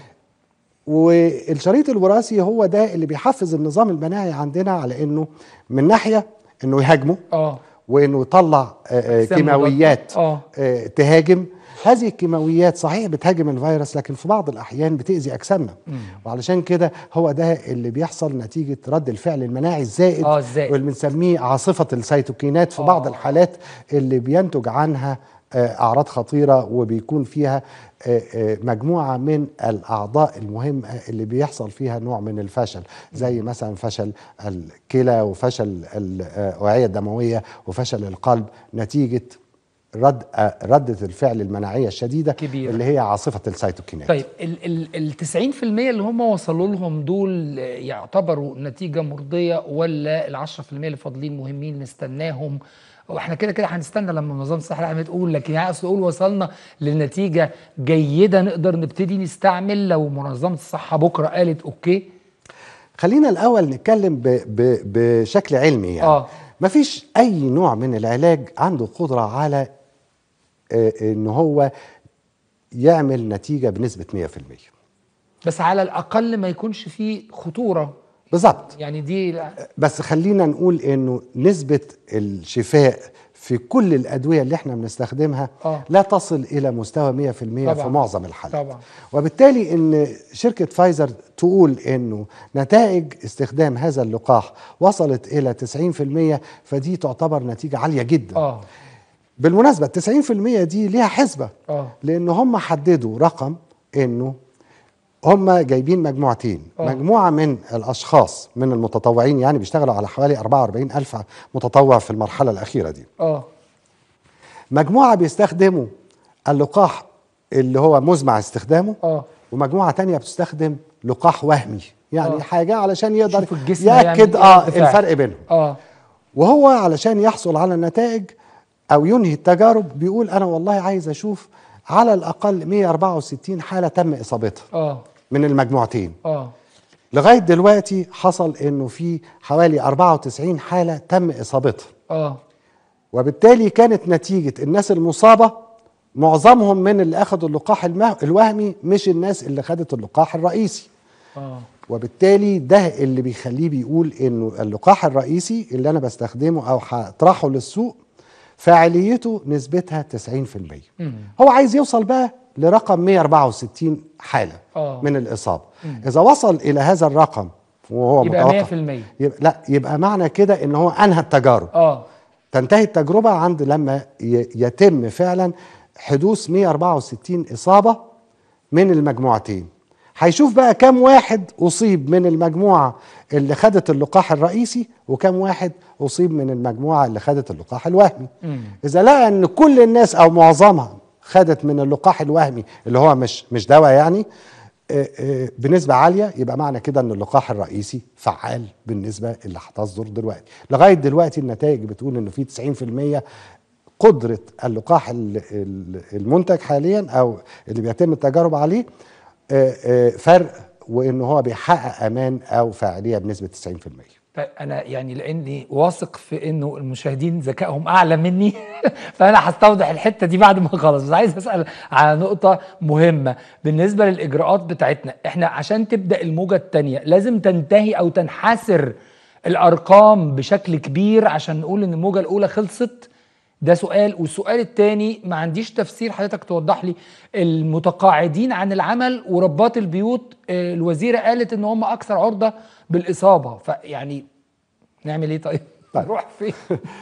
والشريط الوراثي هو ده اللي بيحفز النظام المناعي عندنا على انه من ناحيه انه يهاجمه اه وانه يطلع آه، آه، أجسام كيماويات مضادة. اه آه، تهاجم هذه الكيماويات صحيح بتهاجم الفيروس لكن في بعض الاحيان بتاذي اجسامنا وعلشان كده هو ده اللي بيحصل نتيجه رد الفعل المناعي الزائد اه الزائد. واللي بنسميه عاصفه السيتوكينات في بعض الحالات اللي بينتج عنها آه، اعراض خطيره وبيكون فيها آه، آه، مجموعه من الاعضاء المهمه اللي بيحصل فيها نوع من الفشل زي مثلا فشل الكلى وفشل الاوعيه الدمويه وفشل القلب نتيجه رد آه، ردة الفعل المناعية الشديدة كبيرة. اللي هي عاصفة السيتوكينات طيب ال ال ال 90% اللي هم وصلوا لهم دول آه، يعتبروا نتيجة مرضية ولا ال 10% اللي فاضلين مهمين نستناهم واحنا كده كده هنستنى لما منظمة الصحة العالمية تقول لكن يعني اصل اقول وصلنا لنتيجة جيدة نقدر نبتدي نستعمل لو منظمة الصحة بكرة قالت اوكي خلينا الأول نتكلم ب ب بشكل علمي يعني اه مفيش أي نوع من العلاج عنده قدرة على آه، إن هو يعمل نتيجة بنسبة 100% بس على الاقل ما يكونش فيه خطورة بالظبط يعني دي بس خلينا نقول انه نسبة الشفاء في كل الأدوية اللي احنا بنستخدمها آه. لا تصل إلى مستوى 100% في طبعاً. معظم الحالات طبعا وبالتالي ان شركة فايزر تقول انه نتائج استخدام هذا اللقاح وصلت الى 90% فدي تعتبر نتيجة عالية جدا اه بالمناسبة 90% دي ليها حسبة اه لان هم حددوا رقم انه هم جايبين مجموعتين آه. مجموعة من الأشخاص من المتطوعين يعني بيشتغلوا على حوالي 44 ألف متطوع في المرحلة الأخيرة دي اه مجموعة بيستخدموا اللقاح اللي هو مزمع استخدامه اه ومجموعة تانية بتستخدم لقاح وهمي يعني آه. حاجة علشان يقدر شوف الجسم يأكد هيعمل إيه اه رد فعل. الفرق بينهم اه وهو علشان يحصل على النتائج او ينهي التجارب بيقول انا والله عايز اشوف على الاقل 164 حاله تم اصابتها اه من المجموعتين اه لغايه دلوقتي حصل انه في حوالي 94 حاله تم اصابتها اه وبالتالي كانت نتيجه الناس المصابه معظمهم من اللي اخذوا اللقاح المه- الوهمي مش الناس اللي خدت اللقاح الرئيسي اه وبالتالي ده اللي بيخليه بيقول انه اللقاح الرئيسي اللي انا بستخدمه او هطرحه للسوق فاعليته نسبتها 90% مم. هو عايز يوصل بقى لرقم 164 حاله اه من الاصابه مم. اذا وصل الى هذا الرقم وهو يبقى متوقع 100% يبقى لا يبقى معنى كده ان هو انهى التجارب اه تنتهي التجربه عند لما ي- يتم فعلا حدوث 164 اصابه من المجموعتين هيشوف بقى كم واحد اصيب من المجموعه اللي خدت اللقاح الرئيسي وكم واحد اصيب من المجموعه اللي خدت اللقاح الوهمي مم. اذا لقى ان كل الناس او معظمها خدت من اللقاح الوهمي اللي هو مش مش دواء يعني آه، آه، بنسبه عاليه يبقى معنى كده ان اللقاح الرئيسي فعال بالنسبه اللي هتصدر دلوقتي لغايه دلوقتي النتائج بتقول انه في 90% قدره اللقاح ال- ال- المنتج حاليا او اللي بيتم التجارب عليه آه، آه، فرق وان هو بيحقق امان او فاعليه بنسبه 90% طيب انا يعني لاني واثق في انه المشاهدين ذكائهم اعلى مني فانا هستوضح الحته دي بعد ما اخلص بس عايز اسال على نقطه مهمه بالنسبه للاجراءات بتاعتنا احنا عشان تبدا الموجه الثانيه لازم تنتهي او تنحسر الارقام بشكل كبير عشان نقول ان الموجه الاولى خلصت ده سؤال والسؤال الثاني ما عنديش تفسير حضرتك توضح لي المتقاعدين عن العمل وربات البيوت آه، الوزيره قالت ان هم اكثر عرضه بالاصابه فيعني نعمل ايه طيب؟ نروح فين؟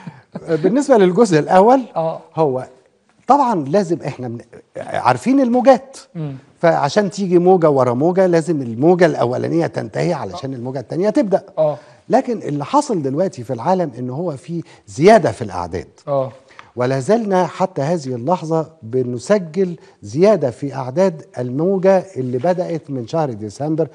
بالنسبه للجزء الاول اه هو طبعا لازم احنا من عارفين الموجات مم. فعشان تيجي موجه ورا موجه لازم الموجه الاولانيه تنتهي علشان الموجه الثانيه تبدا اه لكن اللي حصل دلوقتي في العالم ان هو في زياده في الاعداد اه ولا زلنا حتى هذه اللحظة بنسجل زيادة في أعداد الموجة اللي بدأت من شهر ديسمبر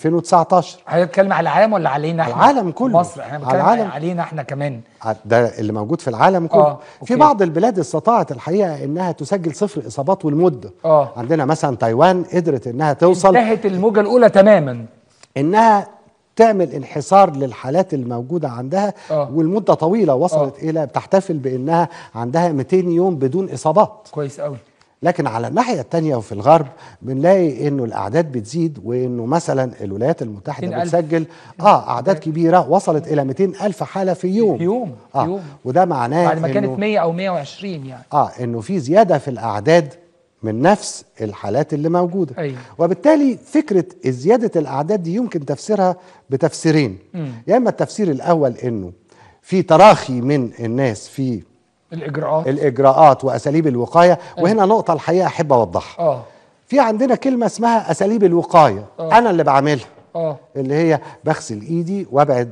2019 حضرتك بتتكلم على العالم ولا علينا احنا؟ العالم كله. مصر احنا على بنتكلم العالم. علينا احنا كمان ده اللي موجود في العالم كله آه، في أوكي. بعض البلاد استطاعت الحقيقة إنها تسجل صفر إصابات والمدة اه عندنا مثلا تايوان قدرت إنها توصل انتهت الموجه الاولى تماما إنها تعمل انحصار للحالات الموجوده عندها آه. والمده طويله وصلت الى بتحتفل بانها عندها 200 يوم بدون اصابات كويس قوي لكن على الناحيه الثانيه وفي الغرب بنلاقي انه الاعداد بتزيد وانه مثلا الولايات المتحده 200,000. بتسجل اه اعداد كبيره وصلت الى 200 الف حاله في يوم في يوم في آه يوم وده معناه بعد ما كانت إنه 100 او 120 يعني اه انه في زياده في الاعداد من نفس الحالات اللي موجوده ايوه وبالتالي فكره زياده الاعداد دي يمكن تفسيرها بتفسيرين مم. يا اما التفسير الاول انه في تراخي من الناس في الاجراءات الاجراءات واساليب الوقايه وهنا نقطه الحقيقه احب اوضحها اه في عندنا كلمه اسمها اساليب الوقايه آه. انا اللي بعملها اه اللي هي بغسل ايدي وابعد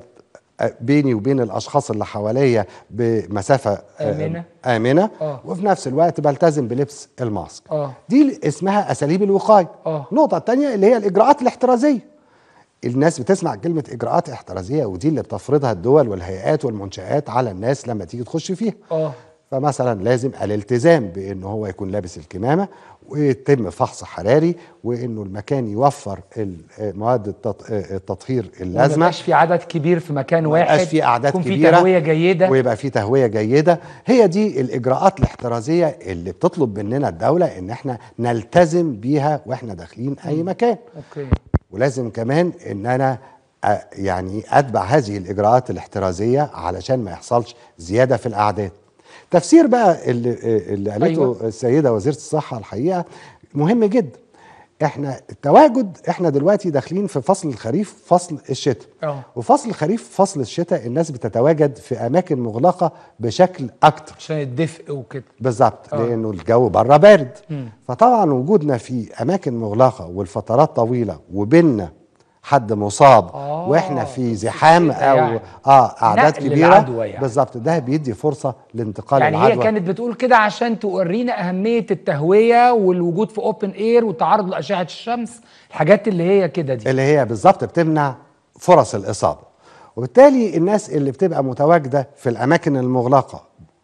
بيني وبين الاشخاص اللي حواليا بمسافه آه، آمنة. امنه آه. وفي نفس الوقت بلتزم بلبس الماسك اه دي اسمها اساليب الوقايه اه النقطه الثانيه اللي هي الاجراءات الاحترازيه الناس بتسمع كلمه اجراءات احترازيه ودي اللي بتفرضها الدول والهيئات والمنشات على الناس لما تيجي تخش فيها اه فمثلا لازم الالتزام بان هو يكون لابس الكمامه ويتم فحص حراري وانه المكان يوفر ال- مواد التط- التطهير ما اللازمه يبقاش في عدد كبير في مكان ما واحد يبقاش في اعداد يكون كبيره في تهويه جيده ويبقى في تهويه جيده هي دي الاجراءات الاحترازيه اللي بتطلب مننا الدوله ان احنا نلتزم بيها واحنا داخلين اي مكان اوكي ولازم كمان ان انا أ- يعني اتبع هذه الاجراءات الاحترازيه علشان ما يحصلش زياده في الاعداد تفسير بقى اللي, اللي قالته أيوة. أيوة. السيده وزيره الصحه الحقيقه مهم جدا احنا التواجد احنا دلوقتي داخلين في فصل الخريف فصل الشتاء اه وفصل الخريف فصل الشتاء الناس بتتواجد في اماكن مغلقه بشكل اكتر عشان الدفء وكده بالظبط آه. لانه الجو بره بارد مم. فطبعا وجودنا في اماكن مغلقه والفترات طويله وبيننا حد مصاب آه، واحنا في زحام الشتاء او يعني. اه اعداد نقل كبيره العدوى يعني. بالظبط ده بيدي فرصه لانتقال يعني هي العدوى كانت بتقول كده عشان تورينا أهمية التهوية والوجود في اوبن اير والتعرض لأشعة الشمس الحاجات اللي هي كده دي اللي هي بالظبط بتمنع فرص الاصابه وبالتالي الناس اللي بتبقى متواجده في الاماكن المغلقه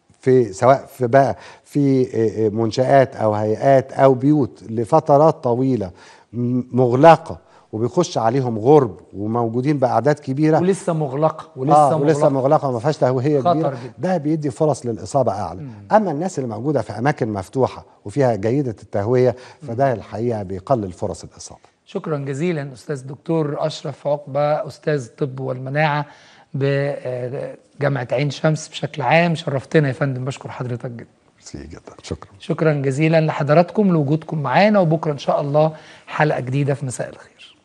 في سواء في بقى في آه، آه، منشآت او هيئات او بيوت لفترات طويله م- مغلقه وبيخش عليهم غرب وموجودين باعداد كبيره ولسه مغلقة ولسه آه مغلقة ولسه مغلقه وما فيهاش تهويه خطر كبيره جدا. ده بيدي فرص للاصابه اعلى اما الناس اللي موجوده في اماكن مفتوحه وفيها جيده التهويه فده الحقيقه بيقلل فرص الاصابه شكرا جزيلا أستاذ دكتور أشرف عقبة أستاذ الطب والمناعة بجامعة عين شمس بشكل عام شرفتنا يا فندم بشكر حضرتك جدا ميرسي جدا شكرا شكرا جزيلا لحضراتكم لوجودكم معانا وبكرة إن شاء الله حلقة جديدة في مساء الخير